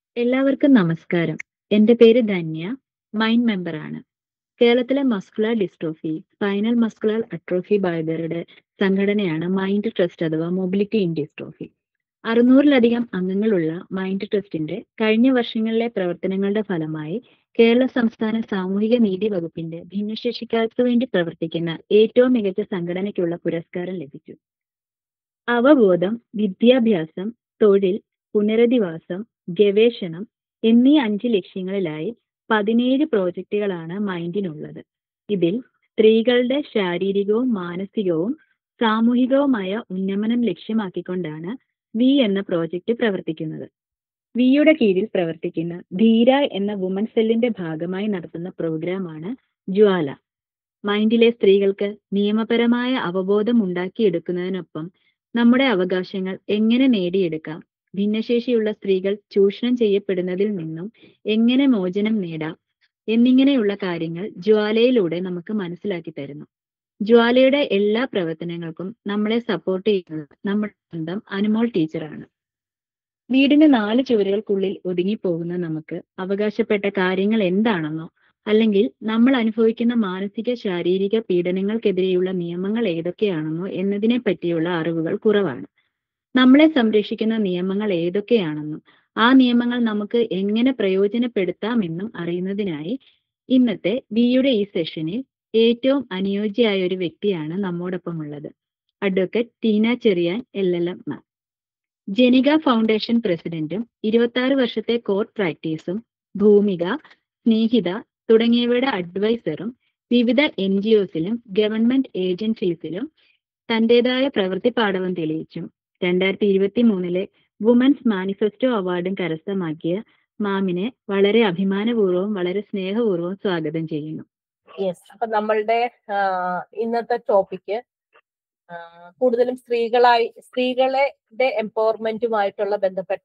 എല്ലാവർക്കും നമസ്കാരം എന്റെ പേര് ധന്യ മൈൻഡ് മെമ്പർ ആണ് കേരളത്തിലെ muscular dystrophy spinal muscular atrophy ബാധിതരുടെ സംഘടനയാണ് മൈൻഡ് ട്രസ്റ്റ് അഥവാ മൊബിലിറ്റി ഇൻ ഡിസ്ട്രോഫി അറുന്നൂറിലധികം അംഗങ്ങളുള്ള മൈൻഡ് ട്രസ്റ്റിന്റെ കഴിഞ്ഞ വർഷങ്ങളിലെ പ്രവർത്തനങ്ങളുടെ ഫലമായി കേരള സംസ്ഥാന സാമൂഹിക നീതി വകുപ്പിന്റെ ഭിന്നശേഷിക്കാർക്ക് വേണ്ടി പ്രവർത്തിക്കുന്ന ഏറ്റവും മികച്ച സംഘടനയ്ക്കുള്ള പുരസ്കാരം ലഭിച്ചു അവബോധം വിദ്യാഭ്യാസം തൊഴിൽ പുനരധിവാസം ഗവേഷണം എന്നീ അഞ്ച് ലക്ഷ്യങ്ങളിലായി പതിനേഴ് പ്രോജക്റ്റുകളാണ് മൈൻഡിനുള്ളത് ഇതിൽ സ്ത്രീകളുടെ ശാരീരികവും മാനസികവും സാമൂഹികവുമായ ഉന്നമനം ലക്ഷ്യമാക്കിക്കൊണ്ടാണ് വി എന്ന പ്രോജക്റ്റ് പ്രവർത്തിക്കുന്നത് വിയുടെ കീഴിൽ പ്രവർത്തിക്കുന്ന ധീര എന്ന വുമൺ സെല്ലിന്റെ ഭാഗമായി നടത്തുന്ന പ്രോഗ്രാമാണ് ജ്വാല മൈൻഡിലെ സ്ത്രീകൾക്ക് നിയമപരമായ അവബോധം ഉണ്ടാക്കിയെടുക്കുന്നതിനൊപ്പം നമ്മുടെ അവകാശങ്ങൾ എങ്ങനെ നേടിയെടുക്കാം ഭിന്നശേഷിയുള്ള സ്ത്രീകൾ ചൂഷണം ചെയ്യപ്പെടുന്നതിൽ നിന്നും എങ്ങനെ മോചനം നേടാം എന്നിങ്ങനെയുള്ള കാര്യങ്ങൾ ജ്വാലയിലൂടെ നമുക്ക് മനസ്സിലാക്കി തരുന്നു ജ്വാലയുടെ എല്ലാ പ്രവർത്തനങ്ങൾക്കും നമ്മളെ സപ്പോർട്ട് ചെയ്യുന്നത് നമ്മുടെ സ്വന്തം അനുമോൾ ടീച്ചറാണ് വീടിന് നാല് ചുവരുകൾക്കുള്ളിൽ ഒതുങ്ങിപ്പോകുന്ന നമുക്ക് അവകാശപ്പെട്ട കാര്യങ്ങൾ എന്താണെന്നോ അല്ലെങ്കിൽ നമ്മൾ അനുഭവിക്കുന്ന മാനസിക ശാരീരിക പീഡനങ്ങൾക്കെതിരെയുള്ള നിയമങ്ങൾ ഏതൊക്കെയാണെന്നോ എന്നതിനെ പറ്റിയുള്ള അറിവുകൾ കുറവാണ് നമ്മളെ സംരക്ഷിക്കുന്ന നിയമങ്ങൾ ഏതൊക്കെയാണെന്നും ആ നിയമങ്ങൾ നമുക്ക് എങ്ങനെ പ്രയോജനപ്പെടുത്താമെന്നും അറിയുന്നതിനായി ഇന്നത്തെ വിയുടെ ഈ സെഷനിൽ ഏറ്റവും അനുയോജ്യയായ ഒരു വ്യക്തിയാണ് നമ്മോടൊപ്പം ഉള്ളത് advocate Teena Cherian L L M ma'am Janika foundation പ്രസിഡന്റും ഇരുപത്തി ആറ് വർഷത്തെ കോർട്ട് പ്രാക്ടീസും ഭൂമിക സ്നേഹിത തുടങ്ങിയവയുടെ അഡ്വൈസറും വിവിധ എൻ ജി ഒസിലും ഗവൺമെന്റ് ഏജൻസീസിലും തന്റേതായ പ്രവൃത്തി പാടവം തെളിയിച്ചും രണ്ടായിരത്തി ഇരുപത്തി മൂന്നിലെ വുമൻസ് മാനിഫെസ്റ്റോ അവാർഡും കരസ്ഥമാക്കിയ മാമിനെ വളരെ അഭിമാനപൂർവ്വവും വളരെ സ്നേഹപൂർവ്വവും സ്വാഗതം ചെയ്യുന്നു യെസ് അപ്പൊ നമ്മളുടെ ഇന്നത്തെ ടോപ്പിക്ക് കൂടുതലും സ്ത്രീകളായി സ്ത്രീകളുടെ എംപവർമെന്റുമായിട്ടുള്ള ബന്ധപ്പെട്ട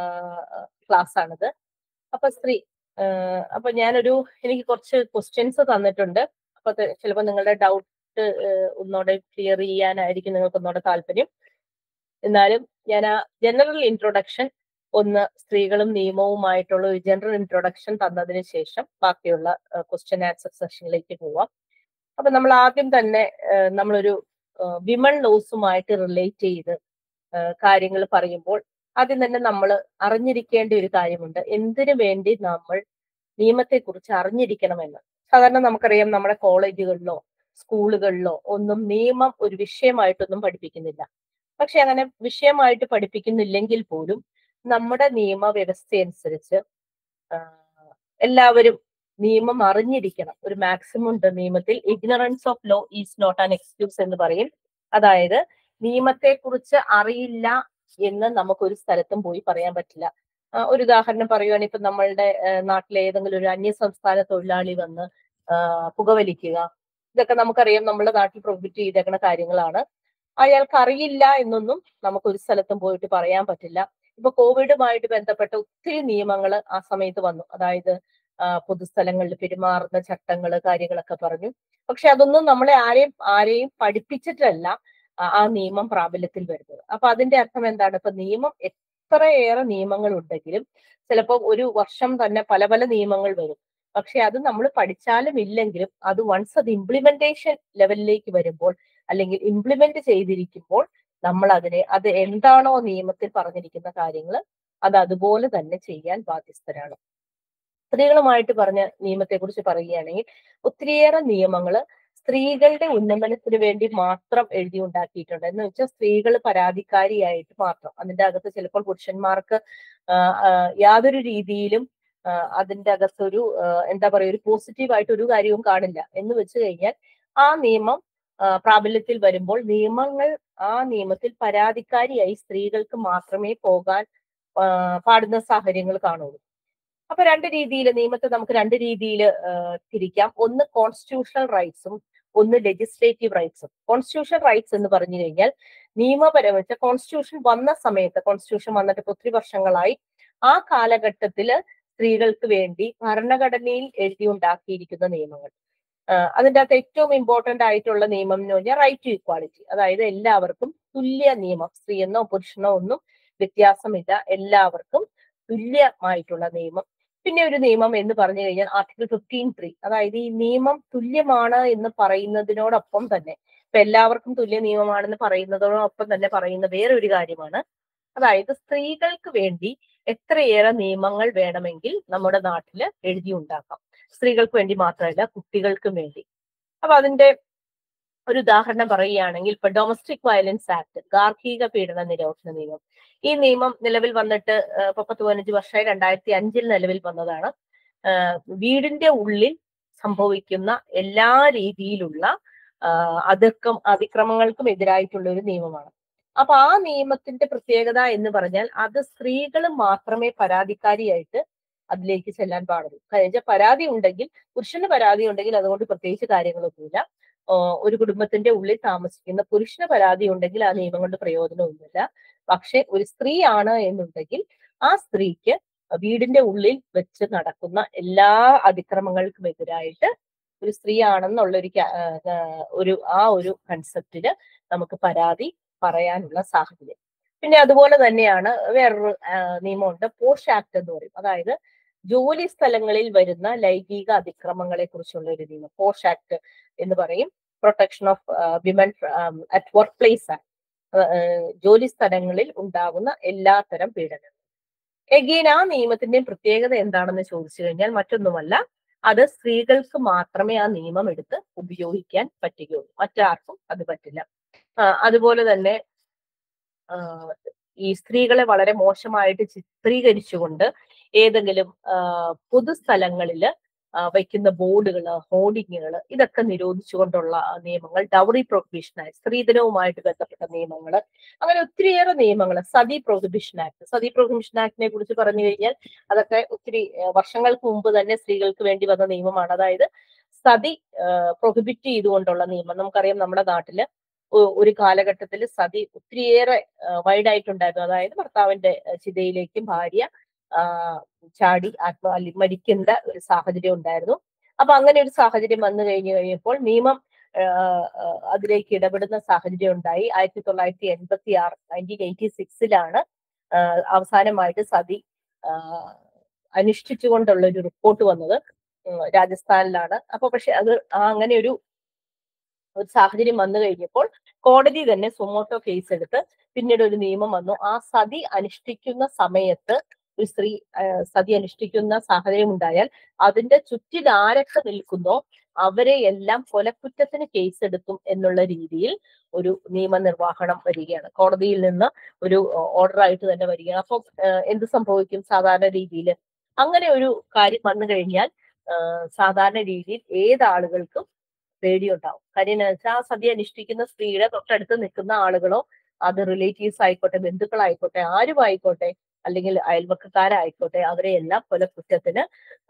ക്ലാസ് ആണിത് അപ്പൊ സ്ത്രീ അപ്പൊ ഞാനൊരു എനിക്ക് കുറച്ച് ക്വസ്റ്റ്യൻസ് തന്നിട്ടുണ്ട് അപ്പൊ ചിലപ്പോൾ നിങ്ങളുടെ ഡൗട്ട് ഒന്നുകൂടെ ക്ലിയർ ചെയ്യാനായിരിക്കും നിങ്ങൾക്ക് ഒന്നുകൂടെ താല്പര്യം എന്നാലും ഞാൻ ആ ജനറൽ ഇൻട്രൊഡക്ഷൻ ഒന്ന് സ്ത്രീകളും നിയമവുമായിട്ടുള്ള ഒരു ജനറൽ ഇൻട്രൊഡക്ഷൻ തന്നതിന് ശേഷം ബാക്കിയുള്ള ക്വസ്റ്റ്യൻ ആൻസർ സെഷനിലേക്ക് പോവാം അപ്പൊ നമ്മൾ ആദ്യം തന്നെ നമ്മളൊരു വിമൺ ലോസുമായിട്ട് റിലേറ്റ് ചെയ്ത് കാര്യങ്ങൾ പറയുമ്പോൾ ആദ്യം തന്നെ നമ്മൾ അറിഞ്ഞിരിക്കേണ്ട ഒരു കാര്യമുണ്ട് എന്തിനു വേണ്ടി നമ്മൾ നിയമത്തെക്കുറിച്ച് അറിഞ്ഞിരിക്കണമെന്ന് സാധാരണ നമുക്കറിയാം നമ്മുടെ കോളേജുകളിലോ സ്കൂളുകളിലോ ഒന്നും നിയമം ഒരു വിഷയമായിട്ടൊന്നും പഠിപ്പിക്കുന്നില്ല പക്ഷെ അങ്ങനെ വിഷയമായിട്ട് പഠിപ്പിക്കുന്നില്ലെങ്കിൽ പോലും നമ്മുടെ നിയമവ്യവസ്ഥ അനുസരിച്ച് എല്ലാവരും നിയമം അറിഞ്ഞിരിക്കണം ഒരു മാക്സിമം ഉണ്ട് നിയമത്തിൽ ignorance of law is not an excuse എന്ന് പറയും അതായത് നിയമത്തെക്കുറിച്ച് അറിയില്ല എന്ന് നമുക്ക് ഒരു സ്ഥലത്തും പോയി പറയാൻ പറ്റില്ല ഒരു ഉദാഹരണം പറയുവാണെങ്കിൽ ഇപ്പൊ നമ്മളുടെ നാട്ടിലെ ഏതെങ്കിലും ഒരു അന്യ സംസ്ഥാന തൊഴിലാളി വന്ന് പുകവലിക്കുക ഇതൊക്കെ നമുക്കറിയാം നമ്മുടെ നാട്ടിൽ പ്രൊഹിബിറ്റ് ചെയ്തേക്കുന്ന കാര്യങ്ങളാണ് അയാൾക്ക് അറിയില്ല എന്നൊന്നും നമുക്ക് ഒരു സ്ഥലത്തും പോയിട്ട് പറയാൻ പറ്റില്ല ഇപ്പൊ കോവിഡുമായിട്ട് ബന്ധപ്പെട്ട ഒത്തിരി നിയമങ്ങൾ ആ സമയത്ത് വന്നു അതായത് പൊതുസ്ഥലങ്ങളിൽ പെരുമാറുന്ന ചട്ടങ്ങൾ കാര്യങ്ങളൊക്കെ പറഞ്ഞു പക്ഷെ അതൊന്നും നമ്മളെ ആരെയും ആരെയും പഠിപ്പിച്ചിട്ടല്ല ആ നിയമം പ്രാബല്യത്തിൽ വരുന്നത് അപ്പൊ അതിന്റെ അർത്ഥം എന്താണ് ഇപ്പൊ നിയമം എത്രയേറെ നിയമങ്ങൾ ഉണ്ടെങ്കിലും ചിലപ്പോൾ ഒരു വർഷം തന്നെ പല പല നിയമങ്ങൾ വരും പക്ഷെ അത് നമ്മൾ പഠിച്ചാലും ഇല്ലെങ്കിലും അത് വൺസ് അത് ഇംപ്ലിമെന്റേഷൻ ലെവലിലേക്ക് വരുമ്പോൾ അല്ലെങ്കിൽ ഇംപ്ലിമെന്റ് ചെയ്തിരിക്കുമ്പോൾ നമ്മൾ അതിനെ അത് എന്താണോ നിയമത്തിൽ പറഞ്ഞിരിക്കുന്ന കാര്യങ്ങൾ അത് അതുപോലെ തന്നെ ചെയ്യാൻ ബാധ്യസ്ഥരാണ് സ്ത്രീകളുമായിട്ട് പറഞ്ഞ നിയമത്തെ കുറിച്ച് പറയുകയാണെങ്കിൽ ഒത്തിരിയേറെ നിയമങ്ങൾ സ്ത്രീകളുടെ ഉന്നമനത്തിന് വേണ്ടി മാത്രം എഴുതി ഉണ്ടാക്കിയിട്ടുണ്ട് എന്ന് വെച്ചാൽ സ്ത്രീകൾ പരാതിക്കാരിയായിട്ട് മാത്രം അതിന്റെ അകത്ത് ചിലപ്പോൾ പുരുഷന്മാർക്ക് യാതൊരു രീതിയിലും അതിന്റെ അകത്തൊരു എന്താ പറയുക ഒരു പോസിറ്റീവായിട്ട് ഒരു കാര്യവും കാണില്ല എന്ന് വെച്ച് കഴിഞ്ഞാൽ ആ നിയമം പ്രാബല്യത്തിൽ വരുമ്പോൾ നിയമങ്ങൾ ആ നിയമത്തിൽ പരാതിക്കാരിയായി സ്ത്രീകൾക്ക് മാത്രമേ പോകാൻ പാടുന്ന സാഹചര്യങ്ങൾ കാണുള്ളൂ അപ്പൊ രണ്ട് രീതിയിൽ നിയമത്തെ നമുക്ക് രണ്ട് രീതിയിൽ തിരിക്കാം ഒന്ന് കോൺസ്റ്റിറ്റ്യൂഷണൽ റൈറ്റ്സും ഒന്ന് ലെജിസ്ലേറ്റീവ് റൈറ്റ്സും കോൺസ്റ്റിറ്റ്യൂഷൻ റൈറ്റ്സ് എന്ന് പറഞ്ഞു കഴിഞ്ഞാൽ നിയമപരം വെച്ച കോൺസ്റ്റിറ്റ്യൂഷൻ വന്ന സമയത്ത് കോൺസ്റ്റിറ്റ്യൂഷൻ വന്നിട്ട് ഒത്തിരി വർഷങ്ങളായി ആ കാലഘട്ടത്തില് സ്ത്രീകൾക്ക് വേണ്ടി ഭരണഘടനയിൽ എഴുതി ഉണ്ടാക്കിയിരിക്കുന്ന നിയമങ്ങൾ അതിൻ്റെ അകത്ത് ഏറ്റവും ഇമ്പോർട്ടന്റ് ആയിട്ടുള്ള നിയമം എന്ന് പറഞ്ഞാൽ റൈറ്റ് ടു ഇക്വാളിറ്റി അതായത് എല്ലാവർക്കും തുല്യ നിയമം സ്ത്രീയെന്നോ പുരുഷനോ ഒന്നും വ്യത്യാസമില്ല എല്ലാവർക്കും തുല്യമായിട്ടുള്ള നിയമം പിന്നെ ഒരു നിയമം എന്ന് പറഞ്ഞു കഴിഞ്ഞാൽ ആർട്ടിക്കിൾ ഫിഫ്റ്റീൻ ത്രീ അതായത് ഈ നിയമം തുല്യമാണ് എന്ന് പറയുന്നതിനോടൊപ്പം തന്നെ ഇപ്പൊ എല്ലാവർക്കും തുല്യ നിയമമാണെന്ന് പറയുന്നതോടൊപ്പം തന്നെ പറയുന്ന വേറെ ഒരു കാര്യമാണ് അതായത് സ്ത്രീകൾക്ക് വേണ്ടി എത്രയേറെ നിയമങ്ങൾ വേണമെങ്കിൽ നമ്മുടെ നാട്ടില് എഴുതി ഉണ്ടാക്കാം സ്ത്രീകൾക്ക് വേണ്ടി മാത്രമല്ല കുട്ടികൾക്കും വേണ്ടി അപ്പൊ അതിന്റെ ഒരു ഉദാഹരണം പറയുകയാണെങ്കിൽ ഇപ്പൊ ഡൊമസ്റ്റിക് വയലൻസ് ആക്ട് ഗാർഹിക പീഡന നിരോധന നിയമം ഈ നിയമം നിലവിൽ വന്നിട്ട് ഏഹ് ഇപ്പൊ പത്ത് പതിനഞ്ച് വർഷമായി രണ്ടായിരത്തി അഞ്ചിൽ നിലവിൽ വന്നതാണ് ആഹ് വീടിന്റെ ഉള്ളിൽ സംഭവിക്കുന്ന എല്ലാ രീതിയിലുള്ള ആഹ് അതിക്രം അതിക്രമങ്ങൾക്കും എതിരായിട്ടുള്ള ഒരു നിയമമാണ് അപ്പൊ ആ നിയമത്തിന്റെ പ്രത്യേകത എന്ന് പറഞ്ഞാൽ അത് സ്ത്രീകൾ മാത്രമേ പരാതിക്കാരിയായിട്ട് അതിലേക്ക് ചെല്ലാൻ പാടുള്ളൂ കാര്യം വെച്ചാൽ പരാതി ഉണ്ടെങ്കിൽ പുരുഷന് പരാതി ഉണ്ടെങ്കിൽ അതുകൊണ്ട് പ്രത്യേകിച്ച് കാര്യങ്ങളൊന്നുമില്ല ആഹ് ഒരു കുടുംബത്തിന്റെ ഉള്ളിൽ താമസിക്കുന്ന പുരുഷന് പരാതി ഉണ്ടെങ്കിൽ ആ നിയമം കൊണ്ട് പ്രയോജനമൊന്നുമില്ല പക്ഷെ ഒരു സ്ത്രീ ആണ് എന്നുണ്ടെങ്കിൽ ആ സ്ത്രീക്ക് വീടിന്റെ ഉള്ളിൽ വെച്ച് നടക്കുന്ന എല്ലാ അതിക്രമങ്ങൾക്കും എതിരായിട്ട് ഒരു സ്ത്രീ ആണെന്നുള്ള ഒരു ക്യാ- ആഹ് ആഹ് ഒരു ആ ഒരു കൺസെപ്റ്റില് നമുക്ക് പരാതി പറയാനുള്ള സാഹചര്യം പിന്നെ അതുപോലെ തന്നെയാണ് വേറൊരു ആഹ് നിയമമുണ്ട് പോഷ് ആക്ട് എന്ന് പറയും അതായത് ജോലി സ്ഥലങ്ങളിൽ വരുന്ന ലൈംഗിക അതിക്രമങ്ങളെ കുറിച്ചുള്ള ഒരു നിയമം പോഷ് ആക്ട് എന്ന് പറയും protection of women at workplace act ജോലി സ്ഥലങ്ങളിൽ ഉണ്ടാകുന്ന എല്ലാത്തരം പീഡനങ്ങൾ എഗെയിൻ ആ നിയമത്തിന്റെ പ്രത്യേകത എന്താണെന്ന് ചോദിച്ചു കഴിഞ്ഞാൽ മറ്റൊന്നുമല്ല അത് സ്ത്രീകൾക്ക് മാത്രമേ ആ നിയമം എടുത്ത് ഉപയോഗിക്കാൻ പറ്റുകയുള്ളൂ മറ്റാർക്കും അത് പറ്റില്ല ആ, അതുപോലെ തന്നെ ആ, ഈ സ്ത്രീകളെ വളരെ മോശമായിട്ട് ചിത്രീകരിച്ചുകൊണ്ട് ഏതെങ്കിലും ആ, പൊതുസ്ഥലങ്ങളില് ആ, വയ്ക്കുന്ന ബോർഡുകൾ ഹോർഡിങ്ങുകൾ ഇതൊക്കെ നിരോധിച്ചുകൊണ്ടുള്ള നിയമങ്ങൾ ഡൗറി പ്രൊഹിബിഷൻ ആക്ട് സ്ത്രീധനവുമായിട്ട് ബന്ധപ്പെട്ട നിയമങ്ങൾ അങ്ങനെ ഒത്തിരിയേറെ നിയമങ്ങൾ sati prohibition act sati prohibition ആക്ടിനെ കുറിച്ച് പറഞ്ഞു കഴിഞ്ഞാൽ അതൊക്കെ ഒത്തിരി ആ, വർഷങ്ങൾക്ക് മുമ്പ് തന്നെ സ്ത്രീകൾക്ക് വേണ്ടി വന്ന നിയമമാണ് അതായത് സതി പ്രൊഹിബിറ്റ് ചെയ്തുകൊണ്ടുള്ള നിയമം നമുക്കറിയാം നമ്മുടെ നാട്ടില് ഒ- ഒരു കാലഘട്ടത്തിൽ സതി ഒത്തിരിയേറെ വൈഡ് ആയിട്ടുണ്ടായിരുന്നു അതായത് ഭർത്താവിന്റെ ആ, ചിതയിലേക്കും ഭാര്യ ആ, ചാടി ആത്മ അല്ലെ- മരിക്കേണ്ട ഒരു സാഹചര്യം ഉണ്ടായിരുന്നു അപ്പൊ അങ്ങനെ ഒരു സാഹചര്യം വന്നു കഴിഞ്ഞു കഴിഞ്ഞപ്പോൾ നിയമം ആ, ആ, അതിലേക്ക് ഇടപെടുന്ന സാഹചര്യം ഉണ്ടായി ആയിരത്തി തൊള്ളായിരത്തി എൺപത്തി ആറ് നയൻറ്റീൻ എയ്റ്റി സിക്സിലാണ് അവസാനമായിട്ട് സതി ആ, അനുഷ്ഠിച്ചുകൊണ്ടുള്ള ഒരു റിപ്പോർട്ട് വന്നത് ഉം, രാജസ്ഥാനിലാണ് അപ്പൊ പക്ഷെ അത് ആ അങ്ങനെ ഒരു ഒരു സാഹചര്യം വന്നു കഴിഞ്ഞപ്പോൾ കോടതി തന്നെ സുമോട്ടോ കേസ് എടുത്ത് പിന്നീട് ഒരു നിയമം വന്നു ആ സതി അനുഷ്ഠിക്കുന്ന സമയത്ത് ഒരു സ്ത്രീ ആ, സതി അനുഷ്ഠിക്കുന്ന സാഹചര്യം ഉണ്ടായാൽ അതിന്റെ ചുറ്റിൽ ആരൊക്കെ നിൽക്കുന്നോ അവരെ എല്ലാം കൊലക്കുറ്റത്തിന് കേസ് എടുക്കും എന്നുള്ള രീതിയിൽ ഒരു നിയമനിർവഹണം വരികയാണ് കോടതിയിൽ നിന്ന് ഒരു ഓർഡർ ആയിട്ട് തന്നെ വരികയാണ് അപ്പൊ എന്ത് സംഭവിക്കും സാധാരണ രീതിയിൽ അങ്ങനെ ഒരു കാര്യം വന്നു കഴിഞ്ഞാൽ ആ, സാധാരണ രീതിയിൽ ഏതാളുകൾക്കും പേടിയുണ്ടാവും കാര്യം എന്ന് വെച്ചാൽ ആ സദ്യ അനുഷ്ഠിക്കുന്ന സ്ത്രീയുടെ തൊട്ടടുത്ത് നിൽക്കുന്ന ആളുകളോ അത് റിലേറ്റീവ്സ് ആയിക്കോട്ടെ ബന്ധുക്കളായിക്കോട്ടെ ആരും ആയിക്കോട്ടെ അല്ലെങ്കിൽ അയൽവക്കക്കാരായിക്കോട്ടെ അവരെ എല്ലാം കൊലക്കുറ്റത്തിന്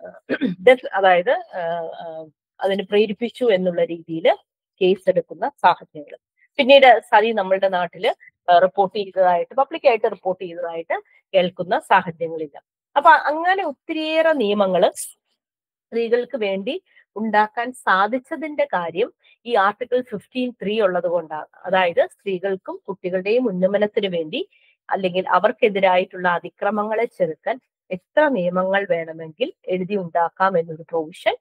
death അതായത് ആ, ആ, അതിന് പ്രേരിപ്പിച്ചു എന്നുള്ള രീതിയിൽ കേസ് എടുക്കുന്ന സാഹചര്യങ്ങൾ പിന്നീട് സതി നമ്മളുടെ നാട്ടില് റിപ്പോർട്ട് ചെയ്തതായിട്ട് പബ്ലിക്കായിട്ട് റിപ്പോർട്ട് ചെയ്തതായിട്ട് കേൾക്കുന്ന സാഹചര്യങ്ങളില്ല അപ്പൊ അങ്ങനെ ഒത്തിരിയേറെ നിയമങ്ങൾ സ്ത്രീകൾക്ക് വേണ്ടി ഉണ്ടാക്കാൻ സാധിച്ചതിന്റെ കാര്യം ഈ ആർട്ടിക്കിൾ ഫിഫ്റ്റീൻ ത്രീ ഉള്ളത് കൊണ്ടാണ് അതായത് സ്ത്രീകൾക്കും കുട്ടികളുടെയും ഉന്നമനത്തിന് വേണ്ടി അല്ലെങ്കിൽ അവർക്കെതിരായിട്ടുള്ള അതിക്രമങ്ങളെ ചെറുക്കാൻ എത്ര നിയമങ്ങൾ വേണമെങ്കിൽ എഴുതി ഉണ്ടാക്കാം എന്നൊരു പ്രൊവിഷൻ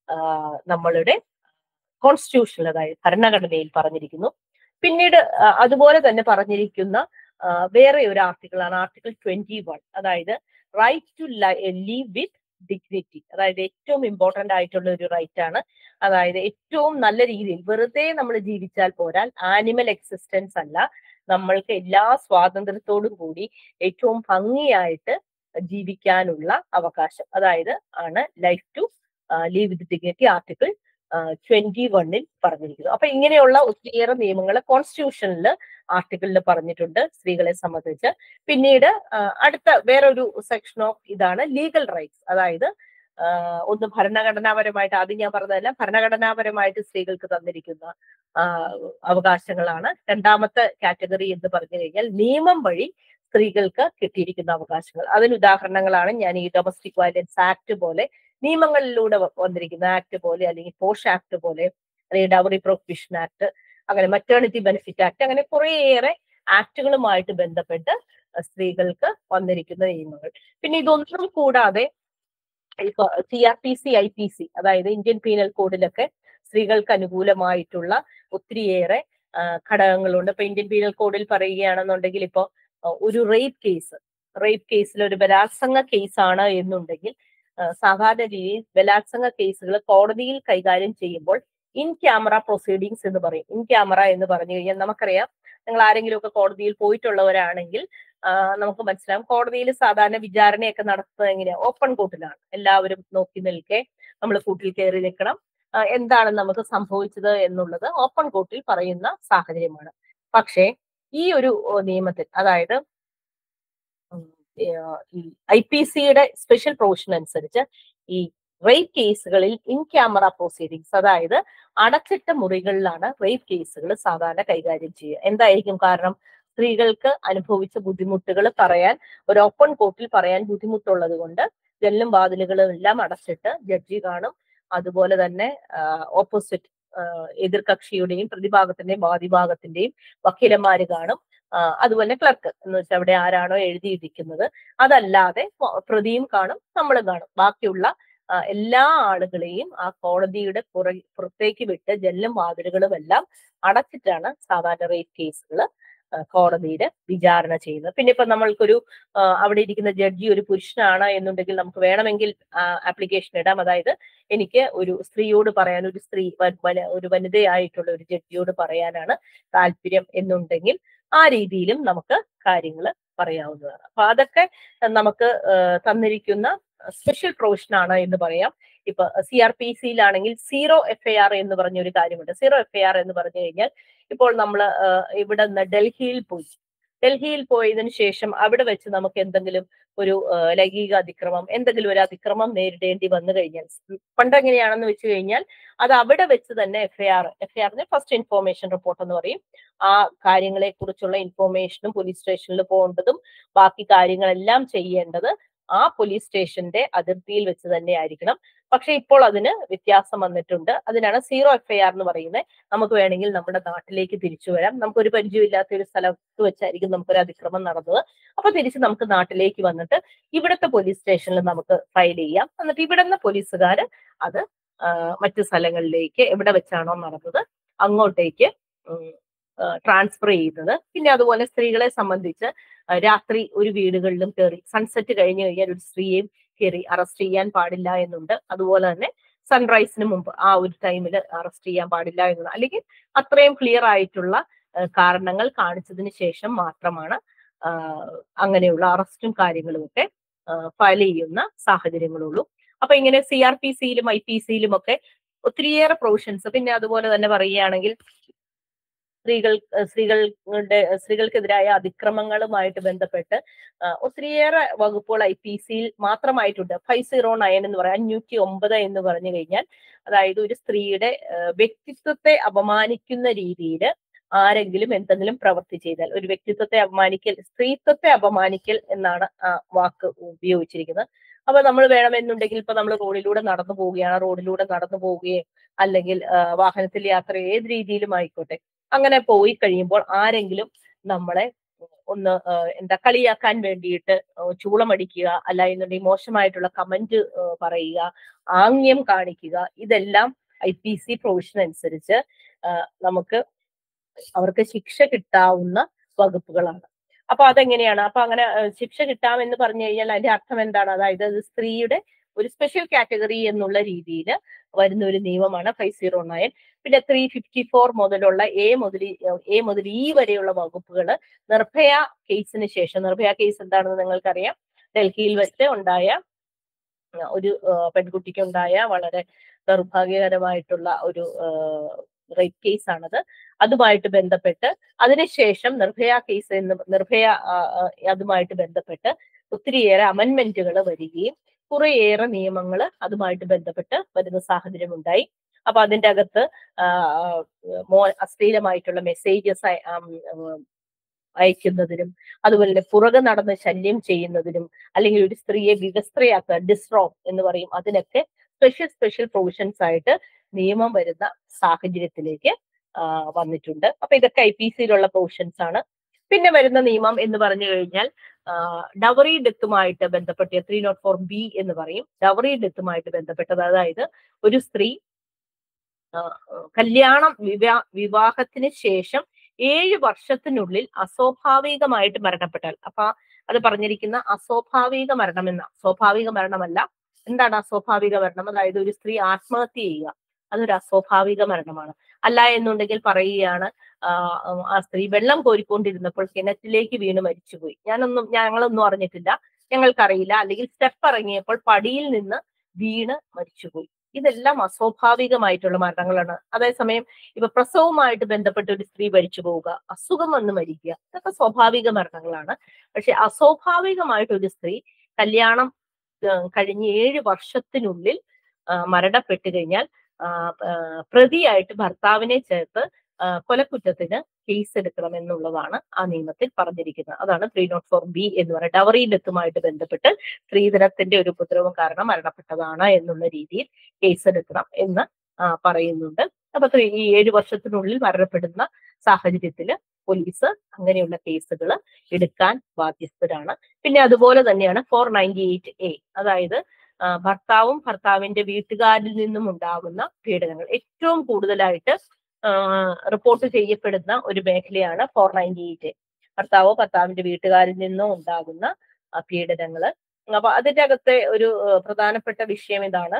നമ്മളുടെ കോൺസ്റ്റിറ്റ്യൂഷനിൽ അതായത് ഭരണഘടനയിൽ പറഞ്ഞിരിക്കുന്നു പിന്നീട് ആ, അതുപോലെ തന്നെ പറഞ്ഞിരിക്കുന്ന ആ, വേറെ ഒരു ആർട്ടിക്കിളാണ് ആർട്ടിക്കിൾ ട്വന്റി വൺ അതായത് right to live with dignity അതായത് ഏറ്റവും ഇമ്പോർട്ടന്റ് ആയിട്ടുള്ള ഒരു റൈറ്റ് ആണ് അതായത് ഏറ്റവും നല്ല രീതിയിൽ വെറുതെ നമ്മൾ ജീവിച്ചാൽ പോരാൽ ആനിമൽ എക്സിസ്റ്റൻസ് അല്ല നമ്മൾക്ക് എല്ലാ സ്വാതന്ത്ര്യത്തോടും കൂടി ഏറ്റവും ഭംഗിയായിട്ട് ജീവിക്കാനുള്ള അവകാശം അതായത് ആണ് life to live with dignity article twenty വണ്ണിൽ പറഞ്ഞിരിക്കുന്നു അപ്പൊ ഇങ്ങനെയുള്ള ഒത്തിരിയേറെ നിയമങ്ങൾ കോൺസ്റ്റിറ്റ്യൂഷനിൽ ആർട്ടിക്കിളിൽ പറഞ്ഞിട്ടുണ്ട് സ്ത്രീകളെ സംബന്ധിച്ച് പിന്നീട് ആ, അടുത്ത വേറൊരു സെക്ഷൻ ഓഫ് ഇതാണ് ലീഗൽ റൈറ്റ്സ് അതായത് ആ, ഒന്ന് ഭരണഘടനാപരമായിട്ട് ആദ്യം ഞാൻ പറഞ്ഞതല്ല ഭരണഘടനാപരമായിട്ട് സ്ത്രീകൾക്ക് തന്നിരിക്കുന്ന ആ, അവകാശങ്ങളാണ് രണ്ടാമത്തെ കാറ്റഗറി എന്ന് പറഞ്ഞു കഴിഞ്ഞാൽ നിയമം വഴി സ്ത്രീകൾക്ക് കിട്ടിയിരിക്കുന്ന അവകാശങ്ങൾ അതിന് ഉദാഹരണങ്ങളാണ് ഞാൻ ഈ ഡൊമസ്റ്റിക് വയലൻസ് ആക്ട് പോലെ നിയമങ്ങളിലൂടെ വ- വന്നിരിക്കുന്ന ആക്ട് പോലെ അല്ലെങ്കിൽ പോഷ് ആക്ട് പോലെ അല്ലെങ്കിൽ ഡൗറി പ്രൊഹിബിഷൻ ആക്ട് അങ്ങനെ മറ്റേണിറ്റി ബെനിഫിറ്റ് ആക്ട് അങ്ങനെ കുറേയേറെ ആക്ടുകളുമായിട്ട് ബന്ധപ്പെട്ട് അഹ് സ്ത്രീകൾക്ക് വന്നിരിക്കുന്ന നിയമങ്ങൾ പിന്നെ ഇതൊന്നും കൂടാതെ ഇപ്പൊ C R P C I P C അതായത് ഇന്ത്യൻ പീനൽ കോഡിലൊക്കെ സ്ത്രീകൾക്ക് അനുകൂലമായിട്ടുള്ള ഒത്തിരിയേറെ ആ, ഘടകങ്ങളുണ്ട് ഇപ്പൊ ഇന്ത്യൻ പീനൽ കോഡിൽ പറയുകയാണെന്നുണ്ടെങ്കിൽ ഇപ്പൊ ആ, ഒരു റേപ്പ് കേസ് റേപ്പ് കേസിൽ ഒരു ബലാത്സംഗ കേസാണ് എന്നുണ്ടെങ്കിൽ ആ, സാധാരണ രീതിയിൽ ബലാത്സംഗ കേസുകൾ കോടതിയിൽ കൈകാര്യം ചെയ്യുമ്പോൾ ഇൻ ക്യാമറ പ്രൊസീഡിങ്സ് എന്ന് പറയും ഇൻ ക്യാമറ എന്ന് പറഞ്ഞു കഴിഞ്ഞാൽ നമുക്കറിയാം നിങ്ങൾ ആരെങ്കിലും ഒക്കെ കോടതിയിൽ പോയിട്ടുള്ളവരാണെങ്കിൽ ആ, നമുക്ക് മനസ്സിലാവും കോടതിയിൽ സാധാരണ വിചാരണയൊക്കെ നടത്തുന്നത് എങ്ങനെയാ ഓപ്പൺ കോർട്ടിലാണ് എല്ലാവരും നോക്കി നിൽക്കെ നമ്മൾ കൂട്ടിൽ കയറി നിൽക്കണം ആ, എന്താണ് നമുക്ക് സംഭവിച്ചത് എന്നുള്ളത് ഓപ്പൺ കോർട്ടിൽ പറയുന്ന സാഹചര്യമാണ് പക്ഷേ ഈ ഒരു ഓ, നിയമത്തിൽ അതായത് ഉം, ഏഹ്, ഈ ഐ പി സിയുടെ സ്പെഷ്യൽ പ്രൊവിഷൻ അനുസരിച്ച് ഈ റേപ്പ് കേസുകളിൽ ഇൻ ക്യാമറ പ്രൊസീഡിങ്സ് അതായത് അടച്ചിട്ട മുറികളിലാണ് റേപ്പ് കേസുകൾ സാധാരണ കൈകാര്യം ചെയ്യുക എന്തായിരിക്കും കാരണം സ്ത്രീകൾക്ക് അനുഭവിച്ച ബുദ്ധിമുട്ടുകൾ പറയാൻ ഒരു ഓപ്പൺ കോർട്ടിൽ പറയാൻ ബുദ്ധിമുട്ടുള്ളത് കൊണ്ട് ജനലും വാതിലുകളും എല്ലാം അടച്ചിട്ട് ജഡ്ജി കാണും അതുപോലെ തന്നെ ഓപ്പോസിറ്റ് എതിർകക്ഷിയുടെയും പ്രതിഭാഗത്തിന്റെയും വാദിഭാഗത്തിന്റെയും വക്കീലന്മാര് കാണും ആ, അതുപോലെ ക്ലർക്ക് എന്ന് വെച്ചാൽ അവിടെ ആരാണോ എഴുതിയിരിക്കുന്നത് അതല്ലാതെ പ- പ്രതിയും കാണും നമ്മളും കാണും ബാക്കിയുള്ള ആ, എല്ലാ ആളുകളെയും ആ കോടതിയുടെ പുറ പുറത്തേക്ക് വിട്ട് ജനലും വാതിലുകളും എല്ലാം അടച്ചിട്ടാണ് സാധാരണ റേപ്പ് കേസുകൾ കോടതിയിൽ വിചാരണ ചെയ്യുന്നത് പിന്നെ ഇപ്പൊ നമ്മൾക്കൊരു ആ, അവിടെ ഇരിക്കുന്ന ജഡ്ജി ഒരു പുരുഷനാണ് എന്നുണ്ടെങ്കിൽ നമുക്ക് വേണമെങ്കിൽ ആപ്ലിക്കേഷൻ ഇടാം അതായത് എനിക്ക് ഒരു സ്ത്രീയോട് പറയാൻ ഒരു സ്ത്രീ വ- വന- ഒരു വനിതയായിട്ടുള്ള ഒരു ജഡ്ജിയോട് പറയാനാണ് താല്പര്യം എന്നുണ്ടെങ്കിൽ ആ രീതിയിലും നമുക്ക് കാര്യങ്ങൾ പറയാവുന്നതാണ് അപ്പൊ അതൊക്കെ നമുക്ക് ആ, തന്നിരിക്കുന്ന സ്പെഷ്യൽ പ്രൊവിഷൻ ആണ് എന്ന് പറയാം ഇപ്പൊ സി ആർ പി സിയിലാണെങ്കിൽ സീറോ എഫ് ഐ ആർ എന്ന് പറഞ്ഞ ഒരു കാര്യമുണ്ട് സീറോ എഫ് ഐ ആർ എന്ന് പറഞ്ഞു കഴിഞ്ഞാൽ ഇപ്പോൾ നമ്മൾ ഇവിടെ നിന്ന് ഡൽഹിയിൽ പോയി ഡൽഹിയിൽ പോയതിനു ശേഷം അവിടെ വെച്ച് നമുക്ക് എന്തെങ്കിലും ഒരു ആ, ലൈംഗിക അതിക്രമം എന്തെങ്കിലും ഒരു അതിക്രമം നേരിടേണ്ടി വന്നു കഴിഞ്ഞാൽ പണ്ട് എങ്ങനെയാണെന്ന് വെച്ച് കഴിഞ്ഞാൽ അത് അവിടെ വെച്ച് തന്നെ F I R F I ആറിന് ഫസ്റ്റ് ഇൻഫോർമേഷൻ റിപ്പോർട്ട് എന്ന് പറയും ആ കാര്യങ്ങളെ കുറിച്ചുള്ള ഇൻഫോർമേഷനും പോലീസ് സ്റ്റേഷനിൽ പോകേണ്ടതും ബാക്കി കാര്യങ്ങളെല്ലാം ചെയ്യേണ്ടത് ആ പോലീസ് സ്റ്റേഷന്റെ അതിർത്തിയിൽ വെച്ച് തന്നെ ആയിരിക്കണം പക്ഷെ ഇപ്പോൾ അതിന് വ്യത്യാസം വന്നിട്ടുണ്ട് അതിനാണ് സീറോ എഫ് ഐ ആർ എന്ന് പറയുന്നത് നമുക്ക് വേണമെങ്കിൽ നമ്മുടെ നാട്ടിലേക്ക് തിരിച്ചു വരാം നമുക്കൊരു പരിചയമില്ലാത്ത ഒരു സ്ഥലത്ത് വെച്ചായിരിക്കും നമുക്കൊരു അതിക്രമം നടന്നത് അപ്പൊ തിരിച്ച് നമുക്ക് നാട്ടിലേക്ക് വന്നിട്ട് ഇവിടുത്തെ പോലീസ് സ്റ്റേഷനിൽ നമുക്ക് ഫയൽ ചെയ്യാം എന്നിട്ട് ഇവിടുന്ന് പോലീസുകാർ അത് ആ, മറ്റു സ്ഥലങ്ങളിലേക്ക് എവിടെ വെച്ചാണോ നടന്നത് അങ്ങോട്ടേക്ക് ട്രാൻസ്ഫർ ചെയ്യുന്നത് പിന്നെ അതുപോലെ സ്ത്രീകളെ സംബന്ധിച്ച് ആ, രാത്രി ഒരു വീടുകളിലും കയറി സൺസെറ്റ് കഴിഞ്ഞു കഴിഞ്ഞാൽ ഒരു സ്ത്രീയെയും കയറി അറസ്റ്റ് ചെയ്യാൻ പാടില്ല എന്നുണ്ട് അതുപോലെ തന്നെ സൺറൈസിന് മുമ്പ് ആ ഒരു ടൈമിൽ അറസ്റ്റ് ചെയ്യാൻ പാടില്ല എന്നുണ്ട് അല്ലെങ്കിൽ അത്രയും ക്ലിയർ ആയിട്ടുള്ള ആ, കാരണങ്ങൾ കാണിച്ചതിന് ശേഷം മാത്രമാണ് ആ, അങ്ങനെയുള്ള അറസ്റ്റും കാര്യങ്ങളും ഒക്കെ ഫയൽ ചെയ്യുന്ന സാഹചര്യങ്ങളുള്ളൂ അപ്പൊ ഇങ്ങനെ സി ആർ പി സിയിലും ഐ പി സിയിലും ഒക്കെ ഒത്തിരിയേറെ പ്രൊവിഷൻസ് പിന്നെ അതുപോലെ തന്നെ പറയുകയാണെങ്കിൽ സ്ത്രീകൾ ഏഹ് സ്ത്രീകളുടെ സ്ത്രീകൾക്കെതിരായ അതിക്രമങ്ങളുമായിട്ട് ബന്ധപ്പെട്ട് ആ, ഒത്തിരിയേറെ വകുപ്പുകൾ ഐ പി സിയിൽ മാത്രമായിട്ടുണ്ട് ഫൈവ് സീറോ നയൻ എന്ന് പറയാം അഞ്ഞൂറ്റി ഒമ്പത് എന്ന് പറഞ്ഞു കഴിഞ്ഞാൽ അതായത് ഒരു സ്ത്രീയുടെ ഏഹ് വ്യക്തിത്വത്തെ അപമാനിക്കുന്ന രീതിയിൽ ആരെങ്കിലും എന്തെങ്കിലും പ്രവൃത്തി ചെയ്താൽ ഒരു വ്യക്തിത്വത്തെ അപമാനിക്കൽ സ്ത്രീത്വത്തെ അപമാനിക്കൽ എന്നാണ് ആ വാക്ക് ഉപയോഗിച്ചിരിക്കുന്നത് അപ്പൊ നമ്മൾ വേണമെന്നുണ്ടെങ്കിൽ ഇപ്പൊ നമ്മൾ റോഡിലൂടെ നടന്നു പോവുകയാണ് റോഡിലൂടെ നടന്നു പോവുകയും അല്ലെങ്കിൽ ആ, വാഹനത്തിൽ യാത്ര ഏത് രീതിയിലും ആയിക്കോട്ടെ അങ്ങനെ പോയി കഴിയുമ്പോൾ ആരെങ്കിലും നമ്മളെ ഒന്ന് ആ, എന്താ കളിയാക്കാൻ വേണ്ടിയിട്ട് ആ, ചൂളമടിക്കുക അല്ല എന്നുണ്ടെങ്കിൽ മോശമായിട്ടുള്ള കമന്റ് പറയുക ആംഗ്യം കാണിക്കുക ഇതെല്ലാം ഐ പി സി പ്രൊവിഷൻ അനുസരിച്ച് ആ, നമുക്ക് അവർക്ക് ശിക്ഷ കിട്ടാവുന്ന വകുപ്പുകളാണ് അപ്പൊ അതെങ്ങനെയാണ് അപ്പൊ അങ്ങനെ ആ, ശിക്ഷ കിട്ടാമെന്ന് പറഞ്ഞു കഴിഞ്ഞാൽ അതിന്റെ അർത്ഥം എന്താണ് അതായത് അത് സ്ത്രീയുടെ ഒരു സ്പെഷ്യൽ കാറ്റഗറി എന്നുള്ള രീതിയിൽ വരുന്ന ഒരു നിയമമാണ് ഫൈവ് സീറോ നയൻ പിന്നെ ത്രീ ഫിഫ്റ്റി ഫോർ മുതലുള്ള എ മുതൽ എ മുതൽ ഇ വരെയുള്ള വകുപ്പുകൾ നിർഭയ കേസിന് ശേഷം നിർഭയ കേസ് എന്താണെന്ന് നിങ്ങൾക്കറിയാം ഡൽഹിയിൽ വെച്ച് ഉണ്ടായ ആ, ഒരു ആ, പെൺകുട്ടിക്കുണ്ടായ വളരെ ദൗർഭാഗ്യകരമായിട്ടുള്ള ഒരു റേപ്പ് കേസ് ആണത് അതുമായിട്ട് ബന്ധപ്പെട്ട് അതിനുശേഷം നിർഭയ കേസ് എന്ന് നിർഭയ ആ, ആ, അതുമായിട്ട് ബന്ധപ്പെട്ട് ഒത്തിരിയേറെ അമെന്മെന്റുകൾ വരികയും കുറേയേറെ നിയമങ്ങൾ അതുമായിട്ട് ബന്ധപ്പെട്ട് വരുന്ന സാഹചര്യം ഉണ്ടായി അപ്പൊ അതിന്റെ അകത്ത് ആ, ആ, മോ അശ്ലീലമായിട്ടുള്ള മെസ്സേജസ് അയക്കുന്നതിനും അതുപോലെ തന്നെ പുറകെ നടന്ന് ശല്യം ചെയ്യുന്നതിനും അല്ലെങ്കിൽ ഒരു സ്ത്രീയെ വിവസ്ത്രയാക്കുക ഡിസ്ട്രോം എന്ന് പറയും അതിനൊക്കെ സ്പെഷ്യൽ സ്പെഷ്യൽ പ്രൊവിഷൻസ് ആയിട്ട് നിയമം വരുന്ന സാഹചര്യത്തിലേക്ക് ആ, വന്നിട്ടുണ്ട് അപ്പൊ ഇതൊക്കെ ഐ പി സിയിലുള്ള പ്രൊവിഷൻസ് ആണ് പിന്നെ വരുന്ന നിയമം എന്ന് പറഞ്ഞു കഴിഞ്ഞാൽ ഡവറി ഡെത്തുമായിട്ട് ബന്ധപ്പെട്ട ത്രീ നോട്ട് ഫോർ ബി എന്ന് പറയും ഡവറി ഡെത്തുമായിട്ട് ബന്ധപ്പെട്ടത് അതായത് ഒരു സ്ത്രീ ആ, കല്യാണം വിവാ വിവാഹത്തിന് ശേഷം ഏഴ് വർഷത്തിനുള്ളിൽ അസ്വാഭാവികമായിട്ട് മരണപ്പെട്ടാൽ അപ്പൊ അത് പറഞ്ഞിരിക്കുന്ന അസ്വാഭാവിക മരണം എന്ന സ്വാഭാവിക മരണമല്ല എന്താണ് അസ്വാഭാവിക മരണം അതായത് ഒരു സ്ത്രീ ആത്മഹത്യ ചെയ്യുക അതൊരു അസ്വാഭാവിക മരണമാണ് അല്ല എന്നുണ്ടെങ്കിൽ പറയുകയാണ് ആ, ആ സ്ത്രീ വെള്ളം കോരിക്കൊണ്ടിരുന്നപ്പോൾ കിണറ്റിലേക്ക് വീണ് മരിച്ചുപോയി ഞാനൊന്നും ഞങ്ങളൊന്നും അറിഞ്ഞിട്ടില്ല ഞങ്ങൾക്കറിയില്ല അല്ലെങ്കിൽ സ്റ്റെപ്പ് ഇറങ്ങിയപ്പോൾ പടിയിൽ നിന്ന് വീണ് മരിച്ചുപോയി ഇതെല്ലാം അസ്വാഭാവികമായിട്ടുള്ള മരണങ്ങളാണ് അതേസമയം ഇപ്പൊ പ്രസവവുമായിട്ട് ബന്ധപ്പെട്ട് ഒരു സ്ത്രീ മരിച്ചു പോവുക അസുഖം വന്ന് മരിക്കുക ഇതൊക്കെ സ്വാഭാവിക മരണങ്ങളാണ് പക്ഷെ അസ്വാഭാവികമായിട്ട് ഒരു സ്ത്രീ കല്യാണം ആ, കഴിഞ്ഞ് ഏഴ് വർഷത്തിനുള്ളിൽ ആ, മരണപ്പെട്ടു കഴിഞ്ഞാൽ ആ, ആ, പ്രതിയായിട്ട് ഭർത്താവിനെ ചേർത്ത് ആ, കൊലക്കുറ്റത്തിന് കേസ് എടുക്കണം എന്നുള്ളതാണ് ആ നിയമത്തിൽ പറഞ്ഞിരിക്കുന്നത് അതാണ് ത്രീ നോട്ട് ഫോർ ബി എന്ന് പറയുന്നത് ഡവറി ഡെത്തുമായിട്ട് ബന്ധപ്പെട്ട് സ്ത്രീധനത്തിന്റെ ഒരു ഉപദ്രവം കാരണം മരണപ്പെട്ടതാണ് എന്നുള്ള രീതിയിൽ കേസ് എടുക്കണം എന്ന് ആ, പറയുന്നുണ്ട് അപ്പൊ ത്രീ- ഈ ഏഴ് വർഷത്തിനുള്ളിൽ മരണപ്പെടുന്ന സാഹചര്യത്തില് പോലീസ് അങ്ങനെയുള്ള കേസുകൾ എടുക്കാൻ ബാധ്യസ്ഥരാണ് പിന്നെ അതുപോലെ തന്നെയാണ് ഫോർ നയൻറ്റി എയ്റ്റ് എ അതായത് ആ, ഭർത്താവും ഭർത്താവിന്റെ വീട്ടുകാരിൽ നിന്നും ഉണ്ടാകുന്ന പീഡനങ്ങൾ ഏറ്റവും കൂടുതലായിട്ട് റിപ്പോർട്ട് ചെയ്യപ്പെടുന്ന ഒരു മേഖലയാണ് ഫോർ നയൻറ്റി എയ്റ്റ് ഭർത്താവോ ഭർത്താവിന്റെ വീട്ടുകാരിൽ നിന്നോ ഉണ്ടാകുന്ന ആ, പീഡനങ്ങള് അപ്പൊ അതിന്റെ അകത്തെ ഒരു ആ, പ്രധാനപ്പെട്ട വിഷയം ഇതാണ്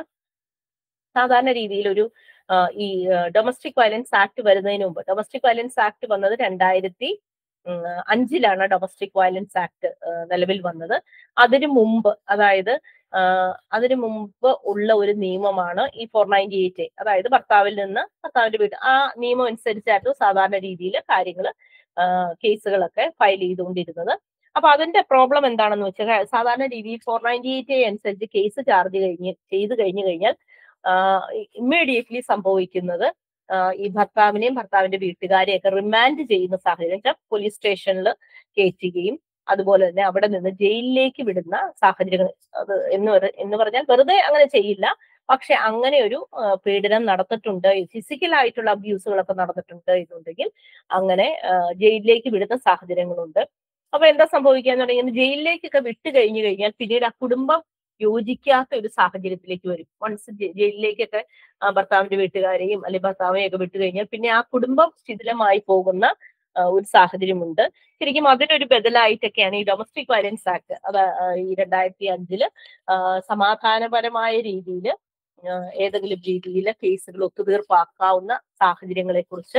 സാധാരണ രീതിയിൽ ഒരു ആ, ഈ ഡൊമസ്റ്റിക് വയലൻസ് ആക്ട് വരുന്നതിന് മുമ്പ് ഡൊമസ്റ്റിക് വയലൻസ് ആക്ട് വന്നത് രണ്ടായിരത്തി ഉം, അഞ്ചിലാണ് ഡൊമസ്റ്റിക് വയലൻസ് ആക്ട് നിലവിൽ വന്നത് അതിനു മുമ്പ് അതായത് ആ, അതിനു മുമ്പ് ഉള്ള ഒരു നിയമമാണ് ഈ ഫോർ നയൻറ്റി എയ്റ്റ് അതായത് ഭർത്താവിൽ നിന്ന് ഭർത്താവിന്റെ വീട് ആ നിയമം അനുസരിച്ചായിരുന്നു സാധാരണ രീതിയിൽ കാര്യങ്ങൾ കേസുകളൊക്കെ ഫയൽ ചെയ്തുകൊണ്ടിരുന്നത് അപ്പൊ അതിന്റെ പ്രോബ്ലം എന്താണെന്ന് വെച്ചാൽ സാധാരണ രീതിയിൽ ഫോർ നയൻറ്റി എയ്റ്റ് അനുസരിച്ച് കേസ് ചാർജ് കഴിഞ്ഞ് ചെയ്ത് കഴിഞ്ഞു കഴിഞ്ഞാൽ ഇമ്മീഡിയറ്റ്ലി സംഭവിക്കുന്നത് ആ, ഈ ഭർത്താവിനെയും ഭർത്താവിന്റെ വീട്ടുകാരെയും ഒക്കെ റിമാൻഡ് ചെയ്യുന്ന സാഹചര്യം വെച്ചാൽ പോലീസ് സ്റ്റേഷനിൽ കയറ്റുകയും അതുപോലെ തന്നെ അവിടെ നിന്ന് ജയിലിലേക്ക് വിടുന്ന സാഹചര്യങ്ങൾ അത് എന്ന് പറ- എന്ന് പറഞ്ഞാൽ വെറുതെ അങ്ങനെ ചെയ്യില്ല പക്ഷെ അങ്ങനെ ഒരു ആ, പീഡനം നടന്നിട്ടുണ്ട് ഫിസിക്കൽ ആയിട്ടുള്ള അബ്യൂസുകളൊക്കെ നടന്നിട്ടുണ്ട് എന്നുണ്ടെങ്കിൽ അങ്ങനെ ആ, ജയിലിലേക്ക് വിടുന്ന സാഹചര്യങ്ങളുണ്ട് അപ്പൊ എന്താ സംഭവിക്കാന്ന് പറഞ്ഞാൽ ജയിലിലേക്കൊക്കെ വിട്ടു കഴിഞ്ഞു കഴിഞ്ഞാൽ പിന്നീട് ആ കുടുംബം യോജിക്കാത്ത ഒരു സാഹചര്യത്തിലേക്ക് വരും വൺസ് ജയിലിലേക്കൊക്കെ ആ, ഭർത്താവിന്റെ വീട്ടുകാരെയും അല്ലെങ്കിൽ ഭർത്താവിനെയും ഒക്കെ വിട്ടു കഴിഞ്ഞാൽ പിന്നെ ആ കുടുംബം ശിഥിലമായി പോകുന്ന ആ, ഒരു സാഹചര്യമുണ്ട് ശരിക്കും അതിനൊരു ബദലായിട്ടൊക്കെയാണ് ഈ ഡൊമസ്റ്റിക് വയലൻസ് ആക്ട് അത് ആ, ഈ രണ്ടായിരത്തി അഞ്ചില് ആ, സമാധാനപരമായ രീതിയിൽ ഏതെങ്കിലും രീതിയിൽ കേസുകൾ ഒത്തുതീർപ്പാക്കാവുന്ന സാഹചര്യങ്ങളെ കുറിച്ച്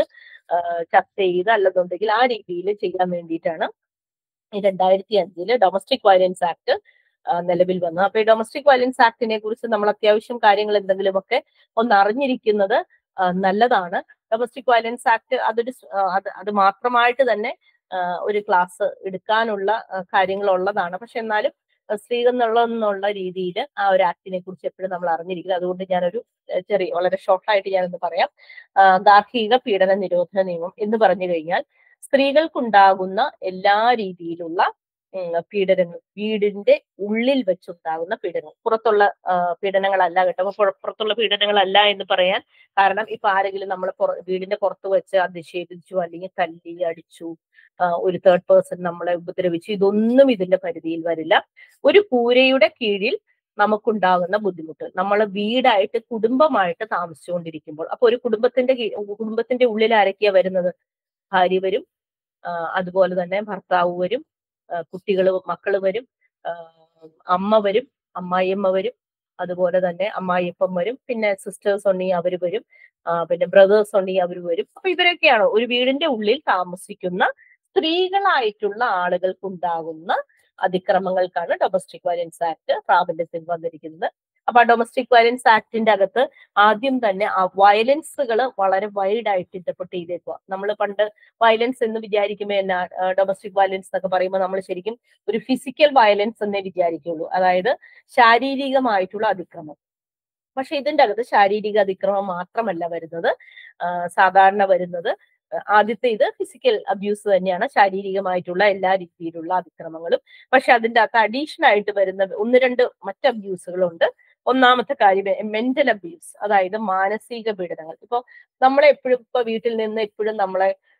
ചർച്ച ചെയ്ത് അല്ലെന്നുണ്ടെങ്കിൽ ആ രീതിയിൽ ചെയ്യാൻ വേണ്ടിയിട്ടാണ് ഈ രണ്ടായിരത്തി അഞ്ചില് ഡൊമസ്റ്റിക് വയലൻസ് ആക്ട് നിലവിൽ വന്നത് അപ്പൊ ഈ ഡൊമസ്റ്റിക് വയലൻസ് ആക്ടിനെ കുറിച്ച് നമ്മൾ അത്യാവശ്യം കാര്യങ്ങൾ എന്തെങ്കിലുമൊക്കെ ഒന്ന് അറിഞ്ഞിരിക്കുന്നത് ആ, നല്ലതാണ് ഡൊമസ്റ്റിക് വയലൻസ് ആക്ട് അതൊരു സ്- ആ, അത് അത് മാത്രമായിട്ട് തന്നെ ആ, ഒരു ക്ലാസ് എടുക്കാനുള്ള ആ, കാര്യങ്ങളുള്ളതാണ് പക്ഷെ എന്നാലും ആ, സ്ത്രീകൾ എന്നുള്ള എന്നുള്ള രീതിയിൽ ആ ഒരു ആക്ടിനെ കുറിച്ച് എപ്പോഴും നമ്മൾ അറിഞ്ഞിരിക്കുന്നത് അതുകൊണ്ട് ഞാനൊരു ആ, ചെറിയ വളരെ ഷോർട്ടായിട്ട് ഞാനൊന്ന് പറയാം ആ, ഗാർഹിക പീഡന നിരോധന നിയമം എന്ന് പറഞ്ഞു കഴിഞ്ഞാൽ സ്ത്രീകൾക്കുണ്ടാകുന്ന എല്ലാ രീതിയിലുള്ള ഉം, പീഡനങ്ങൾ വീടിന്റെ ഉള്ളിൽ വെച്ചുണ്ടാകുന്ന പീഡനങ്ങൾ പുറത്തുള്ള ആ, പീഡനങ്ങളല്ല കേട്ടോ അപ്പൊ പുറ- പുറത്തുള്ള പീഡനങ്ങളല്ല എന്ന് പറയാൻ കാരണം ഇപ്പൊ ആരെങ്കിലും നമ്മളെ പുറ- വീടിന്റെ പുറത്ത് വെച്ച് അധിക്ഷേപിച്ചു അല്ലെങ്കിൽ തല്ലി അടിച്ചു ആ, ഒരു തേർഡ് പേഴ്സൺ നമ്മളെ ഉപദ്രവിച്ചു ഇതൊന്നും ഇതിന്റെ പരിധിയിൽ വരില്ല ഒരു കൂരയുടെ കീഴിൽ നമുക്കുണ്ടാകുന്ന ബുദ്ധിമുട്ട് നമ്മൾ വീടായിട്ട് കുടുംബമായിട്ട് താമസിച്ചുകൊണ്ടിരിക്കുമ്പോൾ അപ്പൊ ഒരു കുടുംബത്തിന്റെ കീ- കുടുംബത്തിന്റെ ഉള്ളിൽ ആരൊക്കെയാ വരുന്നത് ഭാര്യ വരും ആ, അതുപോലെ തന്നെ ഭർത്താവ് വരും കുട്ടികൾ മക്കൾ വരും ആ, അമ്മ വരും അമ്മായിയമ്മ വരും അതുപോലെ തന്നെ അമ്മായിയപ്പം വരും പിന്നെ സിസ്റ്റേഴ്സ് ഉണ്ടെങ്കിൽ അവർ വരും ആ, പിന്നെ ബ്രദേഴ്സ് ഉണ്ടെങ്കിൽ അവർ വരും അപ്പൊ ഇവരൊക്കെയാണ് ഒരു വീടിന്റെ ഉള്ളിൽ താമസിക്കുന്ന സ്ത്രീകളായിട്ടുള്ള ആളുകൾക്കുണ്ടാകുന്ന അതിക്രമങ്ങൾക്കാണ് ഡൊമസ്റ്റിക് വയലൻസ് ആക്ട് പ്രാബല്യത്തിൽ വന്നിരിക്കുന്നത് അപ്പൊ ആ ഡൊമസ്റ്റിക് വയലൻസ് ആക്ടിന്റെ അകത്ത് ആദ്യം തന്നെ ആ വയലൻസുകൾ വളരെ വൈഡ് ആയിട്ട് ഇന്റർപ്രട്ട് ചെയ്തേക്കുക നമ്മൾ പണ്ട് വയലൻസ് എന്ന് വിചാരിക്കുമ്പോൾ എന്നാ ഡൊമസ്റ്റിക് വയലൻസ് എന്നൊക്കെ പറയുമ്പോൾ നമ്മൾ ശരിക്കും ഒരു ഫിസിക്കൽ വയലൻസ് എന്നേ വിചാരിക്കുള്ളൂ അതായത് ശാരീരികമായിട്ടുള്ള അതിക്രമം പക്ഷെ ഇതിന്റെ അകത്ത് ശാരീരിക അതിക്രമം മാത്രമല്ല വരുന്നത് ആ, സാധാരണ വരുന്നത് ആ, ആദ്യത്തെ ഇത് ഫിസിക്കൽ അബ്യൂസ് തന്നെയാണ് ശാരീരികമായിട്ടുള്ള എല്ലാ രീതിയിലുള്ള അതിക്രമങ്ങളും പക്ഷെ അതിന്റെ അകത്ത് അഡീഷണൽ ആയിട്ട് വരുന്ന ഒന്ന് രണ്ട് മറ്റ് അബ്യൂസുകളുണ്ട് ഒന്നാമത്തെ കാര്യം മെന്റൽ അബ്യൂസ് അതായത് മാനസിക പീഡനങ്ങൾ ഇപ്പൊ നമ്മളെ എപ്പോഴും ഇപ്പൊ വീട്ടിൽ നിന്ന് എപ്പോഴും നമ്മളെ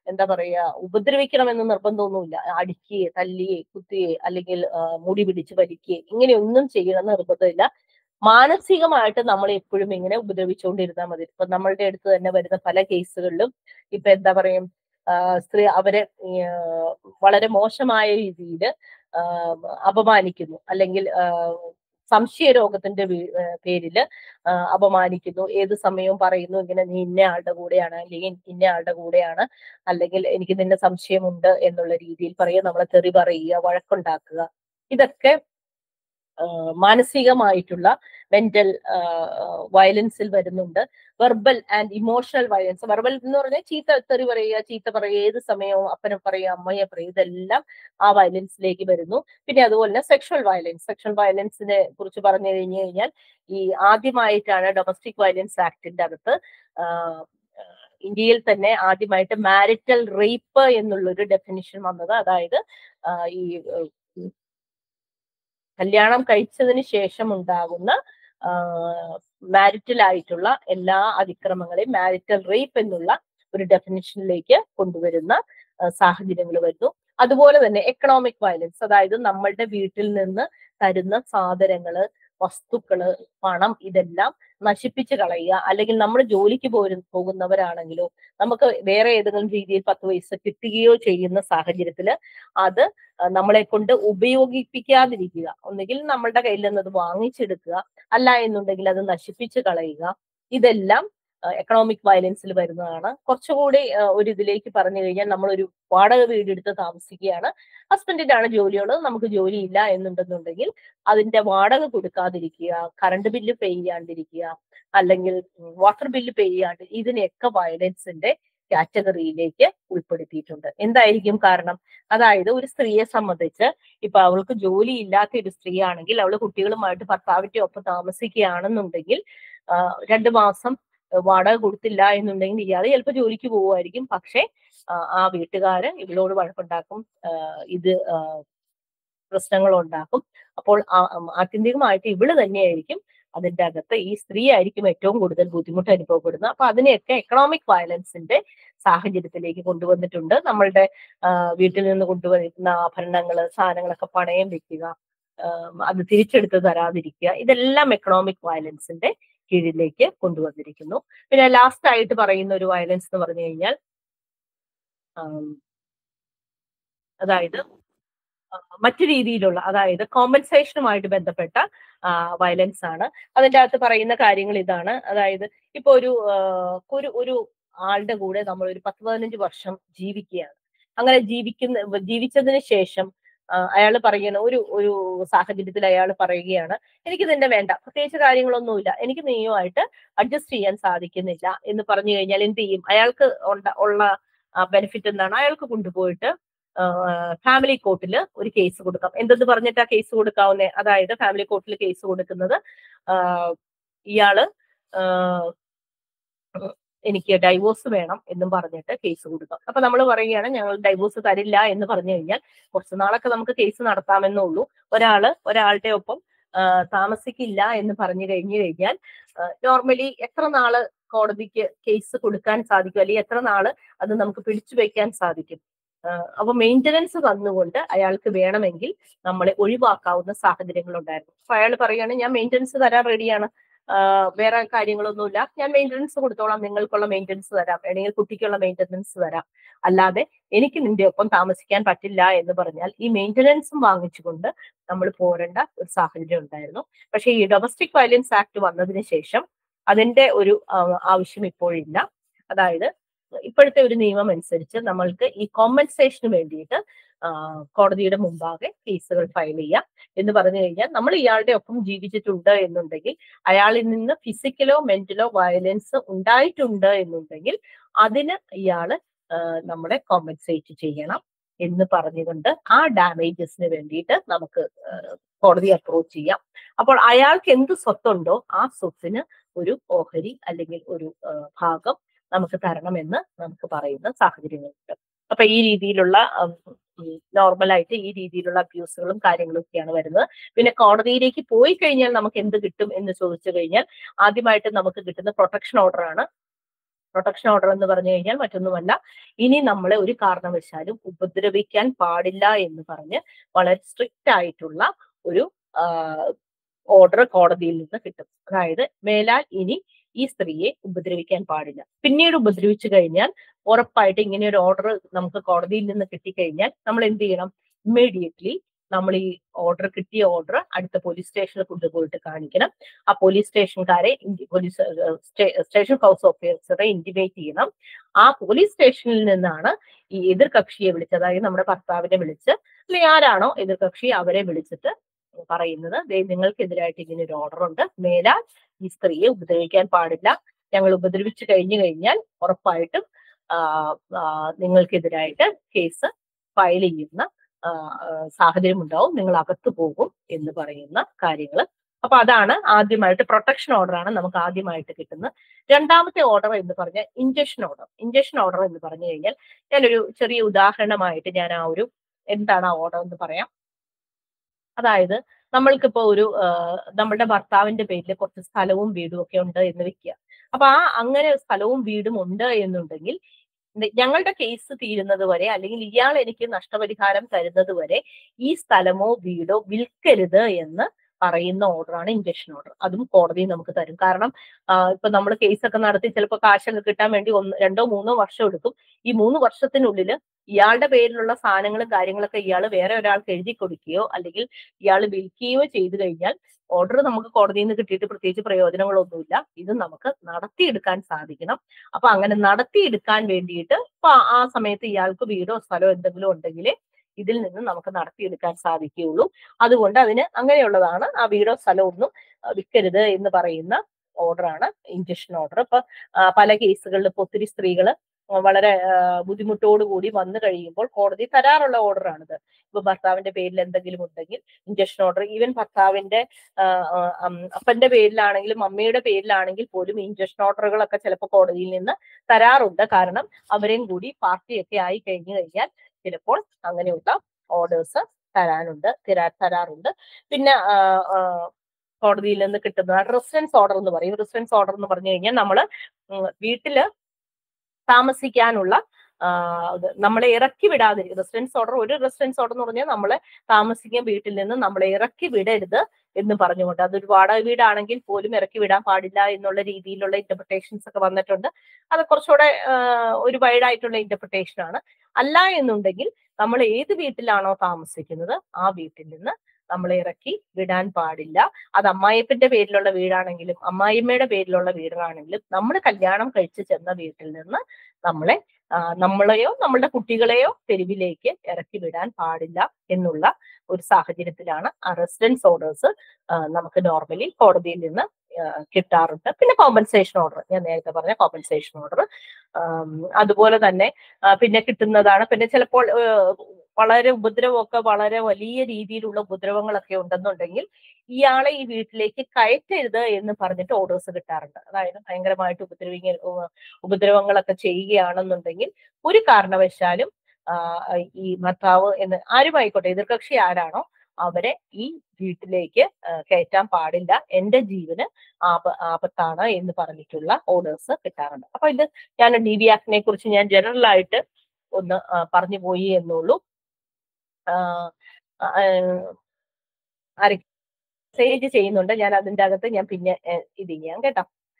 എന്താ പറയാ ഉപദ്രവിക്കണമെന്ന് നിർബന്ധമൊന്നുമില്ല അടിക്കുകയെ തല്ലിയെ കുത്തിയെ അല്ലെങ്കിൽ ആ, മുടി പിടിച്ച് വലിക്കുകയെ ഇങ്ങനെയൊന്നും ചെയ്യണമെന്ന് നിർബന്ധമില്ല മാനസികമായിട്ട് നമ്മൾ എപ്പോഴും ഇങ്ങനെ ഉപദ്രവിച്ചുകൊണ്ടിരുന്നാൽ മതി ഇപ്പൊ നമ്മളുടെ അടുത്ത് തന്നെ വരുന്ന പല കേസുകളിലും ഇപ്പൊ എന്താ പറയും ആ, സ്ത്രീ അവരെ ഈ, ആ, വളരെ മോശമായ രീതിയിൽ അപമാനിക്കുന്നു അല്ലെങ്കിൽ ആ, സംശയ രോഗത്തിന്റെ വീ- ആ, പേരില് ആ, അപമാനിക്കുന്നു ഏത് സമയവും പറയുന്നു ഇങ്ങനെ നീ ഇന്ന ആളുടെ കൂടെയാണ് അല്ലെങ്കിൽ ഇന്ന ആളുടെ കൂടെയാണ് അല്ലെങ്കിൽ എനിക്ക് നിന്നെ സംശയമുണ്ട് എന്നുള്ള രീതിയിൽ പറയുക നമ്മളെ തെറി പറയുക വഴക്കുണ്ടാക്കുക ഇതൊക്കെ ആ, മാനസികമായിട്ടുള്ള മെന്റൽ വയലൻസിൽ വരുന്നുണ്ട് verbal and emotional violence verbal എന്ന് പറഞ്ഞാൽ ചീത്ത തെറി പറയുക ചീത്ത പറയുക ഏത് സമയവും അപ്പനെ പറയുക അമ്മയെ പറയുക ഇതെല്ലാം ആ വയലൻസിലേക്ക് വരുന്നു പിന്നെ അതുപോലെ തന്നെ സെക്ഷൽ വയലൻസ് സെക്ഷൽ വയലൻസിനെ കുറിച്ച് പറഞ്ഞു കഴിഞ്ഞു കഴിഞ്ഞാൽ ഈ ആദ്യമായിട്ടാണ് ഡൊമസ്റ്റിക് വയലൻസ് ആക്ടിന്റെ അകത്ത് ആ, ആ, ഇന്ത്യയിൽ തന്നെ ആദ്യമായിട്ട് മാരിറ്റൽ റേപ്പ് എന്നുള്ള ഒരു ഡെഫിനിഷൻ വന്നത് അതായത് ആ, ഈ ഉം, കല്യാണം കഴിച്ചതിന് ശേഷം ഉണ്ടാകുന്ന മാരിറ്റൽ ആയിട്ടുള്ള എല്ലാ അതിക്രമങ്ങളെയും മാരിറ്റൽ റേപ്പ് എന്നുള്ള ഒരു ഡെഫിനിഷനിലേക്ക് കൊണ്ടുവരുന്ന സാഹചര്യങ്ങൾ വരുന്നു അതുപോലെ തന്നെ എക്കണോമിക് വയലൻസ് അതായത് നമ്മളുടെ വീട്ടിൽ നിന്ന് തരുന്ന സാധനങ്ങള് വസ്തുക്കള് പണം ഇതെല്ലാം നശിപ്പിച്ച് കളയുക അല്ലെങ്കിൽ നമ്മൾ ജോലിക്ക് പോരു പോകുന്നവരാണെങ്കിലോ നമുക്ക് വേറെ ഏതെങ്കിലും രീതിയിൽ പത്ത് പൈസ കിട്ടുകയോ ചെയ്യുന്ന സാഹചര്യത്തിൽ അത് അഹ് നമ്മളെ കൊണ്ട് ഉപയോഗിപ്പിക്കാതിരിക്കുക ഒന്നുകിൽ നമ്മളുടെ കയ്യിൽ നിന്ന് അത് വാങ്ങിച്ചെടുക്കുക അല്ല എന്നുണ്ടെങ്കിൽ അത് നശിപ്പിച്ച് കളയുക ഇതെല്ലാം എക്കണോമിക് വയലൻസിൽ വരുന്നതാണ് കുറച്ചുകൂടി അഹ് ഒരു ഇതിലേക്ക് പറഞ്ഞു കഴിഞ്ഞാൽ നമ്മളൊരു വാടക വീടെടുത്ത് താമസിക്കുകയാണ് ഹസ്ബൻഡിനാണ് ജോലിയുള്ളത് നമുക്ക് ജോലിയില്ല എന്നുണ്ടെന്നുണ്ടെങ്കിൽ അതിന്റെ വാടക കൊടുക്കാതിരിക്കുക കറണ്ട് ബില്ല് പേ ചെയ്യാണ്ടിരിക്കുക അല്ലെങ്കിൽ വാട്ടർ ബില്ല് പേ ചെയ്യാണ്ട് ഇതിനെയൊക്കെ വയലൻസിന്റെ കാറ്റഗറിയിലേക്ക് ഉൾപ്പെടുത്തിയിട്ടുണ്ട് എന്തായിരിക്കും കാരണം അതായത് ഒരു സ്ത്രീയെ സംബന്ധിച്ച് ഇപ്പൊ അവൾക്ക് ജോലി ഇല്ലാത്ത ഒരു സ്ത്രീ ആണെങ്കിൽ അവള് കുട്ടികളുമായിട്ട് ഭർത്താവിന്റെ ഒപ്പം താമസിക്കുകയാണെന്നുണ്ടെങ്കിൽ ആ, രണ്ട് മാസം വാടക കൊടുത്തില്ല എന്നുണ്ടെങ്കിൽ ഇയാള് ചിലപ്പോൾ ജോലിക്ക് പോവുമായിരിക്കും പക്ഷെ ആ, ആ വീട്ടുകാര് ഇവളോട് വഴക്കുണ്ടാക്കും ആ, ഇത് ആ, പ്രശ്നങ്ങൾ ഉണ്ടാക്കും അപ്പോൾ ആ- ഉം, ആത്യന്തികമായിട്ട് ഇവള് തന്നെയായിരിക്കും അതിന്റെ അകത്ത് ഈ സ്ത്രീ ആയിരിക്കും ഏറ്റവും കൂടുതൽ ബുദ്ധിമുട്ട് അനുഭവപ്പെടുന്നത് അപ്പൊ അതിനെയൊക്കെ എക്കണോമിക് വയലൻസിന്റെ സാഹചര്യത്തിലേക്ക് കൊണ്ടുവന്നിട്ടുണ്ട് നമ്മളുടെ ആ, വീട്ടിൽ നിന്ന് കൊണ്ടുവരുന്ന ആഭരണങ്ങള് സാധനങ്ങളൊക്കെ പണയം വെക്കുക ആം, അത് തിരിച്ചെടുത്ത് തരാതിരിക്കുക ഇതെല്ലാം എക്കണോമിക് വയലൻസിന്റെ കീഴിലേക്ക് കൊണ്ടുവന്നിരിക്കുന്നു പിന്നെ ലാസ്റ്റ് ആയിട്ട് പറയുന്ന ഒരു വയലൻസ് എന്ന് പറഞ്ഞു കഴിഞ്ഞാൽ ആം, അതായത് ആ, മറ്റു രീതിയിലുള്ള അതായത് കോമ്പൻസേഷനുമായിട്ട് ബന്ധപ്പെട്ട വയലൻസ് ആണ് അതിൻ്റെ അകത്ത് പറയുന്ന കാര്യങ്ങൾ ഇതാണ് അതായത് ഇപ്പൊ ഒരു ആ, ഒരു ഒരു ആളുടെ കൂടെ നമ്മൾ ഒരു പത്ത് പതിനഞ്ച് വർഷം ജീവിക്കുകയാണ് അങ്ങനെ ജീവിക്കുന്ന ജീവിച്ചതിന് ശേഷം അയാൾ പറയുന്ന ഒരു ഒരു സാഹചര്യത്തിൽ അയാൾ പറയുകയാണ് എനിക്ക് നിന്നെ വേണ്ട പ്രത്യേകിച്ച് കാര്യങ്ങളൊന്നുമില്ല എനിക്ക് നീയുമായിട്ട് അഡ്ജസ്റ്റ് ചെയ്യാൻ സാധിക്കുന്നില്ല എന്ന് പറഞ്ഞു കഴിഞ്ഞാൽ എന്ത് ചെയ്യും അയാൾക്ക് ഉണ്ട- ഉള്ള ബെനിഫിറ്റ് എന്താണ് അയാൾക്ക് കൊണ്ടുപോയിട്ട് ഫാമിലി കോർട്ടിൽ ഒരു കേസ് കൊടുക്കാം എന്തെന്ന് പറഞ്ഞിട്ടാ കേസ് കൊടുക്കാവുന്നേ അതായത് ഫാമിലി കോർട്ടിൽ കേസ് കൊടുക്കുന്നത് ആഹ് ഇയാള് ആഹ് ഉം എനിക്ക് ഡൈവോഴ്സ് വേണം എന്നും പറഞ്ഞിട്ട് കേസ് കൊടുക്കാം അപ്പൊ നമ്മൾ പറയുകയാണ് ഞങ്ങൾ ഡൈവോഴ്സ് തരില്ല എന്ന് പറഞ്ഞു കഴിഞ്ഞാൽ കുറച്ച് നാളൊക്കെ നമുക്ക് കേസ് നടത്താമെന്നേ ഉള്ളൂ ഒരാള് ഒരാളുടെ ഒപ്പം ആഹ് താമസിക്കില്ല എന്ന് പറഞ്ഞു കഴിഞ്ഞു കഴിഞ്ഞാൽ നോർമലി എത്ര നാള് കോടതിക്ക് കേസ് കൊടുക്കാൻ സാധിക്കും അല്ലെങ്കിൽ എത്ര നാള് അത് നമുക്ക് പിടിച്ചു വെക്കാൻ സാധിക്കും ആഹ് അപ്പൊ മെയിന്റനൻസ് തന്നുകൊണ്ട് അയാൾക്ക് വേണമെങ്കിൽ നമ്മളെ ഒഴിവാക്കാവുന്ന സാഹചര്യങ്ങൾ ഉണ്ടായിരുന്നു അപ്പൊ അയാൾ പറയുകയാണ് ഞാൻ മെയിന്റനൻസ് തരാൻ റെഡിയാണ് വേറെ കാര്യങ്ങളൊന്നുമില്ല ഞാൻ മെയിന്റനൻസ് കൊടുത്തോളാം നിങ്ങൾക്കുള്ള മെയിന്റനൻസ് തരാം അല്ലെങ്കിൽ കുട്ടിക്കുള്ള മെയിന്റനൻസ് തരാം അല്ലാതെ എനിക്ക് നിന്റെ ഒപ്പം താമസിക്കാൻ പറ്റില്ല എന്ന് പറഞ്ഞാൽ ഈ മെയിന്റനൻസും വാങ്ങിച്ചുകൊണ്ട് നമ്മൾ പോരേണ്ട ഒരു സാഹചര്യം ഉണ്ടായിരുന്നു പക്ഷേ ഈ ഡൊമസ്റ്റിക് വയലൻസ് ആക്ട് വന്നതിന് ശേഷം അതിന്റെ ഒരു ആ- ആവശ്യം ഇപ്പോഴില്ല അതായത് ഇപ്പോഴത്തെ ഒരു നിയമം അനുസരിച്ച് നമ്മൾക്ക് ഈ കോമ്പൻസേഷന് വേണ്ടിയിട്ട് ആ, കോടതിയുടെ മുമ്പാകെ കേസുകൾ ഫയൽ ചെയ്യാം എന്ന് പറഞ്ഞു കഴിഞ്ഞാൽ നമ്മൾ ഇയാളുടെ ഒപ്പം ജീവിച്ചിട്ടുണ്ട് എന്നുണ്ടെങ്കിൽ അയാളിൽ നിന്ന് ഫിസിക്കലോ മെന്റലോ വയലൻസ് ഉണ്ടായിട്ടുണ്ട് എന്നുണ്ടെങ്കിൽ അതിന് ഇയാള് ആ, നമ്മളെ കോമ്പൻസേറ്റ് ചെയ്യണം എന്ന് പറഞ്ഞുകൊണ്ട് ആ ഡാമേജസിന് വേണ്ടിയിട്ട് നമുക്ക് ആ, കോടതി അപ്രോച്ച് ചെയ്യാം അപ്പോൾ അയാൾക്ക് എന്ത് സ്വത്തുണ്ടോ ആ സ്വത്തിന് ഒരു ഓഹരി അല്ലെങ്കിൽ ഒരു ആ, ഭാഗം നമുക്ക് തരണമെന്ന് നമുക്ക് പറയുന്ന സാഹചര്യങ്ങളുണ്ട് അപ്പൊ ഈ രീതിയിലുള്ള നോർമലായിട്ട് ഈ രീതിയിലുള്ള അബ്യൂസുകളും കാര്യങ്ങളും ഒക്കെയാണ് വരുന്നത് പിന്നെ കോടതിയിലേക്ക് പോയി കഴിഞ്ഞാൽ നമുക്ക് എന്ത് കിട്ടും എന്ന് ചോദിച്ചു കഴിഞ്ഞാൽ ആദ്യമായിട്ട് നമുക്ക് കിട്ടുന്ന പ്രൊട്ടക്ഷൻ ഓർഡർ ആണ് പ്രൊട്ടക്ഷൻ ഓർഡർ എന്ന് പറഞ്ഞു കഴിഞ്ഞാൽ മറ്റൊന്നുമല്ല ഇനി നമ്മളെ ഒരു കാരണവശാലും ഉപദ്രവിക്കാൻ പാടില്ല എന്ന് പറഞ്ഞ് വളരെ സ്ട്രിക്റ്റ് ആയിട്ടുള്ള ഒരു ഓർഡർ കോടതിയിൽ നിന്ന് കിട്ടും അതായത് മേലാൽ ഇനി ഈ സ്ത്രീയെ ഉപദ്രവിക്കാൻ പാടില്ല പിന്നീട് ഉപദ്രവിച്ചു കഴിഞ്ഞാൽ ഉറപ്പായിട്ട് ഇങ്ങനെ ഒരു ഓർഡർ നമുക്ക് കോടതിയിൽ നിന്ന് കിട്ടിക്കഴിഞ്ഞാൽ നമ്മൾ എന്ത് ചെയ്യണം ഇമ്മീഡിയറ്റ്ലി നമ്മൾ ഈ ഓർഡർ കിട്ടിയ ഓർഡർ അടുത്ത പോലീസ് സ്റ്റേഷനിൽ കൊണ്ടുപോയിട്ട് കാണിക്കണം ആ പോലീസ് സ്റ്റേഷൻകാരെ പോലീസ് സ്റ്റേഷൻ ഹൗസ് ഓഫീസറെ ഇന്റിമേറ്റ് ചെയ്യണം ആ പോലീസ് സ്റ്റേഷനിൽ നിന്നാണ് ഈ എതിർ കക്ഷിയെ വിളിച്ച് അതായത് നമ്മുടെ ഭർത്താവിനെ വിളിച്ച് അല്ലെങ്കിൽ ആരാണോ എതിർ കക്ഷി അവരെ വിളിച്ചിട്ട് പറയുന്നത് ദേ നിങ്ങൾക്കെതിരായിട്ട് ഇങ്ങനെ ഒരു ഓർഡർ ഉണ്ട് മേലാൽ ഈ സ്ത്രീയെ ഉപദ്രവിക്കാൻ പാടില്ല ഞങ്ങൾ ഉപദ്രവിച്ചു കഴിഞ്ഞു കഴിഞ്ഞാൽ ഉറപ്പായിട്ടും ആ, ആ, നിങ്ങൾക്കെതിരായിട്ട് കേസ് ഫയൽ ചെയ്യുന്ന ആ, ആ, സാഹചര്യം ഉണ്ടാവും നിങ്ങൾ അകത്തു പോകും എന്ന് പറയുന്ന കാര്യങ്ങൾ അപ്പൊ അതാണ് ആദ്യമായിട്ട് പ്രൊട്ടക്ഷൻ ഓർഡർ ആണ് നമുക്ക് ആദ്യമായിട്ട് കിട്ടുന്നത് രണ്ടാമത്തെ ഓർഡർ എന്ന് പറഞ്ഞാൽ ഇഞ്ചക്ഷൻ ഓർഡർ ഇഞ്ചക്ഷൻ ഓർഡർ എന്ന് പറഞ്ഞു കഴിഞ്ഞാൽ ഞാനൊരു ചെറിയ ഉദാഹരണമായിട്ട് ഞാൻ ആ ഒരു എന്താണ് ആ ഓർഡർ എന്ന് പറയാം അതായത് നമ്മൾക്കിപ്പോ ഒരു ആ, നമ്മുടെ ഭർത്താവിന്റെ പേരിൽ കുറച്ച് സ്ഥലവും വീടും ഒക്കെ ഉണ്ട് എന്ന് വെക്കുക അപ്പൊ ആ അങ്ങനെ സ്ഥലവും വീടും ഉണ്ട് എന്നുണ്ടെങ്കിൽ ന- ഞങ്ങളുടെ കേസ് തീരുന്നത് വരെ അല്ലെങ്കിൽ ഇയാൾ എനിക്ക് നഷ്ടപരിഹാരം തരുന്നത് വരെ ഈ സ്ഥലമോ വീടോ വിൽക്കരുത് എന്ന് പറയുന്ന ഓർഡറാണ് ഇഞ്ചക്ഷൻ ഓർഡർ അതും കോടതി നമുക്ക് തരും കാരണം ആ, ഇപ്പൊ നമ്മൾ കേസൊക്കെ നടത്തി ചിലപ്പോൾ കാശൊക്കെ കിട്ടാൻ വേണ്ടി ഒന്ന് രണ്ടോ മൂന്നോ വർഷം എടുക്കും ഈ മൂന്ന് വർഷത്തിനുള്ളിൽ ഇയാളുടെ പേരിലുള്ള സാധനങ്ങളും കാര്യങ്ങളൊക്കെ ഇയാൾ വേറെ ഒരാൾക്ക് എഴുതി കൊടുക്കുകയോ അല്ലെങ്കിൽ ഇയാൾ വിൽക്കുകയോ ചെയ്തു കഴിഞ്ഞാൽ ഓർഡർ നമുക്ക് കോടതിയിൽ നിന്ന് കിട്ടിയിട്ട് പ്രത്യേകിച്ച് പ്രയോജനങ്ങളൊന്നുമില്ല ഇത് നമുക്ക് നടത്തിയെടുക്കാൻ സാധിക്കണം അപ്പൊ അങ്ങനെ നടത്തിയെടുക്കാൻ വേണ്ടിയിട്ട് ഇപ്പൊ ആ- ആ സമയത്ത് ഇയാൾക്ക് വീടോ സ്ഥലമോ എന്തെങ്കിലും ഉണ്ടെങ്കിൽ ഇതിൽ നിന്ന് നമുക്ക് നടത്തിയെടുക്കാൻ സാധിക്കുകയുള്ളൂ അതുകൊണ്ട് അതിന് അങ്ങനെയുള്ളതാണ് ആ വീടോ സ്ഥലമോ ഒന്നും ആ, വിൽക്കരുത് എന്ന് പറയുന്ന ഓർഡറാണ് ഇഞ്ചക്ഷൻ ഓർഡർ ഇപ്പൊ ആ, പല കേസുകളിൽ ഇപ്പൊ ഒത്തിരി സ്ത്രീകൾ വളരെ ആ, ബുദ്ധിമുട്ടോടുകൂടി വന്നു കഴിയുമ്പോൾ കോടതി തരാറുള്ള ഓർഡറാണിത് ഇപ്പൊ ഭർത്താവിന്റെ പേരിൽ എന്തെങ്കിലും ഉണ്ടെങ്കിൽ ഇഞ്ചക്ഷൻ ഓർഡർ ഈവൻ ഭർത്താവിന്റെ ആ, ആ, ഉം, അപ്പന്റെ പേരിലാണെങ്കിലും അമ്മയുടെ പേരിലാണെങ്കിൽ പോലും ഇഞ്ചക്ഷൻ ഓർഡറുകളൊക്കെ ചിലപ്പോൾ കോടതിയിൽ നിന്ന് തരാറുണ്ട് കാരണം അവരെയും കൂടി പാർട്ടിയൊക്കെ ആയി കഴിഞ്ഞു കഴിഞ്ഞാൽ ചിലപ്പോൾ അങ്ങനെയുള്ള ഓർഡേഴ്സ് തരാനുണ്ട് തരാ തരാറുണ്ട് പിന്നെ ആ, ആ, കോടതിയിൽ നിന്ന് കിട്ടുന്ന റെസിഡൻസ് ഓർഡർ എന്ന് പറയും റെസിഡൻസ് ഓർഡർ എന്ന് പറഞ്ഞു കഴിഞ്ഞാൽ നമ്മള് ഉം, വീട്ടില് താമസിക്കാനുള്ള ആ, ഇത് നമ്മളെ ഇറക്കി വിടാതിരിക്കും റെസിഡൻസ് ഓർഡർ ഒരു റെസിഡൻസ് ഓർഡർ എന്ന് പറഞ്ഞാൽ നമ്മളെ താമസിക്കാൻ വീട്ടിൽ നിന്ന് നമ്മളെ ഇറക്കി വിടരുത് എന്ന് പറഞ്ഞുകൊണ്ട് അതൊരു വാടക വീടാണെങ്കിൽ പോലും ഇറക്കി വിടാൻ പാടില്ല എന്നുള്ള രീതിയിലുള്ള ഇന്റർപ്രിട്ടേഷൻസ് ഒക്കെ വന്നിട്ടുണ്ട് അത് കുറച്ചുകൂടെ ആ, ഒരു വൈഡ് ആയിട്ടുള്ള ഇന്റർപ്രിട്ടേഷൻ ആണ് അല്ല എന്നുണ്ടെങ്കിൽ നമ്മൾ ഏത് വീട്ടിലാണോ താമസിക്കുന്നത് ആ വീട്ടിൽ നിന്ന് നമ്മളെ ഇറക്കി വിടാൻ പാടില്ല അത് അമ്മായിപ്പന്റെ പേരിലുള്ള വീടാണെങ്കിലും അമ്മായിമ്മയുടെ പേരിലുള്ള വീടാണെങ്കിലും നമ്മൾ കല്യാണം കഴിച്ച് ചെന്ന വീട്ടിൽ നിന്ന് നമ്മളെ ആ, നമ്മളെയോ നമ്മളുടെ കുട്ടികളെയോ തെരുവിലേക്ക് ഇറക്കി വിടാൻ പാടില്ല എന്നുള്ള ഒരു സാഹചര്യത്തിലാണ് ആ റെസിഡൻസ് ഓർഡേഴ്സ് നമുക്ക് നോർമലി കോടതിയിൽ നിന്ന് ആ, കിട്ടാറുണ്ട് പിന്നെ കോമ്പൻസേഷൻ ഓർഡർ ഞാൻ നേരത്തെ പറഞ്ഞ കോമ്പൻസേഷൻ ഓർഡർ അതുപോലെ തന്നെ ആ, പിന്നെ കിട്ടുന്നതാണ് പിന്നെ ചിലപ്പോൾ ആ, വളരെ ഉപദ്രവമൊക്കെ വളരെ വലിയ രീതിയിലുള്ള ഉപദ്രവങ്ങളൊക്കെ ഉണ്ടെന്നുണ്ടെങ്കിൽ ഇയാളെ ഈ വീട്ടിലേക്ക് കയറ്റരുത് എന്ന് പറഞ്ഞിട്ട് ഓർഡേഴ്സ് കിട്ടാറുണ്ട് അതായത് ഭയങ്കരമായിട്ട് ഉപദ്രവിക്ക ഉ- ഉപദ്രവങ്ങളൊക്കെ ചെയ്യുകയാണെന്നുണ്ടെങ്കിൽ ഒരു കാരണവശാലും ആ, ഈ ഭർത്താവ് എന്ന് ആരുമായിക്കോട്ടെ എതിർകക്ഷി ആരാണോ അവരെ ഈ വീട്ടിലേക്ക് ആ, കയറ്റാൻ പാടില്ല എന്റെ ജീവന് ആപ ആപത്താണ് എന്ന് പറഞ്ഞിട്ടുള്ള ഓർഡേഴ്സ് കിട്ടാറുണ്ട് അപ്പൊ ഇത് ഞാൻ ഡി ബി ആക്ടിനെ കുറിച്ച് ഞാൻ ജനറൽ ആയിട്ട് ഒന്ന് ആ, പറഞ്ഞു പോയി എന്നുള്ളൂ ആഹ് ആഹ് ആരൊക്കെ മെസ്സേജ് ചെയ്യുന്നുണ്ട് ഞാൻ അതിന്റെ അകത്ത് ഞാൻ പിന്നെ ഏഹ്, ഇത് ചെയ്യാം കേട്ടോ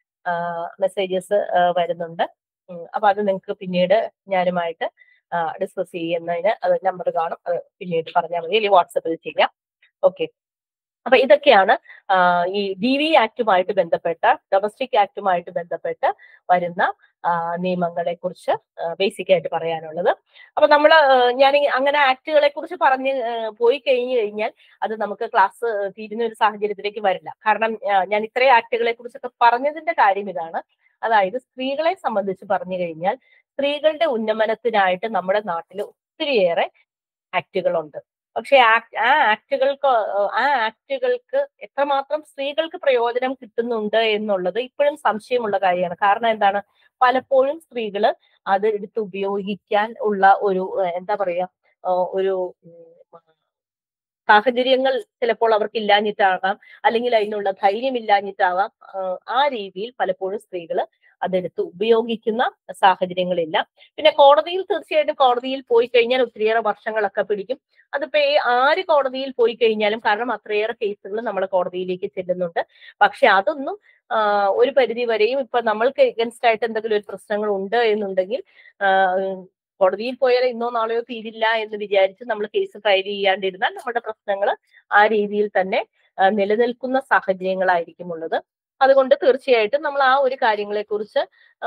മെസ്സേജസ് വരുന്നുണ്ട് ഉം, അപ്പൊ അത് നിങ്ങൾക്ക് പിന്നീട് ഞാനുമായിട്ട് ഡിസ്കസ് ചെയ്യുന്നതിന് അത് നമ്പർ കാണും അത് പിന്നീട് പറഞ്ഞാൽ മതി അല്ലെങ്കിൽ വാട്സപ്പിൽ ചെയ്യാം ഓക്കെ അപ്പൊ ഇതൊക്കെയാണ് ആ, ഈ ഡി വി ആക്ടുമായിട്ട് ബന്ധപ്പെട്ട ഡൊമസ്റ്റിക് ആക്ടുമായിട്ട് ബന്ധപ്പെട്ട് വരുന്ന ആ, നിയമങ്ങളെ കുറിച്ച് ബേസിക് ആയിട്ട് പറയാനുള്ളത് അപ്പൊ നമ്മൾ ഞാൻ അങ്ങനെ ആക്ടുകളെ കുറിച്ച് പറഞ്ഞ് ആ, പോയി കഴിഞ്ഞു കഴിഞ്ഞാൽ അത് നമുക്ക് ക്ലാസ് തീരുന്ന ഒരു സാഹചര്യത്തിലേക്ക് വരില്ല കാരണം ആ, ഞാൻ ഇത്രയും ആക്ടുകളെ കുറിച്ചൊക്കെ പറഞ്ഞതിന്റെ കാര്യം ഇതാണ് അതായത് സ്ത്രീകളെ സംബന്ധിച്ച് പറഞ്ഞു കഴിഞ്ഞാൽ സ്ത്രീകളുടെ ഉന്നമനത്തിനായിട്ട് നമ്മുടെ നാട്ടിൽ ഒത്തിരിയേറെ ആക്ടുകളുണ്ട് പക്ഷെ ആ- ആ ആക്ടുകൾക്ക് ആ ആക്ടുകൾക്ക് എത്രമാത്രം സ്ത്രീകൾക്ക് പ്രയോജനം കിട്ടുന്നുണ്ട് എന്നുള്ളത് ഇപ്പോഴും സംശയമുള്ള കാര്യമാണ് കാരണം എന്താണ് പലപ്പോഴും സ്ത്രീകൾ അത് എടുത്ത് ഉപയോഗിക്കാൻ ഉള്ള ഒരു ഏഹ്, എന്താ പറയാ ഏഹ്, ഒരു ഉം, സാഹചര്യങ്ങൾ ചിലപ്പോൾ അവർക്ക് ഇല്ലാഞ്ഞിട്ടാകാം അല്ലെങ്കിൽ അതിനുള്ള ധൈര്യം ഇല്ലാഞ്ഞിട്ടാവാം ആഹ്, ആ രീതിയിൽ പലപ്പോഴും സ്ത്രീകൾ അതെടുത്ത് ഉപയോഗിക്കുന്ന സാഹചര്യങ്ങളില്ല പിന്നെ കോടതിയിൽ തീർച്ചയായിട്ടും കോടതിയിൽ പോയി കഴിഞ്ഞാൽ ഒത്തിരിയേറെ വർഷങ്ങളൊക്കെ പിടിക്കും അതിപ്പോ ഈ ആര് കോടതിയിൽ പോയി കഴിഞ്ഞാലും കാരണം അത്രയേറെ കേസുകൾ നമ്മൾ കോടതിയിലേക്ക് ചെല്ലുന്നുണ്ട് പക്ഷെ അതൊന്നും ആ, ഒരു പരിധി വരെയും ഇപ്പൊ നമ്മൾക്ക് എഗൻസ്റ്റ് ആയിട്ട് എന്തെങ്കിലും ഒരു പ്രശ്നങ്ങൾ ഉണ്ട് എന്നുണ്ടെങ്കിൽ ആ, കോടതിയിൽ പോയാൽ ഇന്നോ നാളെയോ തീരില്ല എന്ന് വിചാരിച്ച് നമ്മൾ കേസ് ഫയൽ ചെയ്യാണ്ടിരുന്നാൽ നമ്മുടെ പ്രശ്നങ്ങൾ ആ രീതിയിൽ തന്നെ ആ, നിലനിൽക്കുന്ന സാഹചര്യങ്ങളായിരിക്കും ഉള്ളത് അതുകൊണ്ട് തീർച്ചയായിട്ടും നമ്മൾ ആ ഒരു കാര്യങ്ങളെ കുറിച്ച്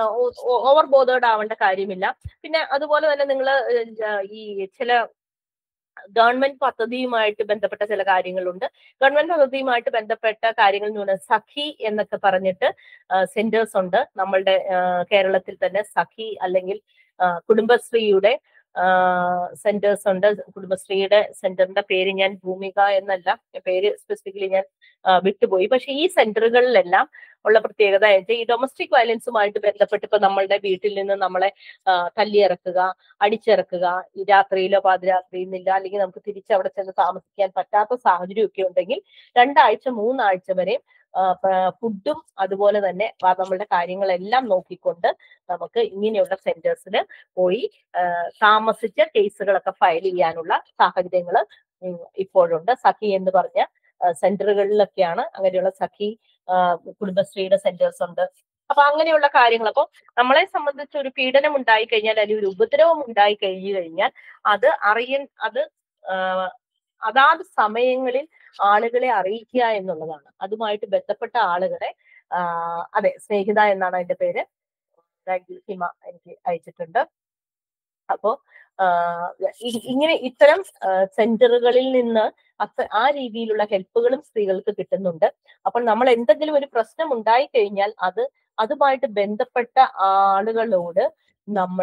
ഓവർ ബോധേഡ് ആവേണ്ട കാര്യമില്ല പിന്നെ അതുപോലെ തന്നെ നിങ്ങൾ ഈ ചില ഗവൺമെന്റ് പദ്ധതിയുമായിട്ട് ബന്ധപ്പെട്ട ചില കാര്യങ്ങളുണ്ട് ഗവൺമെന്റ് പദ്ധതിയുമായിട്ട് ബന്ധപ്പെട്ട കാര്യങ്ങൾ എന്ന് പറഞ്ഞാൽ സഖി എന്നൊക്കെ പറഞ്ഞിട്ട് സെന്റേഴ്സ് ഉണ്ട് നമ്മളുടെ ആ, കേരളത്തിൽ തന്നെ സഖി അല്ലെങ്കിൽ ആ, കുടുംബശ്രീയുടെ സെന്റേഴ്സ് ഉണ്ട് കുടുംബശ്രീയുടെ സെന്ററിന്റെ പേര് ഞാൻ ഭൂമിക എന്നല്ല പേര് സ്പെസിഫിക്കലി ഞാൻ ആ, വിട്ടുപോയി പക്ഷെ ഈ സെന്ററുകളിലെല്ലാം ഉള്ള പ്രത്യേകത എന്ന് ഈ ഡൊമസ്റ്റിക് വയലൻസുമായിട്ട് ബന്ധപ്പെട്ട് ഇപ്പൊ നമ്മളുടെ വീട്ടിൽ നിന്ന് നമ്മളെ ആ, തല്ലിയിറക്കുക അടിച്ചിറക്കുക ഈ രാത്രിയിലോ പാതിരാത്രിയിലില്ല അല്ലെങ്കിൽ നമുക്ക് തിരിച്ച് അവിടെ ചെന്ന് താമസിക്കാൻ പറ്റാത്ത സാഹചര്യമൊക്കെ ഉണ്ടെങ്കിൽ രണ്ടാഴ്ച മൂന്നാഴ്ച വരെ ഫുഡും അതുപോലെ തന്നെ ആ നമ്മളുടെ കാര്യങ്ങളെല്ലാം നോക്കിക്കൊണ്ട് നമുക്ക് ഇങ്ങനെയുള്ള സെന്റേഴ്സിൽ പോയി ആ, താമസിച്ച് കേസുകളൊക്കെ ഫയൽ ചെയ്യാനുള്ള സാഹചര്യങ്ങൾ ഇപ്പോഴുണ്ട് സഖി എന്ന് പറഞ്ഞ ആ, സെന്ററുകളിലൊക്കെയാണ് അങ്ങനെയുള്ള സഖി ആ, കുടുംബശ്രീയുടെ സെന്റേഴ്സ് ഉണ്ട് അപ്പൊ അങ്ങനെയുള്ള കാര്യങ്ങൾ അപ്പൊ നമ്മളെ സംബന്ധിച്ച് ഒരു പീഡനം ഉണ്ടായി കഴിഞ്ഞാൽ അല്ലെങ്കിൽ ഒരു ഉപദ്രവം ഉണ്ടായി കഴിഞ്ഞു കഴിഞ്ഞാൽ അത് അറിയ അത് ആ, അതാത് സമയങ്ങളിൽ ആളുകളെ അറിയിക്കുക എന്നുള്ളതാണ് അതുമായിട്ട് ബന്ധപ്പെട്ട ആളുകളെ ആ, അതെ സ്നേഹിത എന്നാണ് അതിന്റെ പേര് താങ്ക് യു ഹിമ എനിക്ക് അയച്ചിട്ടുണ്ട് അപ്പോ ആ, ഇ- ഇങ്ങനെ ഇത്തരം സെന്ററുകളിൽ നിന്ന് അത്ത ആ രീതിയിലുള്ള ഹെൽപ്പുകളും സ്ത്രീകൾക്ക് കിട്ടുന്നുണ്ട് അപ്പോൾ നമ്മൾ എന്തെങ്കിലും ഒരു പ്രശ്നം ഉണ്ടായി കഴിഞ്ഞാൽ അത് അതുമായിട്ട് ബന്ധപ്പെട്ട ആളുകളോട് നമ്മൾ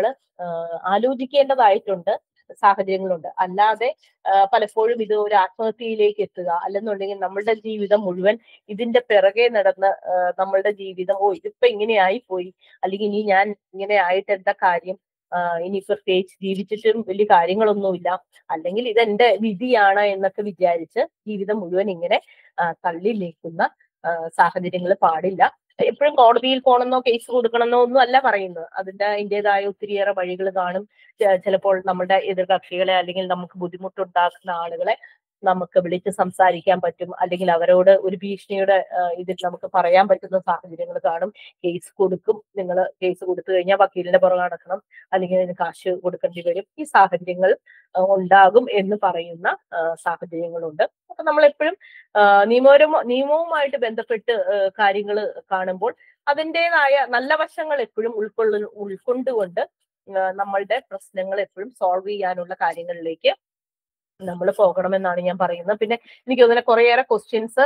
ആലോചിക്കേണ്ടതായിട്ടുണ്ട് സാഹചര്യങ്ങളുണ്ട് അല്ലാതെ ആ, പലപ്പോഴും ഇത് ഒരു ആത്മഹത്യയിലേക്ക് എത്തുക അല്ലെന്നുണ്ടെങ്കിൽ നമ്മളുടെ ജീവിതം മുഴുവൻ ഇതിന്റെ പിറകെ നടന്ന് ആ, നമ്മളുടെ ജീവിതം ഓ ഇതിപ്പോ ഇങ്ങനെയായി പോയി അല്ലെങ്കിൽ ഇനി ഞാൻ ഇങ്ങനെ ആയിട്ട് എന്താ കാര്യം ആ, ഇനി പ്രത്യേകിച്ച് ജീവിച്ചിട്ടും വലിയ കാര്യങ്ങളൊന്നുമില്ല അല്ലെങ്കിൽ ഇതെന്റെ വിധിയാണ് എന്നൊക്കെ വിചാരിച്ച് ജീവിതം മുഴുവൻ ഇങ്ങനെ ആ, തള്ളി നീക്കുന്ന സാഹചര്യങ്ങൾ പാടില്ല എപ്പോഴും കോടതിയിൽ പോകണമെന്നോ കേസ് കൊടുക്കണമെന്നോ ഒന്നും അല്ല പറയുന്നത് അതിന്റെ അതിൻ്റെതായ ഒത്തിരിയേറെ വഴികൾ കാണും ചെ- ചിലപ്പോൾ നമ്മുടെ എതിർകക്ഷികളെ അല്ലെങ്കിൽ നമുക്ക് ബുദ്ധിമുട്ടുണ്ടാക്കുന്ന ആളുകളെ നമുക്ക് വിളിച്ച് സംസാരിക്കാൻ പറ്റും അല്ലെങ്കിൽ അവരോട് ഒരു ഭീഷണിയുടെ ആ, ഇതിൽ നമുക്ക് പറയാൻ പറ്റുന്ന സാഹചര്യങ്ങൾ കാണും കേസ് കൊടുക്കും നിങ്ങൾ കേസ് കൊടുത്തു കഴിഞ്ഞാൽ വക്കീലിന്റെ പുറകെ നടക്കണം അല്ലെങ്കിൽ അതിന് കാശ് കൊടുക്കേണ്ടി വരും ഈ സാഹചര്യങ്ങൾ ആ, ഉണ്ടാകും എന്ന് പറയുന്ന ആ, സാഹചര്യങ്ങളുണ്ട് അപ്പൊ നമ്മൾ എപ്പോഴും നിയമപരമോ നിയമവുമായിട്ട് ബന്ധപ്പെട്ട് കാര്യങ്ങൾ കാണുമ്പോൾ അതിൻ്റെതായ നല്ല വശങ്ങൾ എപ്പോഴും ഉൾക്കൊള്ളു ഉൾക്കൊണ്ടുകൊണ്ട് ആ, നമ്മളുടെ പ്രശ്നങ്ങൾ എപ്പോഴും സോൾവ് ചെയ്യാനുള്ള കാര്യങ്ങളിലേക്ക് നമ്മൾ പോകണമെന്നാണ് ഞാൻ പറയുന്നത് പിന്നെ എനിക്ക് തോന്നുന്ന കുറേയേറെ ക്വസ്റ്റ്യൻസ്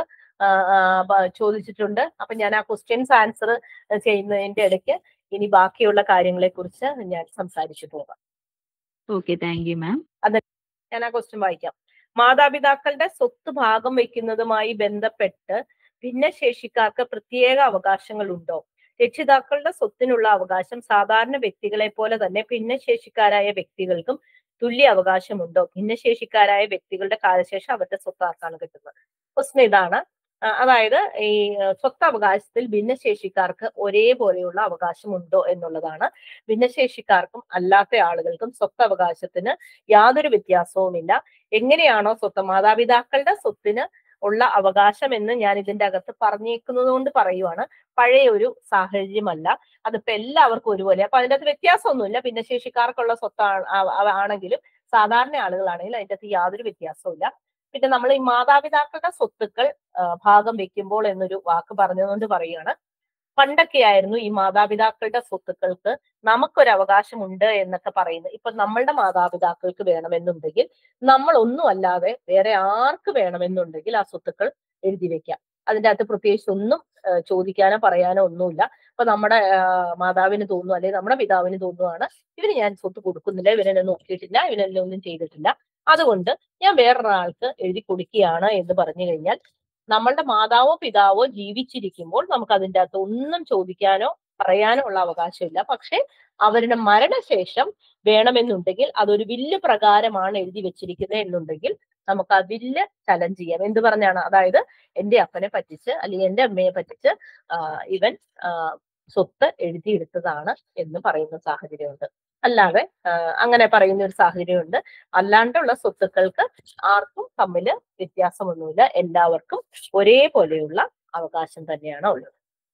ചോദിച്ചിട്ടുണ്ട് അപ്പൊ ഞാൻ ആ ക്വസ്റ്റ്യൻസ് ആൻസർ ചെയ്യുന്നതിന്റെ ഇടയ്ക്ക് ഇനി ബാക്കിയുള്ള കാര്യങ്ങളെ കുറിച്ച് ഞാൻ സംസാരിച്ചു പോകാം ഓക്കെ താങ്ക് യു മാം ഞാൻ ആ ക്വസ്റ്റ്യൻ വായിക്കാം മാതാപിതാക്കളുടെ സ്വത്ത് ഭാഗം വയ്ക്കുന്നതുമായി ബന്ധപ്പെട്ട് ഭിന്നശേഷിക്കാർക്ക് പ്രത്യേക അവകാശങ്ങൾ ഉണ്ടോ രക്ഷിതാക്കളുടെ സ്വത്തിനുള്ള അവകാശം സാധാരണ വ്യക്തികളെ പോലെ തന്നെ ഭിന്നശേഷിക്കാരായ വ്യക്തികൾക്കും തുല്യ അവകാശമുണ്ടോ ഭിന്നശേഷിക്കാരായ വ്യക്തികളുടെ കാലശേഷം അവരുടെ സ്വത്ത് ആർക്കാണ് കിട്ടുന്നത് ക്വസ്റ്റ്യൻ ഇതാണ് ആ, അതായത് ഈ ആ, സ്വത്ത് അവകാശത്തിൽ ഭിന്നശേഷിക്കാർക്ക് ഒരേപോലെയുള്ള അവകാശമുണ്ടോ എന്നുള്ളതാണ് ഭിന്നശേഷിക്കാർക്കും അല്ലാത്ത ആളുകൾക്കും സ്വത്ത് അവകാശത്തിന് യാതൊരു വ്യത്യാസവുമില്ല എങ്ങനെയാണോ സ്വത്ത് മാതാപിതാക്കളുടെ സ്വത്തിന് ഉള്ള അവകാശം എന്ന് ഞാൻ ഇതിന്റെ അകത്ത് പറഞ്ഞേക്കുന്നത് കൊണ്ട് പറയുവാണ് പഴയ ഒരു സാഹചര്യമല്ല അതിപ്പോ എല്ലാവർക്കും ഒരുപോലെ അപ്പൊ അതിന്റെ അകത്ത് വ്യത്യാസമൊന്നുമില്ല ഭിന്നശേഷിക്കാർക്കുള്ള സ്വത്ത് ആണെങ്കിലും സാധാരണ ആളുകളാണെങ്കിൽ അതിന്റെ അകത്ത് യാതൊരു വ്യത്യാസവുമില്ല പിന്നെ നമ്മൾ ഈ മാതാപിതാക്കളുടെ സ്വത്തുക്കൾ ആ, ഭാഗം വെക്കുമ്പോൾ എന്നൊരു വാക്ക് പറഞ്ഞതുകൊണ്ട് പറയുകയാണ് പണ്ടൊക്കെ ആയിരുന്നു ഈ മാതാപിതാക്കളുടെ സ്വത്തുക്കൾക്ക് നമുക്കൊരു അവകാശമുണ്ട് എന്നൊക്കെ പറയുന്നത് ഇപ്പൊ നമ്മളുടെ മാതാപിതാക്കൾക്ക് വേണമെന്നുണ്ടെങ്കിൽ നമ്മൾ ഒന്നും അല്ലാതെ വേറെ ആർക്ക് വേണമെന്നുണ്ടെങ്കിൽ ആ സ്വത്തുക്കൾ എഴുതി വെക്കാം അതിന്റെ അകത്ത് പ്രത്യേകിച്ച് ഒന്നും ആ, ചോദിക്കാനോ പറയാനോ ഒന്നുമില്ല ഇപ്പൊ നമ്മുടെ ആ, മാതാവിന് തോന്നുന്നു അല്ലെങ്കിൽ നമ്മുടെ പിതാവിന് തോന്നുവാണ് ഇവന് ഞാൻ സ്വത്ത് കൊടുക്കുന്നില്ല ഇവനെന്നെ നോക്കിയിട്ടില്ല ഇവനെന്നെ ഒന്നും ചെയ്തിട്ടില്ല അതുകൊണ്ട് ഞാൻ വേറൊരാൾക്ക് എഴുതി കൊടുക്കുകയാണ് എന്ന് പറഞ്ഞു കഴിഞ്ഞാൽ നമ്മളുടെ മാതാവോ പിതാവോ ജീവിച്ചിരിക്കുമ്പോൾ നമുക്ക് അതിന്റെ അകത്ത് ഒന്നും ചോദിക്കാനോ പറയാനോ ഉള്ള അവകാശമില്ല പക്ഷെ അവരുടെ മരണശേഷം വേണമെന്നുണ്ടെങ്കിൽ അതൊരു വില്ല് പ്രകാരമാണ് എഴുതി വെച്ചിരിക്കുന്നത് എന്നുണ്ടെങ്കിൽ നമുക്ക് ആ വില്ല് ചലഞ്ച് ചെയ്യാം എന്ത് പറഞ്ഞാണ് അതായത് എന്റെ അപ്പനെ പറ്റിച്ച് അല്ലെങ്കിൽ എന്റെ അമ്മയെ പറ്റിച്ച് ആ, ഇവൻ ആ, സ്വത്ത് എഴുതിയെടുത്തതാണ് എന്ന് പറയുന്ന സാഹചര്യമുണ്ട് അല്ലാതെ ആ, അങ്ങനെ പറയുന്ന ഒരു സാഹചര്യമുണ്ട് അല്ലാണ്ടുള്ള സ്വത്തുക്കൾക്ക് ആർക്കും തമ്മിൽ വ്യത്യാസമൊന്നുമില്ല എല്ലാവർക്കും ഒരേപോലെയുള്ള അവകാശം തന്നെയാണ് ഉള്ളത്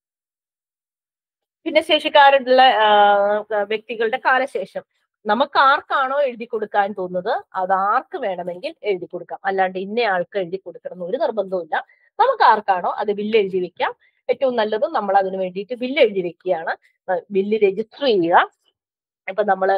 ഭിന്നശേഷിക്കാരുള്ള ആ, വ്യക്തികളുടെ കാലശേഷം നമുക്ക് ആർക്കാണോ എഴുതി കൊടുക്കാൻ തോന്നുന്നത് അത് ആർക്ക് വേണമെങ്കിൽ എഴുതി കൊടുക്കാം അല്ലാണ്ട് ഇന്ന ആൾക്ക് എഴുതി കൊടുക്കണം എന്ന് ഒരു നിർബന്ധവുമില്ല നമുക്ക് ആർക്കാണോ അത് ബില്ല് എഴുതി വെക്കാം ഏറ്റവും നല്ലതും നമ്മൾ അതിന് വേണ്ടിയിട്ട് ബില്ല് എഴുതി വെക്കുകയാണ് ബില്ല് രജിസ്റ്റർ ചെയ്യുക ഇപ്പൊ നമ്മൾ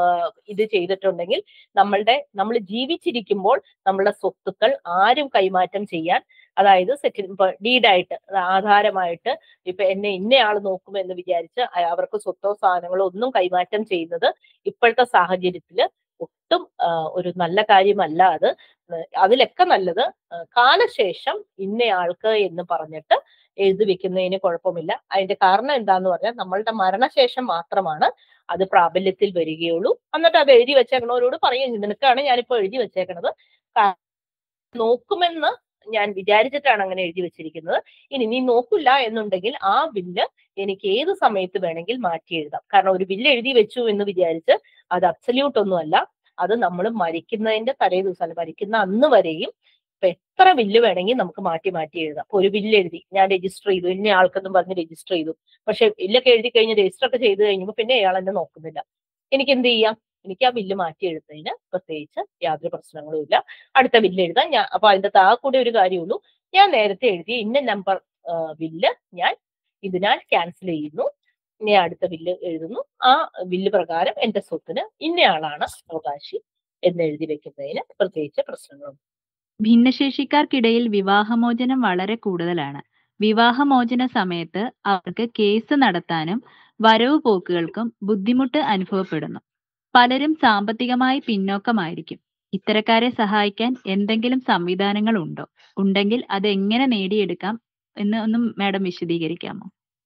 ഇത് ചെയ്തിട്ടുണ്ടെങ്കിൽ നമ്മളുടെ നമ്മൾ ജീവിച്ചിരിക്കുമ്പോൾ നമ്മളുടെ സ്വത്തുക്കൾ ആരും കൈമാറ്റം ചെയ്യാൻ അതായത് സെറ്റിൽ ഇപ്പൊ ഡീഡായിട്ട് ആധാരമായിട്ട് ഇപ്പൊ എന്നെ ഇന്നയാൾ നോക്കുമെന്ന് വിചാരിച്ച് അയ- അവർക്ക് സ്വത്തോ സാധനങ്ങളോ ഒന്നും കൈമാറ്റം ചെയ്യുന്നത് ഇപ്പോഴത്തെ സാഹചര്യത്തില് ഒട്ടും ആ, ഒരു നല്ല കാര്യമല്ല അത് ഏഹ് അതിലൊക്കെ നല്ലത് ആ, കാലശേഷം ഇന്നയാൾക്ക് എന്ന് പറഞ്ഞിട്ട് എഴുതി വെക്കുന്നതിന് കുഴപ്പമില്ല അതിന്റെ കാരണം എന്താന്ന് പറഞ്ഞാൽ നമ്മളുടെ മരണശേഷം മാത്രമാണ് അത് പ്രാബല്യത്തിൽ വരികയുള്ളൂ എന്നിട്ട് അത് എഴുതി വെച്ചേക്കണവരോട് പറയും നിനക്കാണ് ഞാനിപ്പോ എഴുതി വെച്ചേക്കണത് കാ- നോക്കുമെന്ന് ഞാൻ വിചാരിച്ചിട്ടാണ് അങ്ങനെ എഴുതി വെച്ചിരിക്കുന്നത് ഇനി നീ നോക്കില്ല എന്നുണ്ടെങ്കിൽ ആ ബില്ല് എനിക്ക് ഏത് സമയത്ത് വേണമെങ്കിൽ മാറ്റി എഴുതാം കാരണം ഒരു ബില്ല് എഴുതി വെച്ചു എന്ന് വിചാരിച്ച് അത് അബ്സല്യൂട്ട് ഒന്നുമല്ല അത് നമ്മൾ മരിക്കുന്നതിന്റെ തലേ ദിവസം അല്ല മരിക്കുന്ന അന്ന് വരെയും ഇപ്പൊ എത്ര ബില്ല് വേണമെങ്കിൽ നമുക്ക് മാറ്റി മാറ്റി എഴുതാം ഇപ്പൊ ഒരു ബില്ല് എഴുതി ഞാൻ രജിസ്റ്റർ ചെയ്തു ഇന്ന ആൾക്കെന്നും പറഞ്ഞ് രജിസ്റ്റർ ചെയ്തു പക്ഷെ ബില്ലൊക്കെ എഴുതി കഴിഞ്ഞ് രജിസ്റ്റർ ഒക്കെ ചെയ്ത് കഴിഞ്ഞപ്പോൾ പിന്നെ അയാൾ എന്നെ നോക്കുന്നില്ല എനിക്ക് എന്ത് ചെയ്യാം എനിക്ക് ആ ബില്ല് മാറ്റി എഴുതുന്നതിന് പ്രത്യേകിച്ച് യാതൊരു പ്രശ്നങ്ങളും ഇല്ല അടുത്ത ബില്ല് എഴുതാൻ ഞാൻ അപ്പൊ അതിന്റെ താ കൂടെ ഒരു കാര്യമുള്ളൂ ഞാൻ നേരത്തെ എഴുതിയ ഇന്ന നമ്പർ ബില്ല് ഞാൻ ഇതിനാൽ ക്യാൻസൽ ചെയ്യുന്നു ഇനി അടുത്ത ബില്ല് എഴുതുന്നു ആ ബില്ല് പ്രകാരം എന്റെ സ്വത്തിന് ഇന്നയാളാണ് അവകാശി എന്ന് എഴുതി വെക്കുന്നതിന് പ്രത്യേകിച്ച് പ്രശ്നങ്ങളും ഭിന്നശേഷിക്കാർക്കിടയിൽ വിവാഹമോചനം വളരെ കൂടുതലാണ് വിവാഹമോചന സമയത്ത് അവർക്ക് കേസ് നടത്താനും വരവ് പോക്കുകൾക്കും ബുദ്ധിമുട്ട് അനുഭവപ്പെടുന്നു പലരും സാമ്പത്തികമായി പിന്നോക്കമായിരിക്കും ഇത്തരക്കാരെ സഹായിക്കാൻ എന്തെങ്കിലും സംവിധാനങ്ങൾ ഉണ്ടോ ഉണ്ടെങ്കിൽ അത് എങ്ങനെ നേടിയെടുക്കാം എന്ന് ഒന്നും മാഡം വിശദീകരിക്കാമോ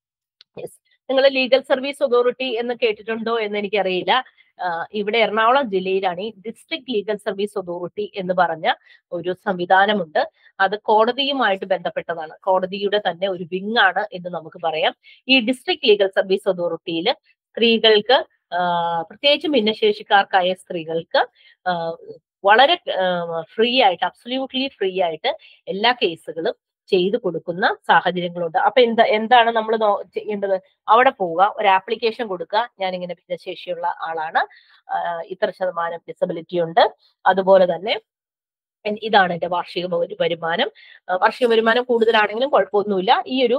നിങ്ങൾ ലീഗൽ സർവീസ് അതോറിറ്റി എന്ന് കേട്ടിട്ടുണ്ടോ എന്ന് എനിക്കറിയില്ല ആഹ് ഇവിടെ എറണാകുളം ജില്ലയിലാണ് ഈ ഡിസ്ട്രിക്ട് ലീഗൽ സർവീസ് അതോറിറ്റി എന്ന് പറഞ്ഞ ഒരു സംവിധാനമുണ്ട് അത് കോടതിയുമായിട്ട് ബന്ധപ്പെട്ടതാണ് കോടതിയുടെ തന്നെ ഒരു വിങ് ആണ് എന്ന് നമുക്ക് പറയാം ഈ ഡിസ്ട്രിക്ട് ലീഗൽ സർവീസ് അതോറിറ്റിയിൽ സ്ത്രീകൾക്ക് ആഹ് പ്രത്യേകിച്ചും ഭിന്നശേഷിക്കാർക്കായ സ്ത്രീകൾക്ക് ആഹ് വളരെ ഫ്രീ ആയിട്ട് അബ്സല്യൂട്ട്ലി ഫ്രീ ആയിട്ട് എല്ലാ കേസുകളും ചെയ്തു കൊടുക്കുന്ന സാഹചര്യങ്ങളുണ്ട് അപ്പൊ എന്താ എന്താണ് നമ്മൾ ചെയ്യേണ്ടത് അവിടെ പോവുക ഒരു ആപ്ലിക്കേഷൻ കൊടുക്കുക ഞാൻ ഇങ്ങനെ ഭിന്നശേഷിയുള്ള ആളാണ് ആഹ് ഇത്ര ശതമാനം ഡിസബിലിറ്റി ഉണ്ട് അതുപോലെ തന്നെ എൻ- ഇതാണ് എന്റെ വാർഷിക വരു- വരുമാനം ആഹ് വാർഷിക വരുമാനം കൂടുതലാണെങ്കിലും കുഴപ്പമൊന്നുമില്ല ഈ ഒരു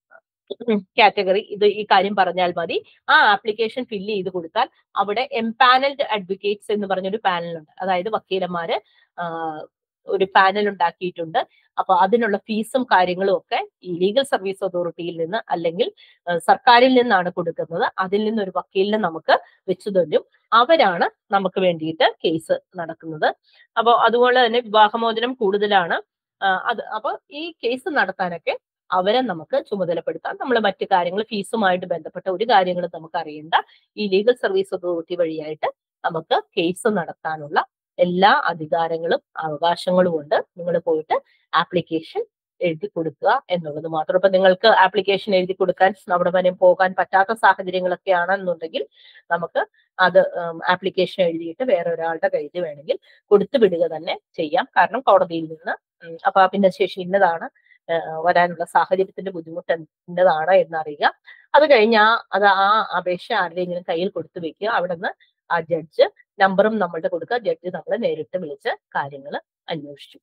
കാറ്റഗറി ഇത് ഈ കാര്യം പറഞ്ഞാൽ മതി ആ ആപ്ലിക്കേഷൻ ഫില്ല് ചെയ്ത് കൊടുത്താൽ അവിടെ എംപാനൽഡ് അഡ്വക്കേറ്റ്സ് എന്ന് പറഞ്ഞൊരു പാനലുണ്ട് അതായത് വക്കീലന്മാര് ആഹ് ഒരു പാനൽ ഉണ്ടാക്കിയിട്ടുണ്ട് അപ്പൊ അതിനുള്ള ഫീസും കാര്യങ്ങളും ഒക്കെ ഈ ലീഗൽ സർവീസ് അതോറിറ്റിയിൽ നിന്ന് അല്ലെങ്കിൽ ആഹ് സർക്കാരിൽ നിന്നാണ് കൊടുക്കുന്നത് അതിൽ നിന്ന് ഒരു വക്കീലിനെ നമുക്ക് വെച്ചു തരും അവരാണ് നമുക്ക് വേണ്ടിയിട്ട് കേസ് നടക്കുന്നത് അപ്പോൾ അതുപോലെ തന്നെ വിവാഹമോചനം കൂടുതലാണ് ആഹ് അത് അപ്പൊ ഈ കേസ് നടത്താനൊക്കെ അവരെ നമുക്ക് ചുമതലപ്പെടുത്താം നമ്മൾ മറ്റു കാര്യങ്ങൾ ഫീസുമായിട്ട് ബന്ധപ്പെട്ട ഒരു കാര്യങ്ങളും നമുക്ക് അറിയണ്ട ഈ ലീഗൽ സർവീസ് അതോറിറ്റി വഴിയായിട്ട് നമുക്ക് കേസ് നടത്താനുള്ള എല്ലാ അധികാരങ്ങളും അവകാശങ്ങളും ഉണ്ട് നിങ്ങൾ പോയിട്ട് ആപ്ലിക്കേഷൻ എഴുതി കൊടുക്കുക എന്നുള്ളത് മാത്രം ഇപ്പൊ നിങ്ങൾക്ക് ആപ്ലിക്കേഷൻ എഴുതി കൊടുക്കാൻ അവിടെ വരെ പോകാൻ പറ്റാത്ത സാഹചര്യങ്ങളൊക്കെ ആണെന്നുണ്ടെങ്കിൽ നമുക്ക് അത് ആപ്ലിക്കേഷൻ എഴുതിയിട്ട് വേറെ ഒരാളുടെ കയ്യിൽ വേണമെങ്കിൽ കൊടുത്തു വിടുക തന്നെ ചെയ്യാം കാരണം കോടതിയിൽ നിന്ന് ഉം, അപ്പൊ ആ ഭിന്നശേഷി ഇന്നതാണ് ഏഹ് വരാനുള്ള സാഹചര്യത്തിന്റെ ബുദ്ധിമുട്ട് എന്നതാണ് എന്നറിയുക അത് കഴിഞ്ഞ് ആ അത് ആ അപേക്ഷ ആരുടെയെങ്കിലും കയ്യിൽ കൊടുത്തു വെക്കുക അവിടെ നിന്ന് ആ ജഡ്ജ് നമ്പറും നമ്മളുടെ കൊടുക്കുക ജഡ്ജ് നമ്മളെ നേരിട്ട് വിളിച്ച് കാര്യങ്ങൾ അന്വേഷിച്ചു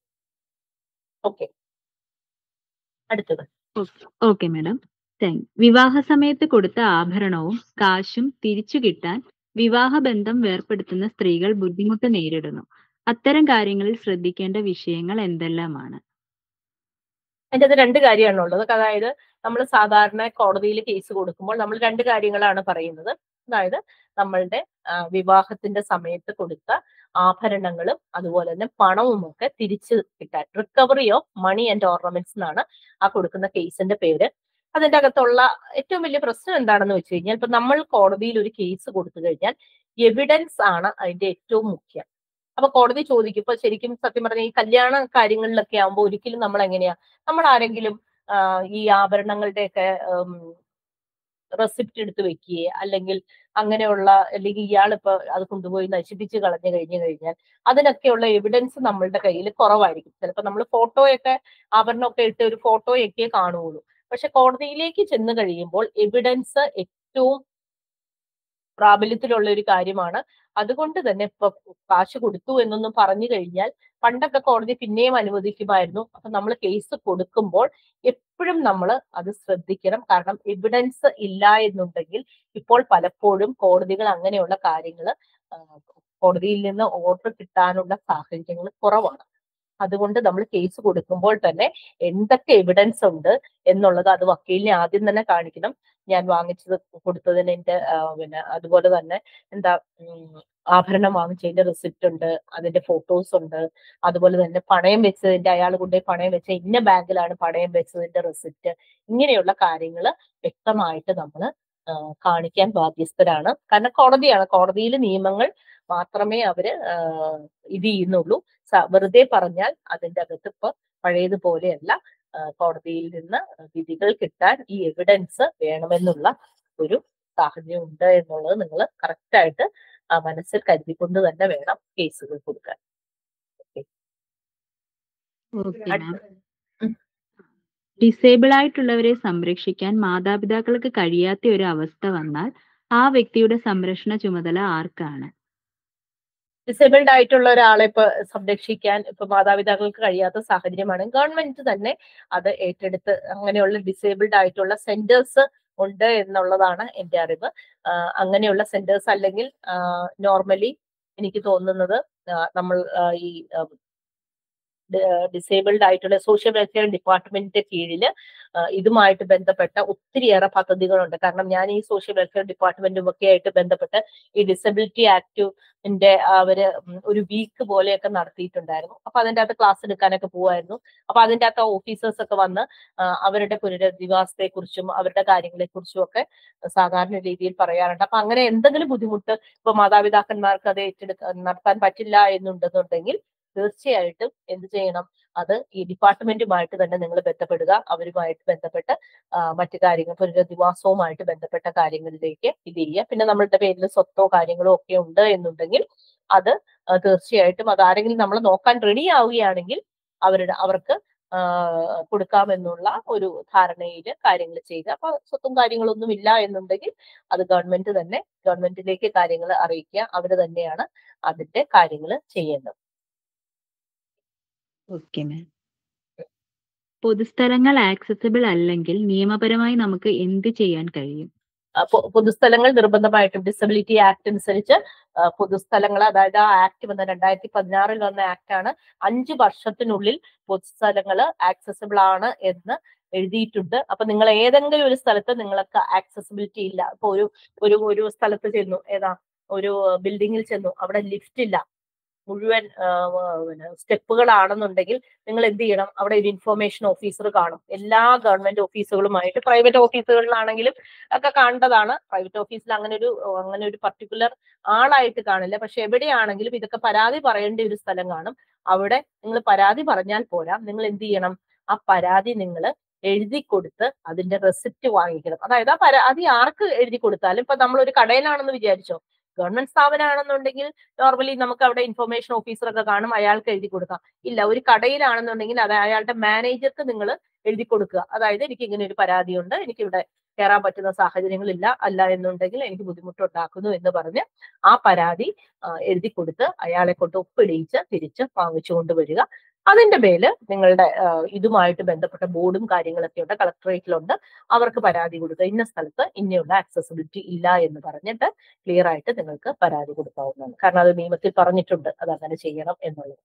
ഓക്കെ അടുത്തത് ഓക്കെ മാഡം താങ്ക് വിവാഹ സമയത്ത് കൊടുത്ത ആഭരണവും കാശും തിരിച്ചു കിട്ടാൻ വിവാഹബന്ധം വേർപെടുത്തുന്ന സ്ത്രീകൾ ബുദ്ധിമുട്ട് നേരിടുന്നു അത്തരം കാര്യങ്ങളിൽ ശ്രദ്ധിക്കേണ്ട വിഷയങ്ങൾ എന്തെല്ലാമാണ് അതിൻ്റെ അത് രണ്ട് കാര്യമാണ് ഉള്ളത് അതായത് നമ്മൾ സാധാരണ കോടതിയിൽ കേസ് കൊടുക്കുമ്പോൾ നമ്മൾ രണ്ട് കാര്യങ്ങളാണ് പറയുന്നത് അതായത് നമ്മളുടെ ആ, വിവാഹത്തിന്റെ സമയത്ത് കൊടുത്ത ആഭരണങ്ങളും അതുപോലെ തന്നെ പണവും ഒക്കെ തിരിച്ചു കിട്ടാൻ recovery of money and ornaments എന്നാണ് ആ കൊടുക്കുന്ന കേസിന്റെ പേര് അതിന്റെ അകത്തുള്ള ഏറ്റവും വലിയ പ്രശ്നം എന്താണെന്ന് വെച്ച് കഴിഞ്ഞാൽ ഇപ്പൊ നമ്മൾ കോടതിയിൽ ഒരു കേസ് കൊടുത്തു കഴിഞ്ഞാൽ എവിഡൻസ് ആണ് അതിന്റെ ഏറ്റവും മുഖ്യം അപ്പൊ കോടതി ചോദിക്കും ഇപ്പൊ ശരിക്കും സത്യം പറഞ്ഞ ഈ കല്യാണ കാര്യങ്ങളിലൊക്കെ ആകുമ്പോൾ ഒരിക്കലും നമ്മൾ എങ്ങനെയാ നമ്മൾ ആരെങ്കിലും ആ, ഈ ആഭരണങ്ങളുടെയൊക്കെ റെസിപ്റ്റ് എടുത്ത് വെക്കുകയെ അല്ലെങ്കിൽ അങ്ങനെയുള്ള അല്ലെങ്കിൽ ഇയാൾ ഇപ്പൊ അത് കൊണ്ടുപോയി നശിപ്പിച്ച് കളഞ്ഞു കഴിഞ്ഞു കഴിഞ്ഞാൽ അതിനൊക്കെയുള്ള എവിഡൻസ് നമ്മളുടെ കയ്യിൽ കുറവായിരിക്കും ചിലപ്പോൾ നമ്മൾ ഫോട്ടോയൊക്കെ ആഭരണമൊക്കെ ഇട്ട് ഒരു ഫോട്ടോയൊക്കെ കാണുകയുള്ളൂ പക്ഷെ കോടതിയിലേക്ക് ചെന്ന് കഴിയുമ്പോൾ എവിഡൻസ് ഏറ്റവും പ്രാബല്യത്തിലുള്ള ഒരു കാര്യമാണ് അതുകൊണ്ട് തന്നെ ഇപ്പൊ കാശ് കൊടുത്തു എന്നൊന്നും പറഞ്ഞു കഴിഞ്ഞാൽ പണ്ടൊക്കെ കോടതി പിന്നെയും അനുവദിക്കുമായിരുന്നു അപ്പൊ നമ്മൾ കേസ് കൊടുക്കുമ്പോൾ എപ്പോഴും നമ്മൾ അത് ശ്രദ്ധിക്കണം കാരണം എവിഡൻസ് ഇല്ല എന്നുണ്ടെങ്കിൽ ഇപ്പോൾ പലപ്പോഴും കോടതികൾ അങ്ങനെയുള്ള കാര്യങ്ങൾ കോടതിയിൽ നിന്ന് ഓർഡർ കിട്ടാനുള്ള സാഹചര്യങ്ങൾ കുറവാണ് അതുകൊണ്ട് നമ്മൾ കേസ് കൊടുക്കുമ്പോൾ തന്നെ എന്തൊക്കെ എവിഡൻസ് ഉണ്ട് എന്നുള്ളത് അത് വക്കീലിനെ ആദ്യം തന്നെ കാണിക്കണം ഞാൻ വാങ്ങിച്ചത് കൊടുത്തതിന് എന്റെ ആ, പിന്നെ അതുപോലെ തന്നെ എന്താ ഉം, ആഭരണം വാങ്ങിച്ചതിന്റെ റിസിപ്റ്റ് ഉണ്ട് അതിന്റെ ഫോട്ടോസ് ഉണ്ട് അതുപോലെ തന്നെ പണയം വെച്ചതിന്റെ അയാൾ കൊണ്ടുപോയി പണയം വെച്ച ഇന്ന ബാങ്കിലാണ് പണയം വെച്ചതിന്റെ റിസിപ്റ്റ് ഇങ്ങനെയുള്ള കാര്യങ്ങൾ വ്യക്തമായിട്ട് നമ്മൾ കാണിക്കാൻ ബാധ്യസ്ഥരാണ് കാരണം കോടതിയാണ് കോടതിയിൽ നിയമങ്ങൾ മാത്രമേ അവര് ആ, ഇത് ചെയ്യുന്നുള്ളൂ സ- വെറുതെ പറഞ്ഞാൽ അതിന്റെ അകത്ത് ഇപ്പൊ പഴയതുപോലെയല്ല ആ, കോടതിയിൽ നിന്ന് വിധികൾ കിട്ടാൻ ഈ എവിഡൻസ് വേണമെന്നുള്ള ഒരു സാഹചര്യം ഉണ്ട് എന്നുള്ളത് നിങ്ങൾ കറക്റ്റ് ആയിട്ട് ആ, മനസ്സിൽ കരുതിക്കൊണ്ട് തന്നെ വേണം കേസുകൾ കൊടുക്കാൻ ഓക്കെ മാം ഡിസേബിൾ ആയിട്ടുള്ളവരെ സംരക്ഷിക്കാൻ മാതാപിതാക്കൾക്ക് കഴിയാത്ത ഒരു അവസ്ഥ വന്നാൽ ആ വ്യക്തിയുടെ സംരക്ഷണ ചുമതല ആർക്കാണ് ഡിസേബിൾഡ് ആയിട്ടുള്ള ഒരാളെ ഇപ്പൊ സംരക്ഷിക്കാൻ ഇപ്പൊ മാതാപിതാക്കൾക്ക് കഴിയാത്ത സാഹചര്യമാണ് ഗവൺമെന്റ് തന്നെ അത് ഏറ്റെടുത്ത് അങ്ങനെയുള്ള ഡിസേബിൾഡ് ആയിട്ടുള്ള സെന്റേഴ്സ് ഉണ്ട് എന്നുള്ളതാണ് എന്റെ അറിവ് ആഹ് അങ്ങനെയുള്ള സെന്റേഴ്സ് അല്ലെങ്കിൽ നോർമലി എനിക്ക് തോന്നുന്നത് ആഹ് നമ്മൾ ആഹ് ഈ ഡിസേബിൾഡ് ആയിട്ടുള്ള സോഷ്യൽ വെൽഫെയർ ഡിപ്പാർട്ട്മെന്റിന്റെ കീഴിൽ ഇതുമായിട്ട് ബന്ധപ്പെട്ട ഒത്തിരിയേറെ പദ്ധതികളുണ്ട് കാരണം ഞാൻ ഈ സോഷ്യൽ വെൽഫെയർ ഡിപ്പാർട്ട്മെന്റും ഒക്കെ ആയിട്ട് ബന്ധപ്പെട്ട് ഈ ഡിസബിലിറ്റി ആക്ടിന്റെ അവര് ഉം ഒരു വീക്ക് പോലെയൊക്കെ നടത്തിയിട്ടുണ്ടായിരുന്നു അപ്പൊ അതിന്റെ അകത്ത് ക്ലാസ് എടുക്കാനൊക്കെ പോവായിരുന്നു അപ്പൊ അതിന്റെ അകത്ത് ഓഫീസേഴ്സ് ഒക്കെ വന്ന് ആ, അവരുടെ പുനരധിവാസത്തെ കുറിച്ചും അവരുടെ കാര്യങ്ങളെ കുറിച്ചും ഒക്കെ സാധാരണ രീതിയിൽ പറയാറുണ്ട് അപ്പൊ അങ്ങനെ എന്തെങ്കിലും ബുദ്ധിമുട്ട് ഇപ്പൊ മാതാപിതാക്കന്മാർക്ക് അത് ഏറ്റെടുക്കാൻ നടത്താൻ പറ്റില്ല എന്നുണ്ടെന്നുണ്ടെങ്കിൽ തീർച്ചയായിട്ടും എന്ത് ചെയ്യണം അത് ഈ ഡിപ്പാർട്ട്മെന്റുമായിട്ട് തന്നെ നിങ്ങൾ ബന്ധപ്പെടുക അവരുമായിട്ട് ബന്ധപ്പെട്ട് ആ, മറ്റു കാര്യങ്ങൾ പുനരധിവാസവുമായിട്ട് ബന്ധപ്പെട്ട കാര്യങ്ങളിലേക്ക് ഇത് ചെയ്യുക പിന്നെ നമ്മളുടെ പേരിൽ സ്വത്തോ കാര്യങ്ങളോ ഒക്കെ ഉണ്ട് എന്നുണ്ടെങ്കിൽ അത് ആ, തീർച്ചയായിട്ടും അത് ആരെങ്കിലും നമ്മൾ നോക്കാൻ റെഡി ആവുകയാണെങ്കിൽ അവരുടെ അവർക്ക് ആ, കൊടുക്കാമെന്നുള്ള ഒരു ധാരണയിൽ കാര്യങ്ങൾ ചെയ്യുക അപ്പൊ സ്വത്തും കാര്യങ്ങളൊന്നും ഇല്ല എന്നുണ്ടെങ്കിൽ അത് ഗവൺമെന്റ് തന്നെ ഗവൺമെന്റിലേക്ക് കാര്യങ്ങൾ അറിയിക്കുക അവര് തന്നെയാണ് അതിന്റെ കാര്യങ്ങൾ ചെയ്യേണ്ടത് ഓക്കെ മാം പൊതുസ്ഥലങ്ങൾ ആക്സസിബിൾ അല്ലെങ്കിൽ നിയമപരമായി നമുക്ക് എന്ത് ചെയ്യാൻ കഴിയും ആ, പൊ- പൊതുസ്ഥലങ്ങൾ നിർബന്ധമായിട്ടും ഡിസബിലിറ്റി ആക്ട് അനുസരിച്ച് ആ, പൊതുസ്ഥലങ്ങൾ അതായത് ആ ആക്ട് വന്ന രണ്ടായിരത്തി പതിനാറിൽ വന്ന ആക്ട് ആണ് അഞ്ച് വർഷത്തിനുള്ളിൽ പൊതുസ്ഥലങ്ങൾ ആക്സസിബിൾ ആണ് എന്ന് എഴുതിയിട്ടുണ്ട് അപ്പൊ നിങ്ങൾ ഏതെങ്കിലും ഒരു സ്ഥലത്ത് നിങ്ങൾക്ക് ആക്സസിബിലിറ്റി ഇല്ല ഇപ്പൊ ഒരു ഒരു ഒരു സ്ഥലത്ത് ചെന്നു ഏതാ ഒരു ബിൽഡിങ്ങിൽ ചെന്നു അവിടെ ലിഫ്റ്റ് ഇല്ല മുഴുവൻ ആ, പിന്നെ സ്റ്റെപ്പുകളാണെന്നുണ്ടെങ്കിൽ നിങ്ങൾ എന്ത് ചെയ്യണം അവിടെ ഒരു ഇൻഫർമേഷൻ ഓഫീസർ കാണും എല്ലാ ഗവൺമെന്റ് ഓഫീസുകളുമായിട്ട് പ്രൈവറ്റ് ഓഫീസുകളിലാണെങ്കിലും ഒക്കെ കാണേണ്ടതാണ് പ്രൈവറ്റ് ഓഫീസിൽ അങ്ങനെ ഒരു അങ്ങനെ ഒരു പർട്ടിക്കുലർ ആളായിട്ട് കാണില്ല പക്ഷെ എവിടെയാണെങ്കിലും ഇതൊക്കെ പരാതി പറയേണ്ട ഒരു സ്ഥലം കാണും അവിടെ നിങ്ങൾ പരാതി പറഞ്ഞാൽ പോരാ നിങ്ങൾ എന്ത് ചെയ്യണം ആ പരാതി നിങ്ങൾ എഴുതി കൊടുത്ത് അതിന്റെ റെസിപ്റ്റ് വാങ്ങിക്കണം അതായത് ആ പരാതി ആർക്ക് എഴുതി കൊടുത്താലും ഇപ്പൊ നമ്മൾ ഒരു കടയിലാണെന്ന് വിചാരിച്ചോ ഗവൺമെന്റ് സ്ഥാപനമാണെന്നുണ്ടെങ്കിൽ നോർമലി നമുക്ക് അവിടെ ഇൻഫർമേഷൻ ഓഫീസർ ഒക്കെ കാണും അയാൾക്ക് എഴുതി കൊടുക്കാം ഇല്ല ഒരു കടയിലാണെന്നുണ്ടെങ്കിൽ അത് അയാളുടെ മാനേജർക്ക് നിങ്ങൾ എഴുതി കൊടുക്കുക അതായത് എനിക്ക് ഇങ്ങനെ ഒരു പരാതിയുണ്ട് എനിക്ക് ഇവിടെ കയറാൻ പറ്റുന്ന സാഹചര്യങ്ങളില്ല അല്ല എന്നുണ്ടെങ്കിൽ എനിക്ക് ബുദ്ധിമുട്ടുണ്ടാക്കുന്നു എന്ന് പറഞ്ഞ് ആ പരാതി ആ, എഴുതി കൊടുത്ത് അയാളെ കൊണ്ട് ഒപ്പിടിയിച്ച് തിരിച്ച് വാങ്ങിച്ചു കൊണ്ടുവരിക അതിന്റെ പേരിൽ നിങ്ങളുടെ ആ, ഇതുമായിട്ട് ബന്ധപ്പെട്ട ബോർഡും കാര്യങ്ങളൊക്കെ ഉണ്ട് കളക്ടറേറ്റിലുണ്ട് അവർക്ക് പരാതി കൊടുക്കുക ഇന്ന സ്ഥലത്ത് ഇന്നയുള്ള ആക്സസിബിലിറ്റി ഇല്ല എന്ന് പറഞ്ഞിട്ട് ക്ലിയർ ആയിട്ട് നിങ്ങൾക്ക് പരാതി കൊടുക്കാവുന്നതാണ് കാരണം അത് നിയമത്തിൽ പറഞ്ഞിട്ടുണ്ട് അത് അങ്ങനെ ചെയ്യണം എന്നുള്ളത്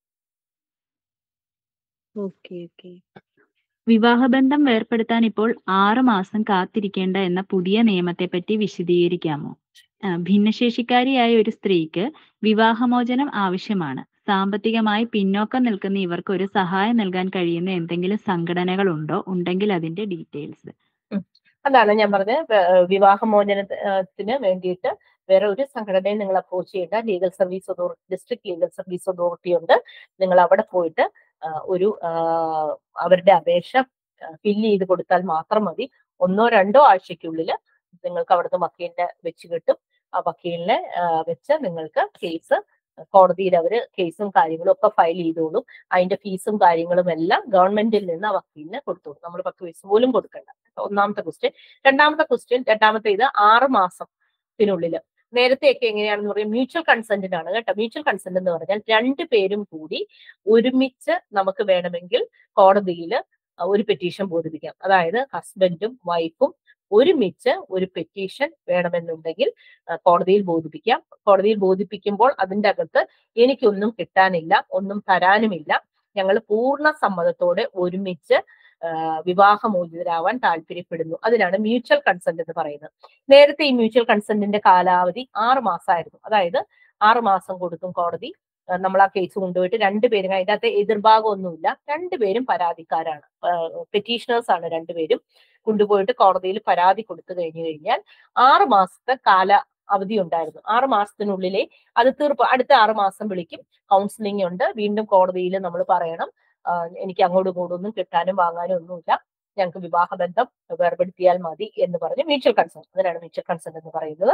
ഓക്കെ ഓക്കെ വിവാഹബന്ധം വേർപ്പെടുത്താൻ ഇപ്പോൾ ആറ് മാസം കാത്തിരിക്കേണ്ട എന്ന പുതിയ നിയമത്തെ പറ്റി വിശദീകരിക്കാമോ ആ, ഭിന്നശേഷിക്കാരിയായ ഒരു സ്ത്രീക്ക് വിവാഹമോചനം ആവശ്യമാണ് സാമ്പത്തികമായി പിന്നോക്കം നിൽക്കുന്ന ഇവർക്ക് ഒരു സഹായം നൽകാൻ കഴിയുന്ന എന്തെങ്കിലും സംഘടനകൾ ഉണ്ടോ ഉണ്ടെങ്കിൽ അതിന്റെ ഡീറ്റെയിൽസ് അതാണ് ഞാൻ പറഞ്ഞത് വേ- വിവാഹമോചനത്തിന് വേണ്ടിയിട്ട് വേറെ ഒരു സംഘടനയും നിങ്ങൾ അപ്രോച്ച് ചെയ്യേണ്ട legal service authority district legal service authority ഉണ്ട് നിങ്ങൾ അവിടെ പോയിട്ട് ആ, ഒരു ആ, അവരുടെ അപേക്ഷ ഫില്ല് ചെയ്ത് കൊടുത്താൽ മാത്രം മതി ഒന്നോ രണ്ടോ ആഴ്ചയ്ക്കുള്ളിൽ നിങ്ങൾക്ക് അവിടുന്ന് വക്കീലിനെ വെച്ച് കിട്ടും ആ വക്കീലിനെ ആ, വെച്ച് നിങ്ങൾക്ക് കേസ് കോടതിയിൽ അവര് കേസും കാര്യങ്ങളും ഒക്കെ ഫയൽ ചെയ്തോളും അതിന്റെ ഫീസും കാര്യങ്ങളും എല്ലാം ഗവൺമെന്റിൽ നിന്ന് ആ വക്കീലിന് കൊടുത്തോളും നമ്മൾ പത്ത് പൈസ പോലും കൊടുക്കണ്ട ഒന്നാമത്തെ ക്വസ്റ്റ്യൻ രണ്ടാമത്തെ ക്വസ്റ്റ്യൻ രണ്ടാമത്തെ ഇത് ആറ് മാസത്തിനുള്ളിൽ നേരത്തെയൊക്കെ എങ്ങനെയാണെന്ന് പറയും മ്യൂച്വൽ കൺസെന്റിനാണ് കേട്ടോ മ്യൂച്വൽ കൺസെന്റ് എന്ന് പറഞ്ഞാൽ രണ്ടു പേരും കൂടി ഒരുമിച്ച് നമുക്ക് വേണമെങ്കിൽ കോടതിയിൽ ഒരു പെറ്റീഷൻ ബോധിപ്പിക്കാം അതായത് ഹസ്ബൻഡും വൈഫും ഒരുമിച്ച് ഒരു പെറ്റീഷൻ വേണമെന്നുണ്ടെങ്കിൽ ആ, കോടതിയിൽ ബോധിപ്പിക്കാം കോടതിയിൽ ബോധിപ്പിക്കുമ്പോൾ അതിന്റെ അകത്ത് എനിക്കൊന്നും കിട്ടാനില്ല ഒന്നും തരാനുമില്ല ഞങ്ങൾ പൂർണ്ണ സമ്മതത്തോടെ ഒരുമിച്ച് ആ, വിവാഹമോചിതരാവാൻ താല്പര്യപ്പെടുന്നു അതിനാണ് മ്യൂച്വൽ കൺസെന്റ് എന്ന് പറയുന്നത് നേരത്തെ ഈ മ്യൂച്വൽ കൺസെന്റിന്റെ കാലാവധി ആറ് മാസമായിരുന്നു അതായത് ആറ് മാസം കൊടുക്കും കോടതി ആ, നമ്മൾ ആ കേസ് കൊണ്ടുപോയിട്ട് രണ്ടുപേരും അതിന്റെ അകത്ത് എതിർഭാഗമൊന്നുമില്ല രണ്ടുപേരും പരാതിക്കാരാണ് പെറ്റീഷണേഴ്സ് ആണ് രണ്ടുപേരും കൊണ്ടുപോയിട്ട് കോടതിയിൽ പരാതി കൊടുത്തു കഴിഞ്ഞു കഴിഞ്ഞാൽ ആറ് മാസത്തെ കാല അവധി ഉണ്ടായിരുന്നു ആറ് മാസത്തിനുള്ളിലെ അത് തീർപ്പ് അടുത്ത ആറ് മാസം വിളിക്കും കൗൺസിലിംഗ് ഉണ്ട് വീണ്ടും കോടതിയിൽ നമ്മൾ പറയണം ആ, എനിക്ക് അങ്ങോട്ടും ഇങ്ങോട്ടും ഒന്നും കിട്ടാനും വാങ്ങാനും ഒന്നുമില്ല ഞങ്ങൾക്ക് വിവാഹബന്ധം വേർപെടുത്തിയാൽ മതി എന്ന് പറഞ്ഞ് മ്യൂച്വൽ കൺസെന്റ് അതിനാണ് മ്യൂച്വൽ കൺസെന്റ് എന്ന് പറയുന്നത്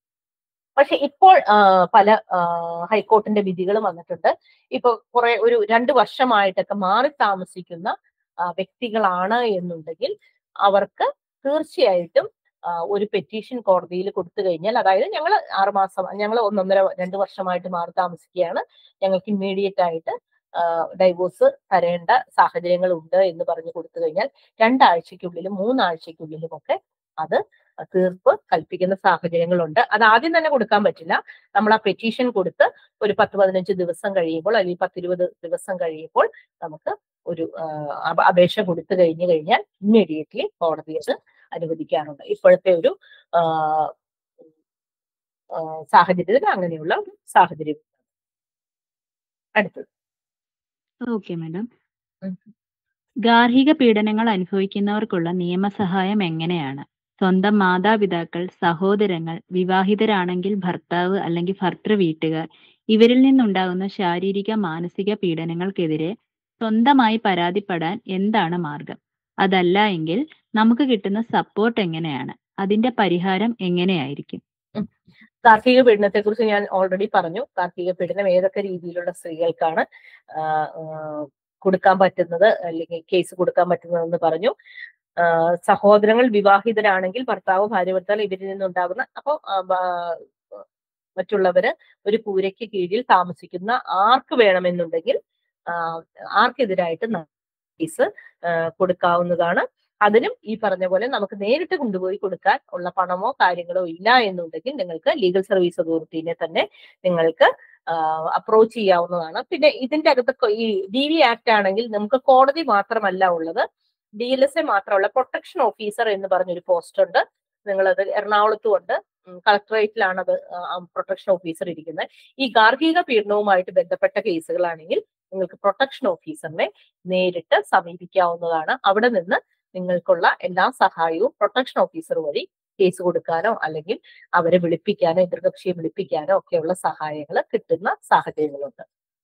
പക്ഷെ ഇപ്പോൾ ആ, പല ആ, ഹൈക്കോർട്ടിന്റെ വിധികളും വന്നിട്ടുണ്ട് ഇപ്പൊ കുറെ ഒരു രണ്ട് വർഷമായിട്ടൊക്കെ മാറി താമസിക്കുന്ന ആ, വ്യക്തികളാണ് എന്നുണ്ടെങ്കിൽ അവർക്ക് തീർച്ചയായിട്ടും ആ, ഒരു പെറ്റീഷൻ കോടതിയിൽ കൊടുത്തു കഴിഞ്ഞാൽ അതായത് ഞങ്ങൾ ആറുമാസം ഞങ്ങൾ ഒന്നൊന്നര രണ്ട് വർഷമായിട്ട് മാറി താമസിക്കുകയാണ് ഞങ്ങൾക്ക് ഇമ്മീഡിയറ്റ് ആയിട്ട് ഡൈവോഴ്സ് തരേണ്ട സാഹചര്യങ്ങൾ ഉണ്ട് എന്ന് പറഞ്ഞു കൊടുത്തു കഴിഞ്ഞാൽ രണ്ടാഴ്ചയ്ക്കുള്ളിലും മൂന്നാഴ്ചയ്ക്കുള്ളിലും ഒക്കെ അത് തീർപ്പ് കൽപ്പിക്കുന്ന സാഹചര്യങ്ങളുണ്ട് അത് ആദ്യം തന്നെ കൊടുക്കാൻ പറ്റില്ല നമ്മൾ ആ പെറ്റീഷൻ കൊടുത്ത് ഒരു പത്ത് പതിനഞ്ച് ദിവസം കഴിയുമ്പോൾ അല്ലെങ്കിൽ പത്തിരുപത് ദിവസം കഴിയുമ്പോൾ നമുക്ക് ഒരു ആ, അപ- അപേക്ഷ കൊടുത്തു കഴിഞ്ഞു കഴിഞ്ഞാൽ ഇമ്മീഡിയറ്റ്ലി കോടതി അത് അനുവദിക്കാറുണ്ട് ഇപ്പോഴത്തെ ഒരു ആ, ആ, സാഹചര്യത്തിൽ അങ്ങനെയുള്ള ഒരു സാഹചര്യം അടുത്തത് ഓക്കെ മാഡം ഉം. ഗാർഹിക പീഡനങ്ങൾ അനുഭവിക്കുന്നവർക്കുള്ള നിയമസഹായം എങ്ങനെയാണ് സ്വന്തം മാതാപിതാക്കൾ സഹോദരങ്ങൾ വിവാഹിതരാണെങ്കിൽ ഭർത്താവ് അല്ലെങ്കിൽ ഭർത്തൃ വീട്ടുകാർ ഇവരിൽ നിന്നുണ്ടാകുന്ന ശാരീരിക മാനസിക പീഡനങ്ങൾക്കെതിരെ സ്വന്തമായി പരാതിപ്പെടാൻ എന്താണ് മാർഗം അതല്ല എങ്കിൽ നമുക്ക് കിട്ടുന്ന സപ്പോർട്ട് എങ്ങനെയാണ് അതിന്റെ പരിഹാരം എങ്ങനെയായിരിക്കും ഗാർഹിക പീഡനത്തെ കുറിച്ച് ഞാൻ ഓൾറെഡി പറഞ്ഞു ഗാർഹിക പീഡനം ഏതൊക്കെ രീതിയിലുള്ള സ്ത്രീകൾക്കാണ് ആ, ആ, കൊടുക്കാൻ പറ്റുന്നത് അല്ലെങ്കിൽ കേസ് കൊടുക്കാൻ പറ്റുന്നതെന്ന് പറഞ്ഞു ആ, സഹോദരങ്ങൾ വിവാഹിതരാണെങ്കിൽ ഭർത്താവ് ഭാര്യ ഭർത്താവ് ഇവരിൽ നിന്നുണ്ടാകുന്ന അപ്പോൾ മറ്റുള്ളവര് ഒരു കൂരയ്ക്ക് കീഴിൽ താമസിക്കുന്ന ആർക്ക് വേണമെന്നുണ്ടെങ്കിൽ ആ, ആർക്കെതിരായിട്ട് കേസ് കൊടുക്കാവുന്നതാണ് അതിനും ഈ പറഞ്ഞ പോലെ നമുക്ക് നേരിട്ട് കൊണ്ടുപോയി കൊടുക്കാൻ ഉള്ള പണമോ കാര്യങ്ങളോ ഇല്ല എന്നുണ്ടെങ്കിൽ നിങ്ങൾക്ക് ലീഗൽ സർവീസ് അതോറിറ്റിനെ തന്നെ നിങ്ങൾക്ക് അപ്രോച്ച് ചെയ്യാവുന്നതാണ് പിന്നെ ഇതിന്റെ അകത്ത് ഈ ഡി വി ആക്ട് ആണെങ്കിൽ നമുക്ക് കോടതി മാത്രമല്ല ഉള്ളത് ഡി എൽ എസ് എ മാത്രമുള്ള പ്രൊട്ടക്ഷൻ ഓഫീസർ എന്ന് പറഞ്ഞൊരു പോസ്റ്റ് ഉണ്ട് നിങ്ങളത് എറണാകുളത്തും ഉണ്ട് കളക്ടറേറ്റിലാണ് അത് പ്രൊട്ടക്ഷൻ ഓഫീസർ ഇരിക്കുന്നത് ഈ ഗാർഹിക പീഡനവുമായിട്ട് ബന്ധപ്പെട്ട കേസുകളാണെങ്കിൽ നിങ്ങൾക്ക് പ്രൊട്ടക്ഷൻ ഓഫീസറിനെ നേരിട്ട് സമീപിക്കാവുന്നതാണ് അവിടെ നിന്ന് നിങ്ങൾക്കുള്ള എല്ലാ സഹായവും പ്രൊട്ടക്ഷൻ ഓഫീസർ വഴി കേസ് കൊടുക്കാനോ അല്ലെങ്കിൽ അവരെ വിളിപ്പിക്കാനോ എതിർകക്ഷിയെ വിളിപ്പിക്കാനോ ഒക്കെയുള്ള സഹായങ്ങൾ കിട്ടുന്ന സാഹചര്യങ്ങളുണ്ട്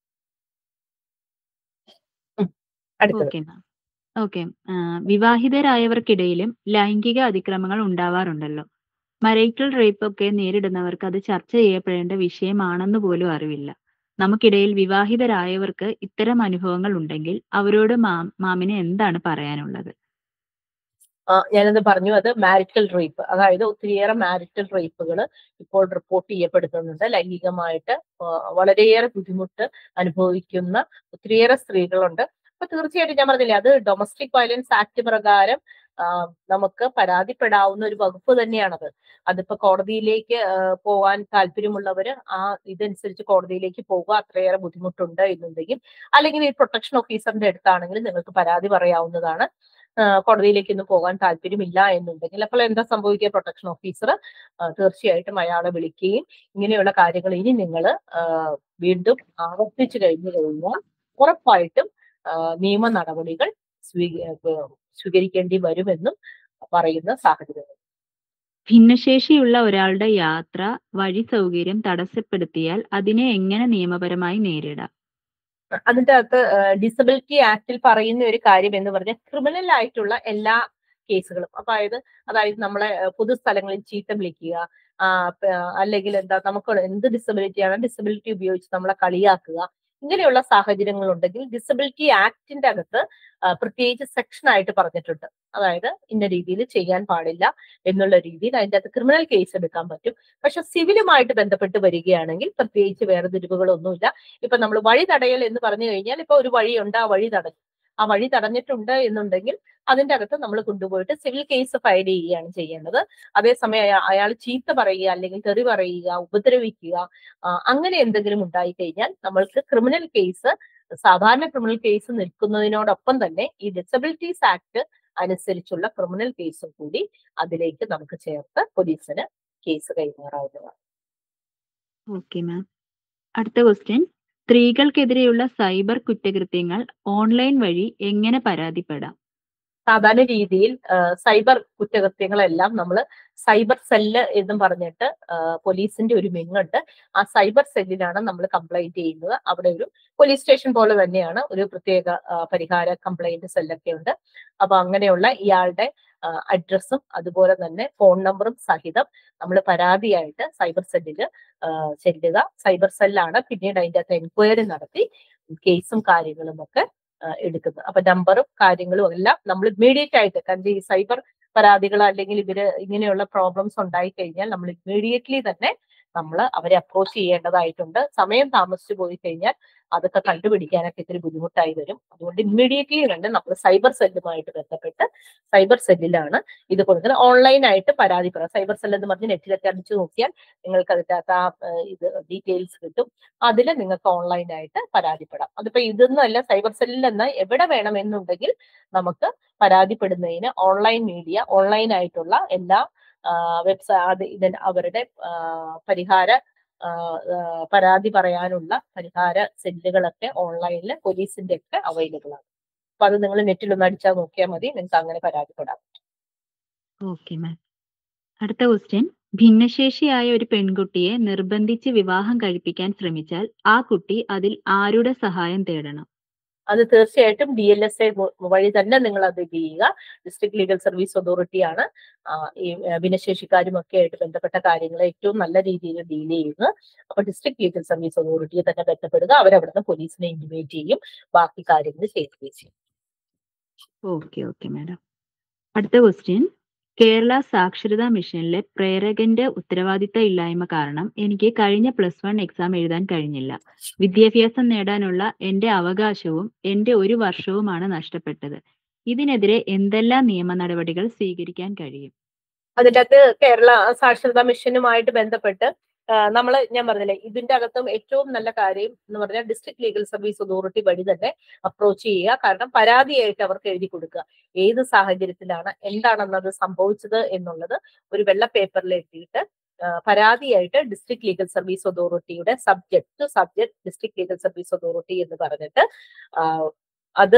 ഉം. അടുത്തത് ഓക്കെ മാം ഓക്കെ വിവാഹിതരായവർക്കിടയിലും ലൈംഗിക അതിക്രമങ്ങൾ ഉണ്ടാവാറുണ്ടല്ലോ മരൈറ്റൽ റേപ്പ് ഒക്കെ നേരിടുന്നവർക്ക് അത് ചർച്ച ചെയ്യപ്പെടേണ്ട വിഷയമാണെന്ന് പോലും അറിവില്ല നമുക്കിടയിൽ വിവാഹിതരായവർക്ക് ഇത്തരം അനുഭവങ്ങൾ ഉണ്ടെങ്കിൽ അവരോട് മാം മാമിന് എന്താണ് പറയാനുള്ളത് ആ, ഞാനത് പറഞ്ഞു അത് മാരിറ്റൽ റേപ്പ് അതായത് ഒത്തിരിയേറെ മാരിറ്റൽ റേപ്പുകൾ ഇപ്പോൾ റിപ്പോർട്ട് ചെയ്യപ്പെടുന്നുണ്ട് ലൈംഗികമായിട്ട് ആ, വളരെയേറെ ബുദ്ധിമുട്ട് അനുഭവിക്കുന്ന ഒത്തിരിയേറെ സ്ത്രീകളുണ്ട് അപ്പൊ തീർച്ചയായിട്ടും ഞാൻ പറഞ്ഞില്ലേ അത് ഡൊമസ്റ്റിക് വയലൻസ് ആക്ട് പ്രകാരം ആ, നമുക്ക് പരാതിപ്പെടാവുന്ന ഒരു വകുപ്പ് തന്നെയാണത് അതിപ്പോ കോടതിയിലേക്ക് ആ, പോവാൻ താല്പര്യമുള്ളവര് ആ ഇതനുസരിച്ച് കോടതിയിലേക്ക് പോകുക അത്രയേറെ ബുദ്ധിമുട്ടുണ്ട് എന്നുണ്ടെങ്കിൽ അല്ലെങ്കിൽ ഈ പ്രൊട്ടക്ഷൻ ഓഫീസറിന്റെ അടുത്താണെങ്കിൽ നിങ്ങൾക്ക് പരാതി പറയാവുന്നതാണ് ആ, കോടതിയിലേക്കൊന്നും പോകാൻ താല്പര്യമില്ല എന്നുണ്ടെങ്കിൽ അപ്പോൾ എന്താ സംഭവിക്കുക പ്രൊട്ടക്ഷൻ ഓഫീസർ തീർച്ചയായിട്ടും അയാളെ വിളിക്കുകയും ഇങ്ങനെയുള്ള കാര്യങ്ങൾ ഇനി നിങ്ങൾ വീണ്ടും ആവർത്തിച്ചു കഴിഞ്ഞു കഴിഞ്ഞാൽ ഉറപ്പായിട്ടും ആ, നിയമ നടപടികൾ സ്വീക ഏർ സ്വീകരിക്കേണ്ടി വരുമെന്നും പറയുന്ന സാഹചര്യങ്ങൾ ഭിന്നശേഷിയുള്ള ഒരാളുടെ യാത്ര വഴി സൗകര്യം തടസ്സപ്പെടുത്തിയാൽ അതിനെ എങ്ങനെ നിയമപരമായി നേരിടാം അതിന്റെ അകത്ത് ഡിസബിലിറ്റി ആക്ടിൽ പറയുന്ന ഒരു കാര്യം എന്ന് പറഞ്ഞാൽ ക്രിമിനൽ ആയിട്ടുള്ള എല്ലാ കേസുകളും അതായത് അതായത് നമ്മളെ ഏഹ്, പൊതുസ്ഥലങ്ങളിൽ ചീത്ത വിളിക്കുക ആ, പ- അല്ലെങ്കിൽ എന്താ നമുക്ക് എന്ത് ഡിസബിലിറ്റി ആണ് ഡിസബിലിറ്റി ഉപയോഗിച്ച് നമ്മളെ കളിയാക്കുക ഇങ്ങനെയുള്ള സാഹചര്യങ്ങൾ ഉണ്ടെങ്കിൽ ഡിസബിലിറ്റി ആക്ടിന്റെ അകത്ത് ആ, പ്രത്യേകിച്ച് സെക്ഷൻ ആയിട്ട് പറഞ്ഞിട്ടുണ്ട് അതായത് ഇന്ന രീതിയിൽ ചെയ്യാൻ പാടില്ല എന്നുള്ള രീതിയിൽ അതിന്റെ അകത്ത് ക്രിമിനൽ കേസ് എടുക്കാൻ പറ്റും പക്ഷെ സിവിലുമായിട്ട് ബന്ധപ്പെട്ട് വരികയാണെങ്കിൽ പ്രത്യേകിച്ച് വേറെ തിരിവുകളൊന്നുമില്ല ഇപ്പൊ നമ്മൾ വഴി തടയൽ എന്ന് പറഞ്ഞു കഴിഞ്ഞാൽ ഇപ്പൊ ഒരു വഴിയുണ്ട് ആ വഴി തടഞ്ഞു ആ വഴി തടഞ്ഞിട്ടുണ്ട് എന്നുണ്ടെങ്കിൽ അതിന്റെ അകത്ത് നമ്മൾ കൊണ്ടുപോയിട്ട് സിവിൽ കേസ് ഫയൽ ചെയ്യുകയാണ് ചെയ്യേണ്ടത് അതേസമയം അയാൾ ചീത്ത പറയുക അല്ലെങ്കിൽ തെറി പറയുക ഉപദ്രവിക്കുക ആ, അങ്ങനെ എന്തെങ്കിലും ഉണ്ടായി കഴിഞ്ഞാൽ നമ്മൾക്ക് ക്രിമിനൽ കേസ് സാധാരണ ക്രിമിനൽ കേസ് നിൽക്കുന്നതിനോടൊപ്പം തന്നെ ഈ ഡിസബിലിറ്റീസ് ആക്ട് അനുസരിച്ചുള്ള ക്രിമിനൽ കേസും കൂടി അതിലേക്ക് നമുക്ക് ചേർത്ത് പോലീസിന് കേസ് കൈമാറാവുന്നതാണ് ഓക്കെ മാം അടുത്ത ക്വസ്റ്റ്യൻ സ്ത്രീകൾക്കെതിരെയുള്ള സൈബർ കുറ്റകൃത്യങ്ങൾ ഓൺലൈൻ വഴി എങ്ങനെ പരാതിപ്പെടാം സാധാരണ രീതിയിൽ ആ, സൈബർ കുറ്റകൃത്യങ്ങളെല്ലാം നമ്മൾ സൈബർ സെല്ല് എന്നും പറഞ്ഞിട്ട് ആ, പോലീസിന്റെ ഒരു വിങ്ങുണ്ട് ആ സൈബർ സെല്ലിലാണ് നമ്മൾ കംപ്ലൈന്റ് ചെയ്യുന്നത് അവിടെ ഒരു പോലീസ് സ്റ്റേഷൻ പോലെ തന്നെയാണ് ഒരു പ്രത്യേക ആ, പരിഹാര കംപ്ലൈന്റ് സെല്ലൊക്കെ ഉണ്ട് അപ്പൊ അങ്ങനെയുള്ള ഇയാളുടെ അഡ്രസ്സും അതുപോലെ തന്നെ ഫോൺ നമ്പറും സഹിതം നമ്മൾ പരാതിയായിട്ട് സൈബർ സെല്ലില് ചെല്ലുക സൈബർ സെല്ലാണ് പിന്നീട് അതിന്റെ അകത്ത് എൻക്വയറി നടത്തി കേസും കാര്യങ്ങളും ഒക്കെ ആ, എടുക്കുന്നത് അപ്പൊ നമ്പറും കാര്യങ്ങളും എല്ലാം നമ്മൾ ഇമ്മീഡിയറ്റ് ആയിട്ട് കാരണം ഈ സൈബർ പരാതികൾ അല്ലെങ്കിൽ ഇവര് ഇങ്ങനെയുള്ള പ്രോബ്ലംസ് ഉണ്ടായി കഴിഞ്ഞാൽ നമ്മൾ ഇമ്മീഡിയറ്റ്ലി തന്നെ നമ്മൾ അവരെ അപ്രോച്ച് ചെയ്യേണ്ടതായിട്ടുണ്ട് സമയം താമസിച്ചു പോയി കഴിഞ്ഞാൽ അതൊക്കെ കണ്ടുപിടിക്കാനൊക്കെ ഇത്തിരി ബുദ്ധിമുട്ടായി വരും അതുകൊണ്ട് ഇമ്മീഡിയറ്റ്ലി തന്നെ നമ്മൾ സൈബർ സെല്ലുമായിട്ട് ബന്ധപ്പെട്ട് സൈബർ സെല്ലിലാണ് ഇത് കൊടുക്കുന്നത് ഓൺലൈനായിട്ട് പരാതിപ്പെടാം സൈബർ സെൽ എന്ന് പറഞ്ഞ് നെറ്റിലൊക്കെ അടിച്ചു നോക്കിയാൽ നിങ്ങൾക്ക് അതിന്റെ അകത്ത് ആ ഏഹ്, ഇത് ഡീറ്റെയിൽസ് കിട്ടും അതിൽ നിങ്ങൾക്ക് ഓൺലൈനായിട്ട് പരാതിപ്പെടാം അതിപ്പോ ഇതൊന്നുമല്ല സൈബർ സെല്ലിൽ നിന്ന് എവിടെ വേണമെന്നുണ്ടെങ്കിൽ നമുക്ക് പരാതിപ്പെടുന്നതിന് ഓൺലൈൻ മീഡിയ ഓൺലൈൻ ആയിട്ടുള്ള എല്ലാ വെബ്സൈറ്റ് ഇതിന് അവരുടെ ആ, പരിഹാര ആ, ആ, പരാതി പറയാനുള്ള പരിഹാര സെല്ലുകളൊക്കെ ഓൺലൈനിൽ പോലീസിന്റെ ഒക്കെ അവൈലബിൾ ആണ് അപ്പൊ അത് നിങ്ങൾ നെറ്റിൽ ഒന്ന് അടിച്ചാൽ നോക്കിയാൽ മതി നിങ്ങൾക്ക് അങ്ങനെ പരാതിപ്പെടാം ഓക്കെ മാം അടുത്ത ക്വസ്റ്റ്യൻ ഭിന്നശേഷിയായ ഒരു പെൺകുട്ടിയെ നിർബന്ധിച്ച് വിവാഹം കഴിപ്പിക്കാൻ ശ്രമിച്ചാൽ ആ കുട്ടി അതിൽ ആരുടെ സഹായം തേടണം അത് തീർച്ചയായിട്ടും ഡി എൽ എസ് എ വഴി തന്നെ നിങ്ങൾ അത് ചെയ്യുക ഡിസ്ട്രിക്ട് ലീഗൽ സർവീസ് അതോറിറ്റി ആണ് ആ, ഈ ആ, ഭിന്നശേഷിക്കാരും ഒക്കെ ആയിട്ട് ബന്ധപ്പെട്ട കാര്യങ്ങൾ ഏറ്റവും നല്ല രീതിയിൽ ഡീൽ ചെയ്യുന്നത് അപ്പൊ ഡിസ്ട്രിക്ട് ലീഗൽ സർവീസ് അതോറിറ്റിയെ തന്നെ ബന്ധപ്പെടുക അവരവിടുന്ന് പോലീസിനെ ഇന്റിമേറ്റ് ചെയ്യും ബാക്കി കാര്യങ്ങൾ ചെയ്യുകയും ചെയ്യും ഓക്കെ ഓക്കെ മാഡം അടുത്ത ക്വസ്റ്റ്യൻ കേരള സാക്ഷരതാ മിഷനിലെ പ്രേരകന്റെ ഉത്തരവാദിത്ത ഇല്ലായ്മ കാരണം എനിക്ക് കഴിഞ്ഞ പ്ലസ് വൺ എക്സാം എഴുതാൻ കഴിഞ്ഞില്ല വിദ്യാഭ്യാസം നേടാനുള്ള എന്റെ അവകാശവും എന്റെ ഒരു വർഷവുമാണ് നഷ്ടപ്പെട്ടത് ഇതിനെതിരെ എന്തെല്ലാം നിയമ നടപടികൾ സ്വീകരിക്കാൻ കഴിയും അതിൻ്റെ അകത്ത് കേരള സാക്ഷരതാ മിഷനുമായിട്ട് ബന്ധപ്പെട്ട് നമ്മൾ ഞാൻ പറഞ്ഞില്ലേ ഇതിന്റെ അകത്തും ഏറ്റവും നല്ല കാര്യം എന്ന് പറഞ്ഞാൽ ഡിസ്ട്രിക്ട് ലീഗൽ സർവീസ് അതോറിറ്റി വഴി തന്നെ അപ്രോച്ച് ചെയ്യുക കാരണം പരാതിയായിട്ട് അവർക്ക് എഴുതി കൊടുക്കുക ഏത് സാഹചര്യത്തിലാണ് എന്താണെന്നത് സംഭവിച്ചത് എന്നുള്ളത് ഒരു വെള്ള പേപ്പറിൽ എഴുതിയിട്ട് ആ, പരാതിയായിട്ട് ഡിസ്ട്രിക്ട് ലീഗൽ സർവീസ് അതോറിറ്റിയുടെ subject subject district legal service authority എന്ന് പറഞ്ഞിട്ട് ആ, അത്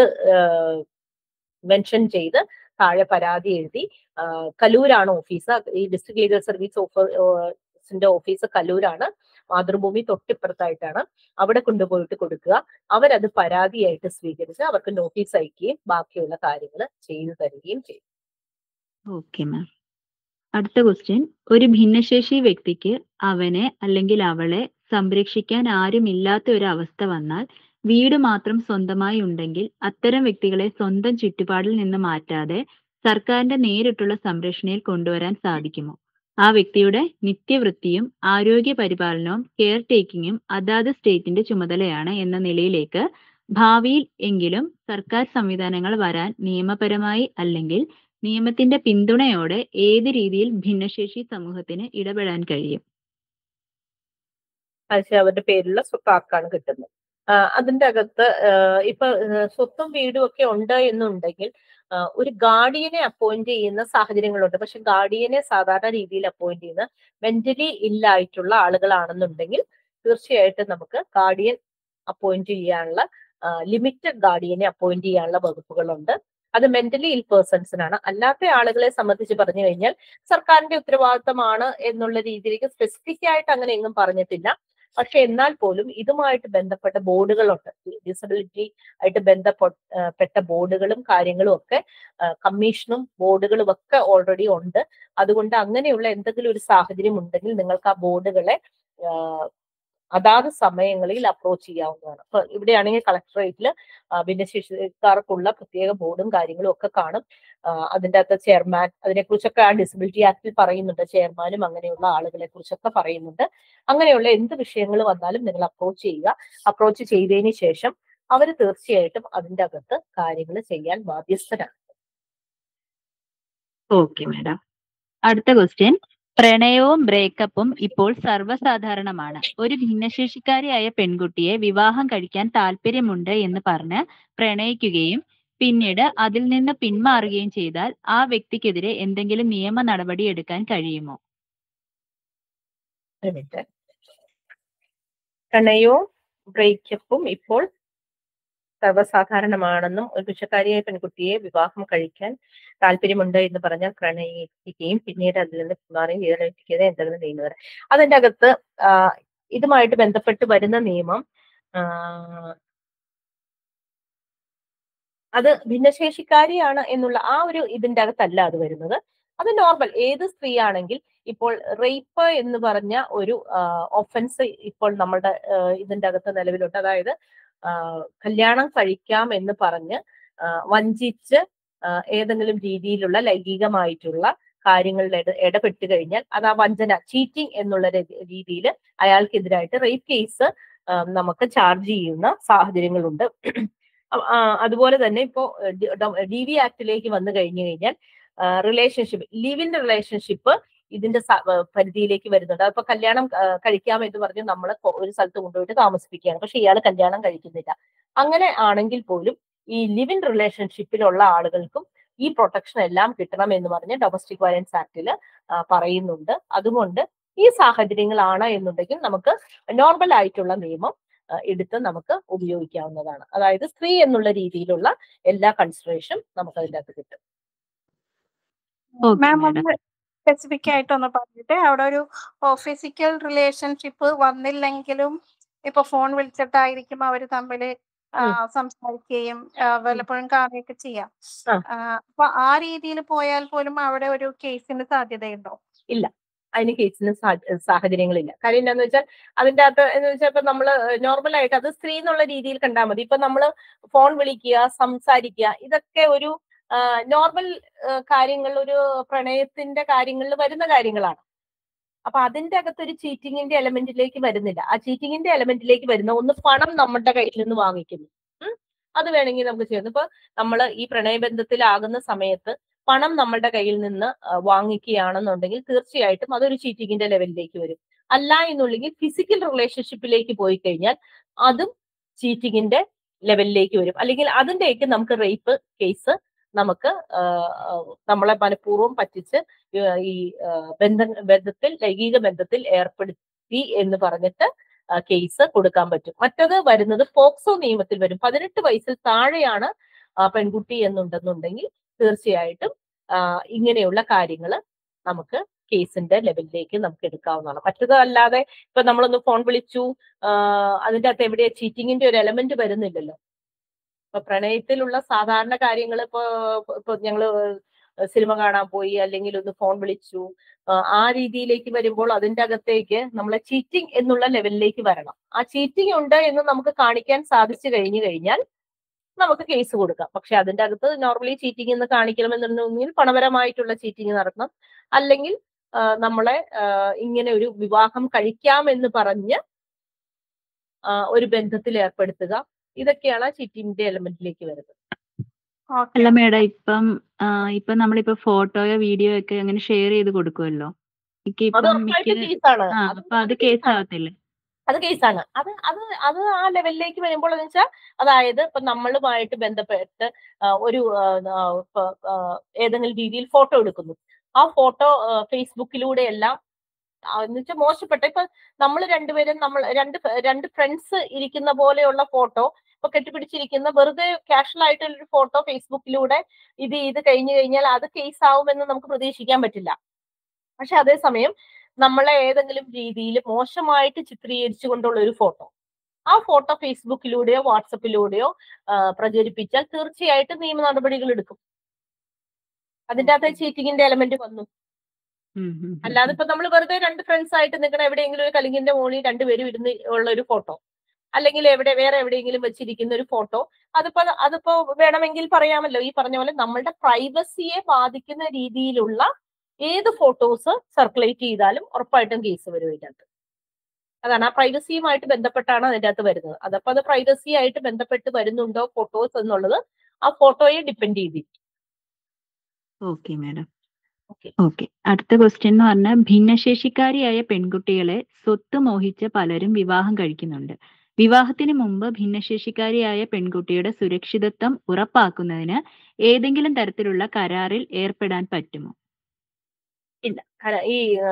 മെൻഷൻ ചെയ്ത് താഴെ പരാതി എഴുതി ആ, കലൂരാണ് ഓഫീസ് ഈ ഡിസ്ട്രിക്ട് ലീഗൽ സർവീസ് ഓഫീസിന്റെ ഓഫീസ് കലൂരാണ് മാതൃഭൂമി തൊട്ടിപ്പുറത്തായിട്ടാണ് അവിടെ കൊണ്ടുപോയിട്ട് കൊടുക്കുക അവരത് പരാതിയായിട്ട് സ്വീകരിച്ച് അവർക്ക് നോട്ടീസ് അയക്കുകയും ബാക്കിയുള്ള കാര്യങ്ങൾ ചെയ്തു തരികയും ചെയ്യും ഓക്കെ മാം അടുത്ത ക്വസ്റ്റ്യൻ ഒരു ഭിന്നശേഷി വ്യക്തിക്ക് അവനെ അല്ലെങ്കിൽ അവളെ സംരക്ഷിക്കാൻ ആരുമില്ലാത്ത ഒരു അവസ്ഥ വന്നാൽ വീട് മാത്രം സ്വന്തമായി ഉണ്ടെങ്കിൽ അത്തരം വ്യക്തികളെ സ്വന്തം ചുറ്റുപാടിൽ നിന്ന് മാറ്റാതെ സർക്കാരിന്റെ നേരിട്ടുള്ള സംരക്ഷണയിൽ കൊണ്ടുവരാൻ സാധിക്കുമോ ആ വ്യക്തിയുടെ നിത്യവൃത്തിയും ആരോഗ്യ പരിപാലനവും കെയർ ടേക്കിങ്ങും അതാത് സ്റ്റേറ്റിന്റെ ചുമതലയാണ് എന്ന നിലയിലേക്ക് ഭാവിയിൽ എങ്കിലും സർക്കാർ സംവിധാനങ്ങൾ വരാൻ നിയമപരമായി അല്ലെങ്കിൽ നിയമത്തിന്റെ പിന്തുണയോടെ ഏത് രീതിയിൽ ഭിന്നശേഷി സമൂഹത്തിന് ഇടപെടാൻ കഴിയും അത് അവരുടെ പേരിലുള്ള സ്വത്ത് ആർക്കാണ് കിട്ടുന്നത് ആ, അതിന്റെ അകത്ത് ആ, ഇപ്പൊ ആ, സ്വത്തും വീടും ഒക്കെ ഉണ്ട് എന്നുണ്ടെങ്കിൽ ആ, ഒരു ഗാർഡിയനെ അപ്പോയിന്റ് ചെയ്യുന്ന സാഹചര്യങ്ങളുണ്ട് പക്ഷെ ഗാർഡിയനെ സാധാരണ രീതിയിൽ അപ്പോയിന്റ് ചെയ്യുന്ന മെന്റലി ഇല്ലായിട്ടുള്ള ആളുകളാണെന്നുണ്ടെങ്കിൽ തീർച്ചയായിട്ടും നമുക്ക് ഗാർഡിയൻ അപ്പോയിന്റ് ചെയ്യാനുള്ള ലിമിറ്റഡ് ഗാർഡിയനെ അപ്പോയിന്റ് ചെയ്യാനുള്ള വകുപ്പുകളുണ്ട് അത് മെന്റലി ഇൽ പേഴ്സൺസിനാണ് അല്ലാത്ത ആളുകളെ സംബന്ധിച്ച് പറഞ്ഞു കഴിഞ്ഞാൽ സർക്കാരിന്റെ ഉത്തരവാദിത്തമാണ് എന്നുള്ള രീതിയിലേക്ക് സ്പെസിഫിക് ആയിട്ട് അങ്ങനെ എങ്ങും പറഞ്ഞിട്ടില്ല പക്ഷെ എന്നാൽ പോലും ഇതുമായിട്ട് ബന്ധപ്പെട്ട ബോർഡുകളുണ്ട് ഡിസബിലിറ്റി ആയിട്ട് ബന്ധപ്പെട്ട ബോർഡുകളും കാര്യങ്ങളും ഒക്കെ കമ്മീഷനും ബോർഡുകളും ഒക്കെ ഓൾറെഡി ഉണ്ട് അതുകൊണ്ട് അങ്ങനെയുള്ള എന്തെങ്കിലും ഒരു സാഹചര്യം ഉണ്ടെങ്കിൽ നിങ്ങൾക്ക് ആ ബോർഡുകളെ അതാത് സമയങ്ങളിൽ അപ്രോച്ച് ചെയ്യാവുന്നതാണ് അപ്പൊ ഇവിടെയാണെങ്കിൽ കളക്ടറേറ്റിൽ ഭിന്നശേഷിക്കാർക്കുള്ള പ്രത്യേക ബോർഡും കാര്യങ്ങളും ഒക്കെ കാണും അതിൻ്റെ അകത്ത് ചെയർമാൻ അതിനെക്കുറിച്ചൊക്കെ ആ ഡിസബിലിറ്റി ആക്ടിൽ പറയുന്നുണ്ട് ചെയർമാനും അങ്ങനെയുള്ള ആളുകളെ കുറിച്ചൊക്കെ പറയുന്നുണ്ട് അങ്ങനെയുള്ള എന്ത് വിഷയങ്ങൾ വന്നാലും നിങ്ങൾ അപ്രോച്ച് ചെയ്യുക അപ്രോച്ച് ചെയ്തതിന് ശേഷം അവർ തീർച്ചയായിട്ടും അതിൻ്റെ അകത്ത് കാര്യങ്ങൾ ചെയ്യാൻ ബാധ്യസ്ഥരാണ് ഓക്കെ മാഡം അടുത്ത ക്വസ്റ്റ്യൻ പ്രണയവും ബ്രേക്കപ്പും ഇപ്പോൾ സർവ്വസാധാരണമാണ് ഒരു ഭിന്നശേഷിക്കാരിയായ പെൺകുട്ടിയെ വിവാഹം കഴിക്കാൻ താല്പര്യമുണ്ട് എന്ന് പറഞ്ഞ് പ്രണയിക്കുകയും പിന്നീട് അതിൽ നിന്ന് പിന്മാറുകയും ചെയ്താൽ ആ വ്യക്തിക്കെതിരെ എന്തെങ്കിലും നിയമ നടപടി എടുക്കാൻ കഴിയുമോ പ്രണയവും ബ്രേക്കപ്പും ഇപ്പോൾ സർവ്വസാധാരണമാണെന്നും ഒരു പുരുഷക്കാരിയായ പെൺകുട്ടിയെ വിവാഹം കഴിക്കാൻ താല്പര്യമുണ്ട് എന്ന് പറഞ്ഞാൽ പ്രണയിക്കുകയും പിന്നീട് അതിൽ നിന്ന് പിന്മാറുകയും ചെയ്ത എന്തെങ്കിലും നിയമം അതിന്റെ അകത്ത് ഇതുമായിട്ട് ബന്ധപ്പെട്ട് വരുന്ന നിയമം അത് ഭിന്നശേഷിക്കാരിയാണ് എന്നുള്ള ആ ഒരു ഇതിന്റെ അകത്തല്ല അത് വരുന്നത് അത് നോർമൽ ഏത് സ്ത്രീ ആണെങ്കിൽ ഇപ്പോൾ റേപ്പ് എന്ന് പറഞ്ഞ ഒരു ഒഫൻസ് ഇപ്പോൾ നമ്മുടെ ഇതിന്റെ അകത്ത് നിലവിലുണ്ട് അതായത് കല്യാണം കഴിക്കാം എന്ന് പറഞ്ഞ് വഞ്ചിച്ച് ഏതെങ്കിലും രീതിയിലുള്ള ലൈംഗികമായിട്ടുള്ള കാര്യങ്ങളിൽ ഇടപെട്ട് കഴിഞ്ഞാൽ അത് ആ വഞ്ചന ചീറ്റിംഗ് എന്നുള്ള രീതിയിൽ അയാൾക്കെതിരായിട്ട് റേപ്പ് കേസ് നമുക്ക് ചാർജ് ചെയ്യുന്ന സാഹചര്യങ്ങളുണ്ട് അതുപോലെ തന്നെ ഇപ്പോ ഡി വി ആക്ടിലേക്ക് വന്നു കഴിഞ്ഞു കഴിഞ്ഞാൽ റിലേഷൻഷിപ്പ് ലിവ് ഇൻ റിലേഷൻഷിപ്പ് ഇതിന്റെ പരിധിയിലേക്ക് വരുന്നുണ്ട് അപ്പൊ കല്യാണം കഴിക്കാം എന്ന് പറഞ്ഞ് നമ്മൾ ഒരു സ്ഥലത്ത് കൊണ്ടുപോയിട്ട് താമസിപ്പിക്കുകയാണ് പക്ഷെ ഇയാൾ കല്യാണം കഴിക്കുന്നില്ല അങ്ങനെ ആണെങ്കിൽ പോലും ഈ ലിവ് ഇൻ റിലേഷൻഷിപ്പിലുള്ള ആളുകൾക്കും ഈ പ്രൊട്ടക്ഷൻ എല്ലാം കിട്ടണം എന്ന് പറഞ്ഞ് ഡൊമസ്റ്റിക് വയലൻസ് ആക്ടിൽ പറയുന്നുണ്ട് അതുകൊണ്ട് ഈ സാഹചര്യങ്ങളാണ് എന്നുണ്ടെങ്കിൽ നമുക്ക് നോർമൽ ആയിട്ടുള്ള നിയമം എടുത്ത് നമുക്ക് ഉപയോഗിക്കാവുന്നതാണ് അതായത് സ്ത്രീ എന്നുള്ള രീതിയിലുള്ള എല്ലാ കൺസിഡറേഷനും നമുക്ക് അതിൻ്റെ അകത്ത് കിട്ടും മാം ഒന്ന് സ്പെസിഫിക് ആയിട്ടൊന്ന് പറഞ്ഞിട്ട് അവിടെ ഒരു ഫിസിക്കൽ റിലേഷൻഷിപ്പ് വന്നില്ലെങ്കിലും ഇപ്പൊ ഫോൺ വിളിച്ചിട്ടായിരിക്കും അവര് തമ്മിൽ സംസാരിക്കുകയും വല്ലപ്പോഴും കാണുകയൊക്കെ ചെയ്യാം അപ്പൊ ആ രീതിയിൽ പോയാൽ പോലും അവിടെ ഒരു കേസിന് സാധ്യതയുണ്ടോ ഇല്ല അതിന് കേസിന് സാഹചര്യങ്ങളില്ല കാര്യം എന്താന്ന് വെച്ചാൽ അതിന്റെ അകത്ത് എന്ന് വെച്ചാൽ ഇപ്പൊ നമ്മള് നോർമൽ ആയിട്ട് അത് സ്ത്രീ എന്നുള്ള രീതിയിൽ കണ്ടാൽ മതി ഇപ്പൊ നമ്മള് ഫോൺ വിളിക്കുക സംസാരിക്കുക ഇതൊക്കെ ഒരു നോർമൽ കാര്യങ്ങൾ ഒരു പ്രണയത്തിന്റെ കാര്യങ്ങളിൽ വരുന്ന കാര്യങ്ങളാണ് അപ്പൊ അതിന്റെ അകത്ത് ഒരു ചീറ്റിങ്ങിന്റെ എലമെന്റിലേക്ക് വരുന്നില്ല ആ ചീറ്റിങ്ങിന്റെ എലമെന്റിലേക്ക് വരുന്ന ഒന്ന് പണം നമ്മുടെ കയ്യിൽ നിന്ന് വാങ്ങിക്കുന്നു അത് വേണമെങ്കിൽ നമുക്ക് ചെയ്യുന്നു ഇപ്പൊ നമ്മൾ ഈ പ്രണയബന്ധത്തിലാകുന്ന സമയത്ത് പണം നമ്മളുടെ കയ്യിൽ നിന്ന് വാങ്ങിക്കുകയാണെന്നുണ്ടെങ്കിൽ തീർച്ചയായിട്ടും അതൊരു ചീറ്റിങ്ങിന്റെ ലെവലിലേക്ക് വരും അല്ല എന്നുണ്ടെങ്കിൽ ഫിസിക്കൽ റിലേഷൻഷിപ്പിലേക്ക് പോയി കഴിഞ്ഞാൽ അതും ചീറ്റിങ്ങിന്റെ ലെവലിലേക്ക് വരും അല്ലെങ്കിൽ അതിന്റെയൊക്കെ നമുക്ക് റേപ്പ് കേസ് നമുക്ക് നമ്മളെ മനഃപൂർവ്വം പറ്റിച്ച് ഈ ബന്ധ ബന്ധത്തിൽ ലൈംഗിക ബന്ധത്തിൽ ഏർപ്പെടുത്തി എന്ന് പറഞ്ഞിട്ട് കേസ് കൊടുക്കാൻ പറ്റും മറ്റത് വരുന്നത് പോക്സോ നിയമത്തിൽ വരും പതിനെട്ട് വയസ്സിൽ താഴെയാണ് പെൺകുട്ടി എന്നുണ്ടെന്നുണ്ടെങ്കിൽ തീർച്ചയായിട്ടും ഇങ്ങനെയുള്ള കാര്യങ്ങൾ നമുക്ക് കേസിന്റെ ലെവലിലേക്ക് നമുക്ക് എടുക്കാവുന്നതാണ് മറ്റത് അല്ലാതെ ഇപ്പൊ നമ്മളൊന്ന് ഫോൺ വിളിച്ചു അതിന്റെ അകത്ത് എവിടെ ചീറ്റിങ്ങിന്റെ ഒരു എലമെന്റ് വരുന്നില്ലല്ലോ ഇപ്പൊ പ്രണയത്തിലുള്ള സാധാരണ കാര്യങ്ങൾ ഇപ്പൊ ഇപ്പൊ ഞങ്ങള് സിനിമ കാണാൻ പോയി അല്ലെങ്കിൽ ഒന്ന് ഫോൺ വിളിച്ചു ആ രീതിയിലേക്ക് വരുമ്പോൾ അതിന്റെ അകത്തേക്ക് നമ്മളെ ചീറ്റിംഗ് എന്നുള്ള ലെവലിലേക്ക് വരണം ആ ചീറ്റിംഗ് ഉണ്ട് എന്ന് നമുക്ക് കാണിക്കാൻ സാധിച്ചു കഴിഞ്ഞു കഴിഞ്ഞാൽ നമുക്ക് കേസ് കൊടുക്കാം പക്ഷെ അതിന്റെ അകത്ത് നോർമലി ചീറ്റിംഗ് എന്ന് കാണിക്കണമെന്നുണ്ടെങ്കിൽ പണപരമായിട്ടുള്ള ചീറ്റിംഗ് നടത്തണം അല്ലെങ്കിൽ നമ്മളെ ഇങ്ങനെ ഒരു വിവാഹം കഴിക്കാമെന്ന് പറഞ്ഞ് ഒരു ബന്ധത്തിൽ ഏർപ്പെടുത്തുക ഇതൊക്കെയാണ് ചീറ്റിംഗിന്റെ എലമെന്റിലേക്ക് വരുന്നത് അല്ല മേഡം ഇപ്പം ഇപ്പൊ നമ്മളിപ്പോ ഫോട്ടോയോ വീഡിയോ ഒക്കെ അങ്ങനെ ഷെയർ ചെയ്ത് കൊടുക്കുമല്ലോ അപ്പൊ അത് കേസ് ആവത്തില്ലേ അത് കേസാണ് അത് അത് അത് ആ ലെവലിലേക്ക് വരുമ്പോൾ എന്ന് വെച്ചാൽ അതായത് ഇപ്പൊ നമ്മളുമായിട്ട് ബന്ധപ്പെട്ട് ഒരു ഏതെങ്കിലും രീതിയിൽ ഫോട്ടോ എടുക്കുന്നു ആ ഫോട്ടോ ഫേസ്ബുക്കിലൂടെ എല്ലാം എന്ന് വെച്ചാൽ മോശപ്പെട്ട ഇപ്പൊ നമ്മൾ രണ്ടുപേരും നമ്മൾ രണ്ട് രണ്ട് ഫ്രണ്ട്സ് ഇരിക്കുന്ന പോലെയുള്ള ഫോട്ടോ ഇപ്പൊ കെട്ടിപ്പിടിച്ചിരിക്കുന്ന വെറുതെ കാഷ്വൽ ആയിട്ടുള്ള ഒരു ഫോട്ടോ ഫേസ്ബുക്കിലൂടെ ഇത് ഇത് കഴിഞ്ഞു കഴിഞ്ഞാൽ അത് കേസ് ആവുമെന്ന് നമുക്ക് പ്രതീക്ഷിക്കാൻ പറ്റില്ല പക്ഷെ അതേസമയം നമ്മളെ ഏതെങ്കിലും രീതിയിൽ മോശമായിട്ട് ചിത്രീകരിച്ചുകൊണ്ടുള്ള ഒരു ഫോട്ടോ ആ ഫോട്ടോ ഫേസ്ബുക്കിലൂടെയോ വാട്സപ്പിലൂടെയോ ആ, പ്രചരിപ്പിച്ചാൽ തീർച്ചയായിട്ടും നിയമ നടപടികൾ എടുക്കും അതിന്റെ അകത്ത് ചീറ്റിങ്ങിന്റെ എലമെന്റ് വന്നു ഉം, ഉം, ഉം. അല്ലാതെ ഇപ്പൊ നമ്മൾ വെറുതെ രണ്ട് ഫ്രണ്ട്സ് ആയിട്ട് നിൽക്കണ എവിടെയെങ്കിലും ഒരു കലിങ്ങിന്റെ മുകളിൽ രണ്ടുപേരും ഇരുന്ന് ഉള്ള ഒരു ഫോട്ടോ അല്ലെങ്കിൽ എവിടെ വേറെ എവിടെയെങ്കിലും വെച്ചിരിക്കുന്ന ഒരു ഫോട്ടോ അതിപ്പോ അതിപ്പോ വേണമെങ്കിൽ പറയാമല്ലോ ഈ പറഞ്ഞ പോലെ നമ്മളുടെ പ്രൈവസിയെ ബാധിക്കുന്ന രീതിയിലുള്ള ഏത് ഫോട്ടോസ് സർക്കുലേറ്റ് ചെയ്താലും ഉറപ്പായിട്ടും കേസ് വരും ഇതിനകത്ത് അതാണ് ആ പ്രൈവസിയുമായിട്ട് ബന്ധപ്പെട്ടാണ് അതിന്റെ അകത്ത് വരുന്നത് അതപ്പോ അത് പ്രൈവസി ആയിട്ട് ബന്ധപ്പെട്ട് വരുന്നുണ്ടോ ഫോട്ടോസ് എന്നുള്ളത് ആ ഫോട്ടോയെ ഡിപ്പെൻഡ് ചെയ്തിരിക്കും ഓക്കെ മാഡം ഓക്കെ ഓക്കെ അടുത്ത ക്വസ്റ്റ്യൻ എന്ന് പറഞ്ഞാൽ ഭിന്നശേഷിക്കാരിയായ പെൺകുട്ടികളെ സ്വത്ത് മോഹിച്ച് പലരും വിവാഹം കഴിക്കുന്നുണ്ട് വിവാഹത്തിന് മുമ്പ് ഭിന്നശേഷിക്കാരിയായ പെൺകുട്ടിയുടെ സുരക്ഷിതത്വം ഉറപ്പാക്കുന്നതിന് ഏതെങ്കിലും തരത്തിലുള്ള കരാറിൽ ഏർപ്പെടാൻ പറ്റുമോ ഇല്ല കാരണം ഈ ആ,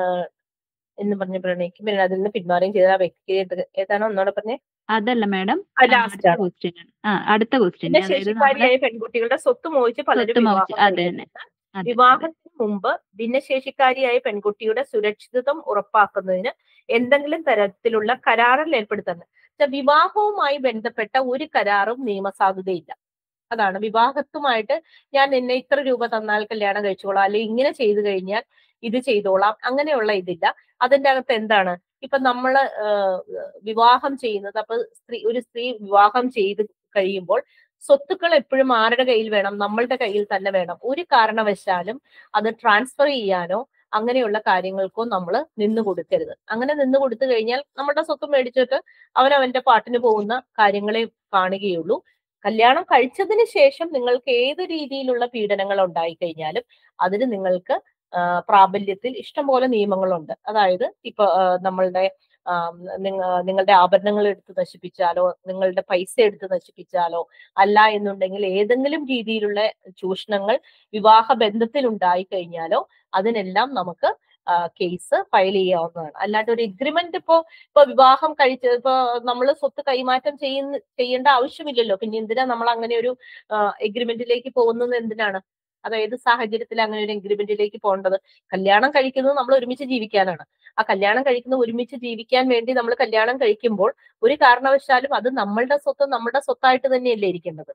എന്ന് പറഞ്ഞ പ്രണയിക്കും പിന്നെ അതിൽ നിന്ന് പിന്മാറുകയും ചെയ്ത ആ വ്യക്തി ഏത്- ഏതാണോ ഒന്നോടെ പറഞ്ഞേ അതല്ല മാഡം ലാസ്റ്റ് ആണ് ക്വസ്റ്റ്യൻ ആണ് ആ അടുത്ത ക്വസ്റ്റ്യൻ പിന്നെ അതായത് നമ്മുടെ ശേഷിക്കാരിയായ പെൺകുട്ടികളുടെ സ്വത്ത് മോഹിച്ച് പലരും സ്വത്ത് മോഹിച്ച് വിവാഹം അത് തന്നെ കഴിക്കുന്നുണ്ട്. അതെ, അതെ. വിവാഹത്തിന് മുമ്പ് ഭിന്നശേഷിക്കാരിയായ പെൺകുട്ടിയുടെ സുരക്ഷിതത്വം ഉറപ്പാക്കുന്നതിന് എന്തെങ്കിലും തരത്തിലുള്ള കരാറിൽ ഏർപ്പെടുത്തുന്നത് പക്ഷെ വിവാഹവുമായി ബന്ധപ്പെട്ട ഒരു കരാറും നിയമസാധുതയില്ല അതാണ് വിവാഹത്തുമായിട്ട് ഞാൻ നിന്നെ ഇത്ര രൂപ തന്നാൽ കല്യാണം കഴിച്ചോളാം അല്ലെങ്കിൽ ഇങ്ങനെ ചെയ്തു കഴിഞ്ഞാൽ ഇത് ചെയ്തോളാം അങ്ങനെയുള്ള ഇതില്ല അതിന്റെ അകത്ത് എന്താണ് ഇപ്പൊ നമ്മള് ആഹ് വിവാഹം ചെയ്യുന്നത് അപ്പൊ സ്ത്രീ ഒരു സ്ത്രീ വിവാഹം ചെയ്ത് കഴിയുമ്പോൾ സ്വത്തുക്കൾ എപ്പോഴും ആരുടെ കയ്യിൽ വേണം നമ്മളുടെ കയ്യിൽ തന്നെ വേണം ഒരു കാരണവശാലും അത് ട്രാൻസ്ഫർ ചെയ്യാനോ അങ്ങനെയുള്ള കാര്യങ്ങൾക്കോ നമ്മൾ നിന്ന് കൊടുക്കരുത് അങ്ങനെ നിന്ന് കൊടുത്തു കഴിഞ്ഞാൽ നമ്മുടെ സ്വത്ത് മേടിച്ചിട്ട് അവനവന്റെ പാട്ടിന് പോകുന്ന കാര്യങ്ങളെ കാണുകയുള്ളൂ കല്യാണം കഴിച്ചതിന് ശേഷം നിങ്ങൾക്ക് ഏത് രീതിയിലുള്ള പീഡനങ്ങൾ ഉണ്ടായി കഴിഞ്ഞാലും അതിന് നിങ്ങൾക്ക് ആ, പ്രാബല്യത്തിൽ ഇഷ്ടംപോലെ നിയമങ്ങളുണ്ട് അതായത് ഇപ്പൊ ആ, നമ്മളുടെ ആ, നിങ്ങ- നിങ്ങളുടെ ആഭരണങ്ങൾ എടുത്ത് നശിപ്പിച്ചാലോ നിങ്ങളുടെ പൈസ എടുത്ത് നശിപ്പിച്ചാലോ അല്ല എന്നുണ്ടെങ്കിൽ ഏതെങ്കിലും രീതിയിലുള്ള ചൂഷണങ്ങൾ വിവാഹ ബന്ധത്തിൽ ഉണ്ടായി കഴിഞ്ഞാലോ അതിനെല്ലാം നമുക്ക് കേസ് ഫയൽ ചെയ്യാവുന്നതാണ് അല്ലാണ്ട് ഒരു എഗ്രിമെന്റ് ഇപ്പോ ഇപ്പൊ വിവാഹം കഴിച്ച് ഇപ്പൊ നമ്മൾ സ്വത്ത് കൈമാറ്റം ചെയ്യുന്ന ചെയ്യേണ്ട ആവശ്യമില്ലല്ലോ പിന്നെ എന്തിനാ നമ്മൾ അങ്ങനെ ഒരു എഗ്രിമെന്റിലേക്ക് പോകുന്നത് എന്തിനാണ് അതായത് സാഹചര്യത്തിൽ അങ്ങനെ ഒരു എഗ്രിമെന്റിലേക്ക് പോകേണ്ടത് കല്യാണം കഴിക്കുന്നത് നമ്മൾ ഒരുമിച്ച് ജീവിക്കാനാണ് ആ കല്യാണം കഴിക്കുന്നത് ഒരുമിച്ച് ജീവിക്കാൻ വേണ്ടി നമ്മൾ കല്യാണം കഴിക്കുമ്പോൾ ഒരു കാരണവശാലും അത് നമ്മളുടെ സ്വത്ത് നമ്മുടെ സ്വത്തായിട്ട് തന്നെയല്ലേ ഇരിക്കേണ്ടത്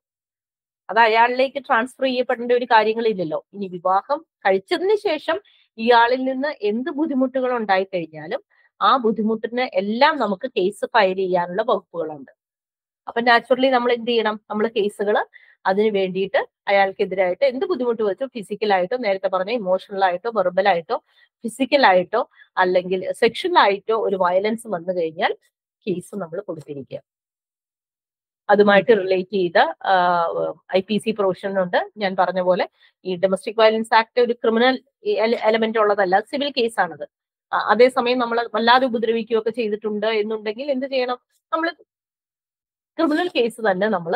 അത് അയാളിലേക്ക് ട്രാൻസ്ഫർ ചെയ്യപ്പെടേണ്ട ഒരു കാര്യങ്ങളില്ലല്ലോ ഇനി വിവാഹം കഴിച്ചതിന് ശേഷം ഇയാളിൽ നിന്ന് എന്ത് ബുദ്ധിമുട്ടുകൾ ഉണ്ടായി കഴിഞ്ഞാലും ആ ബുദ്ധിമുട്ടിന് എല്ലാം നമുക്ക് കേസ് ഫയൽ ചെയ്യാനുള്ള വകുപ്പുകളുണ്ട് അപ്പൊ നാച്ചുറലി നമ്മൾ എന്ത് ചെയ്യണം നമ്മൾ കേസുകൾ അതിന് വേണ്ടിയിട്ട് അയാൾക്കെതിരായിട്ട് എന്ത് ബുദ്ധിമുട്ട് വെച്ചോ ഫിസിക്കലായിട്ടോ നേരത്തെ പറഞ്ഞ ഇമോഷണൽ ആയിട്ടോ വെർബൽ ആയിട്ടോ ഫിസിക്കൽ ആയിട്ടോ അല്ലെങ്കിൽ സെക്ഷൽ ആയിട്ടോ ഒരു വയലൻസ് വന്നു കഴിഞ്ഞാൽ കേസ് നമ്മൾ കൊടുത്തിരിക്കുക അതുമായിട്ട് റിലേറ്റ് ചെയ്ത ഐ പി സി പ്രൊവിഷൻ ഉണ്ട് ഞാൻ പറഞ്ഞ പോലെ ഈ ഡൊമസ്റ്റിക് വയലൻസ് ആക്ട് ഒരു ക്രിമിനൽ എലമെന്റ് ഉള്ളതല്ല സിവിൽ കേസാണത് ആ, അതേസമയം നമ്മൾ വല്ലാതെ ഉപദ്രവിക്കുകയൊക്കെ ചെയ്തിട്ടുണ്ട് എന്നുണ്ടെങ്കിൽ എന്ത് ചെയ്യണം നമ്മൾ ക്രിമിനൽ കേസ് തന്നെ നമ്മൾ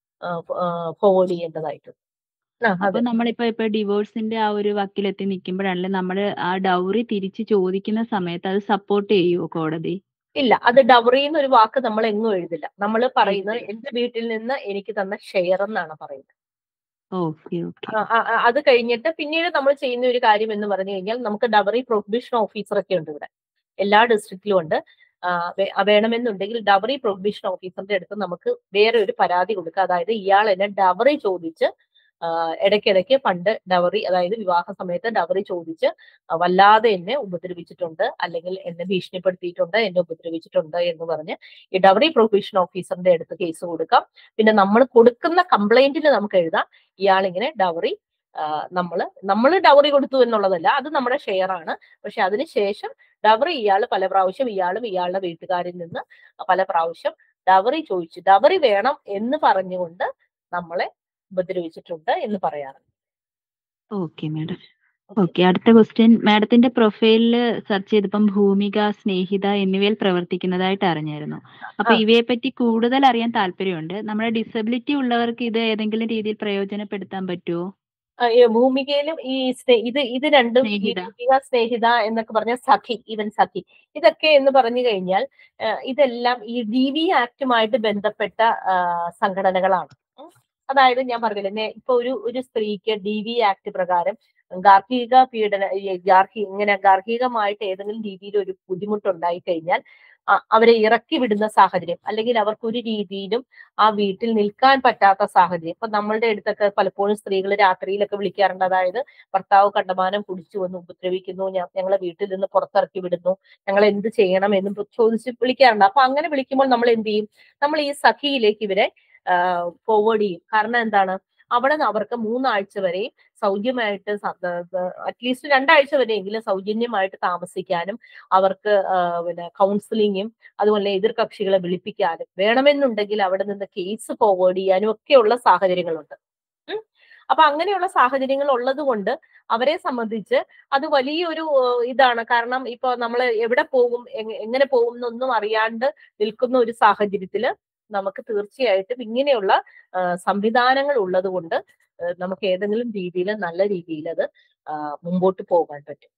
ഫോളോ ചെയ്യേണ്ടതായിട്ടുണ്ട് ആ, അപ്പൊ അതെ നമ്മളിപ്പോ ഇപ്പൊ ഡിവോഴ്സിന്റെ ആ ഒരു വക്കിലെത്തി നിൽക്കുമ്പോഴാണല്ലേ നമ്മൾ ആ ഡൗറി തിരിച്ചു ചോദിക്കുന്ന സമയത്ത് അത് സപ്പോർട്ട് ചെയ്യുമോ കോടതി ഇല്ല അത് ഡവറി എന്നൊരു വാക്ക് നമ്മൾ എങ്ങും എഴുതില്ല നമ്മൾ പറയുന്നത് എഴുതില്ല. എന്റെ വീട്ടിൽ നിന്ന് എനിക്ക് തന്ന ഷെയർ എന്നാണ് പറയുന്നത് ഓക്കെ ഓക്കെ ആ, ആ, ആ, അത് കഴിഞ്ഞിട്ട് പിന്നീട് നമ്മൾ ചെയ്യുന്ന ഒരു കാര്യം എന്ന് പറഞ്ഞു കഴിഞ്ഞാൽ നമുക്ക് ഡവറി പ്രൊഹിബിഷൻ ഓഫീസർ ഒക്കെ ഉണ്ട് ഇവിടെ എല്ലാ ഡിസ്ട്രിക്റ്റിലും ഉണ്ട് ആ, വേ- ആ, വേണമെന്നുണ്ടെങ്കിൽ ഡവറി പ്രൊഹിബിഷൻ ഓഫീസറിന്റെ അടുത്ത് നമുക്ക് വേറെ ഒരു പരാതി കൊടുക്കുക അതായത് ഇയാൾ എന്നെ ഡവറി ചോദിച്ച് ആ, ഇടയ്ക്കിടയ്ക്ക് പണ്ട് ഡവറി അതായത് വിവാഹ സമയത്ത് ഡവറി ചോദിച്ച് ആ, വല്ലാതെ എന്നെ ഉപദ്രവിച്ചിട്ടുണ്ട് അല്ലെങ്കിൽ എന്നെ ഭീഷണിപ്പെടുത്തിയിട്ടുണ്ട് എന്നെ ഉപദ്രവിച്ചിട്ടുണ്ട് എന്ന് പറഞ്ഞ് ഈ ഡവറി പ്രൊഹിബിഷൻ ഓഫീസറിന്റെ അടുത്ത് കേസ് കൊടുക്കാം പിന്നെ നമ്മൾ കൊടുക്കുന്ന കംപ്ലൈന്റിൽ നമുക്ക് എഴുതാം ഇയാൾ ഇങ്ങനെ ഡവറി നമ്മൾ നമ്മൾ ഡവറി കൊടുത്തു എന്നുള്ളതല്ല അത് നമ്മുടെ ഷെയർ ആണ് പക്ഷെ അതിനുശേഷം ഡവറി ഇയാൾ പല പ്രാവശ്യം ഇയാളും ഇയാളുടെ വീട്ടുകാരിൽ നിന്ന് പല പ്രാവശ്യം ഡവറി ചോദിച്ചു ഡവറി വേണം എന്ന് പറഞ്ഞുകൊണ്ട് നമ്മളെ ഉപദ്രവിച്ചിട്ടുണ്ട് എന്ന് പറയാറുണ്ട് ഓക്കെ മാഡം ഓക്കെ അടുത്ത ക്വസ്റ്റ്യൻ മാഡത്തിന്റെ പ്രൊഫൈലില് സെർച്ച് ചെയ്തപ്പം ഭൂമിക സ്നേഹിത എന്നിവയിൽ പ്രവർത്തിക്കുന്നതായിട്ട് അറിഞ്ഞായിരുന്നു അപ്പൊ ആ. ഇവയെ പറ്റി കൂടുതൽ അറിയാൻ താല്പര്യമുണ്ട് നമ്മുടെ ഡിസബിലിറ്റി ഉള്ളവർക്ക് ഇത് ഏതെങ്കിലും രീതിയിൽ പ്രയോജനപ്പെടുത്താൻ പറ്റുമോ ആ, ഈ ഭൂമികയിലും ഈ സ്നേ- ഇത് ഇത് രണ്ടും ഈ സ്നേഹിത. ഭൂമിക സ്നേഹിത എന്നൊക്കെ പറഞ്ഞ സഖി ഇവൻ സഖി ഇതൊക്കെ എന്ന് പറഞ്ഞു കഴിഞ്ഞാൽ ആ, ഇതെല്ലാം ഈ ഡി വി ആക്ടുമായിട്ട് ബന്ധപ്പെട്ട ആ, സംഘടനകളാണ് ഉം. അതായത് ഞാൻ പറഞ്ഞില്ലേ നേ- ഇപ്പൊ ഒരു ഒരു സ്ത്രീക്ക് ഡി വി ആക്ട് പ്രകാരം ഗാർഹിക പീഡന ഈ ഗാർഹി ഇങ്ങനെ ഗാർഹികമായിട്ട് ഏതെങ്കിലും രീതിയിൽ ഒരു ബുദ്ധിമുട്ടുണ്ടായി കഴിഞ്ഞാൽ അ- അവരെ ഇറക്കി വിടുന്ന സാഹചര്യം അല്ലെങ്കിൽ അവർക്ക് ഒരു രീതിയിലും ആ വീട്ടിൽ നിൽക്കാൻ പറ്റാത്ത സാഹചര്യം ഇപ്പൊ നമ്മളുടെ അടുത്തൊക്കെ പലപ്പോഴും സ്ത്രീകൾ രാത്രിയിലൊക്കെ വിളിക്കാറുണ്ട് അതായത് ഭർത്താവ് കണ്ടമാനം കുടിച്ചു വന്ന് ഉപദ്രവിക്കുന്നു ഞ- ഞങ്ങളെ വീട്ടിൽ നിന്ന് പുറത്തിറക്കി വിടുന്നു ഞങ്ങൾ എന്ത് ചെയ്യണം എന്നും ചോദിച്ച് വിളിക്കാറുണ്ട് അപ്പൊ അങ്ങനെ വിളിക്കുമ്പോൾ നമ്മൾ എന്ത് ചെയ്യും നമ്മൾ ഈ സഖിയിലേക്ക് ഇവരെ ഫോർവേഡ് ചെയ്യും കാരണം എന്താണ് അവിടെ നിന്ന് അവർക്ക് മൂന്നാഴ്ച വരെയും സൗജന്യമായിട്ട് അറ്റ്ലീസ്റ്റ് രണ്ടാഴ്ച വരെയെങ്കിലും സൗജന്യമായിട്ട് താമസിക്കാനും അവർക്ക് ആ, പിന്നെ കൗൺസിലിങ്ങും അതുപോലെ എതിർ കക്ഷികളെ വിളിപ്പിക്കാനും വേണമെന്നുണ്ടെങ്കിൽ അവിടെ നിന്ന് കേസ് ഫോർവേഡ് ചെയ്യാനും ഒക്കെയുള്ള സാഹചര്യങ്ങളുണ്ട് ഉം. അപ്പൊ അങ്ങനെയുള്ള സാഹചര്യങ്ങൾ ഉള്ളത് കൊണ്ട് അവരെ സംബന്ധിച്ച് അത് വലിയൊരു ഏഹ്, ഇതാണ് കാരണം ഇപ്പൊ നമ്മൾ എവിടെ പോകും എങ്ങ- എങ്ങനെ പോകും എന്നൊന്നും അറിയാണ്ട് നിൽക്കുന്ന ഒരു സാഹചര്യത്തില് നമുക്ക് തീർച്ചയായിട്ടും ഇങ്ങനെയുള്ള ആ, സംവിധാനങ്ങൾ ഉള്ളത് കൊണ്ട് ഏഹ്, നമുക്ക് ഏതെങ്കിലും രീതിയിൽ നല്ല രീതിയിൽ അത് ആ, മുമ്പോട്ട് പോകാൻ പറ്റും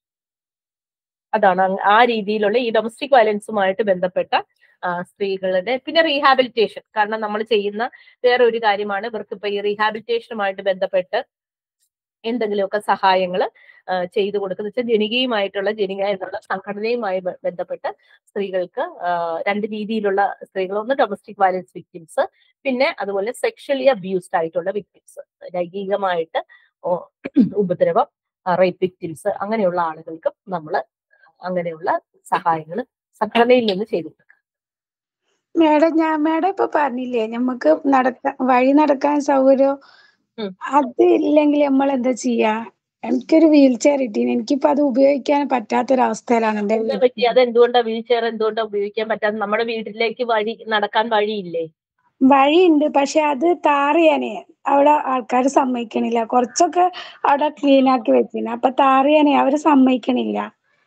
അതാണ് അങ് ആ രീതിയിലുള്ള ഈ ഡൊമസ്റ്റിക് വയലൻസുമായിട്ട് ബന്ധപ്പെട്ട ആ, സ്ത്രീകളുടെ പിന്നെ റീഹാബിലിറ്റേഷൻ കാരണം നമ്മൾ ചെയ്യുന്ന വേറെ ഒരു കാര്യമാണ് ഇവർക്ക് ഇപ്പൊ ഈ റീഹാബിലിറ്റേഷനുമായിട്ട് ബന്ധപ്പെട്ട് എന്തെങ്കിലുമൊക്കെ സഹായങ്ങൾ ചെയ്തു കൊടുക്കുന്ന വെച്ചാൽ ജനികയുമായിട്ടുള്ള ജനിക എന്നുള്ള സംഘടനയുമായി ബ- ബന്ധപ്പെട്ട് സ്ത്രീകൾക്ക് ആ, രണ്ട് രീതിയിലുള്ള സ്ത്രീകൾ ഒന്ന് ഡൊമസ്റ്റിക് വയലൻസ് വിക്ടിംസ് പിന്നെ അതുപോലെ സെക്ഷലി അബ്യൂസ്ഡ് ആയിട്ടുള്ള വിക്ടിംസ് ലൈംഗികമായിട്ട് ഓ- ഉപദ്രവം റേപ്പ് വിക്ടിംസ് അങ്ങനെയുള്ള ആളുകൾക്ക് നമ്മൾ അങ്ങനെയുള്ള സഹായങ്ങൾ സംഘടനയിൽ നിന്ന് ചെയ്തു കൊടുക്കുക മേഡം ഞാൻ മേഡം ഇപ്പൊ പറഞ്ഞില്ലേ നമുക്ക് നടക്കാൻ വഴി നടക്കാൻ സൗകര്യം ഉം. അത് ഇല്ലെങ്കിൽ നമ്മൾ എന്താ ചെയ്യാ എനിക്കൊരു വീൽ ചെയർ കിട്ടീന് എനിക്കിപ്പോ അത് ഉപയോഗിക്കാൻ പറ്റാത്തൊരവസ്ഥയിലാണ് എന്റെ എന്താ പറ്റി അത് എന്തുകൊണ്ടാ വീൽ ചെയർ എന്തുകൊണ്ടാ ഉപയോഗിക്കാൻ പറ്റാതെ നമ്മുടെ വീട്ടിലേക്ക് വഴി നടക്കാൻ വഴിയില്ലേ വഴിയുണ്ട് പക്ഷെ അത് ടാർ ചെയ്യാനേ അവിടെ ആൾക്കാർ സമ്മതിക്കണില്ല കുറച്ചൊക്കെ അവിടെ ക്ലീൻ ആക്കി വെച്ചിന് അപ്പൊ ടാർ ചെയ്യാനേ അവര് സമ്മതിക്കണില്ല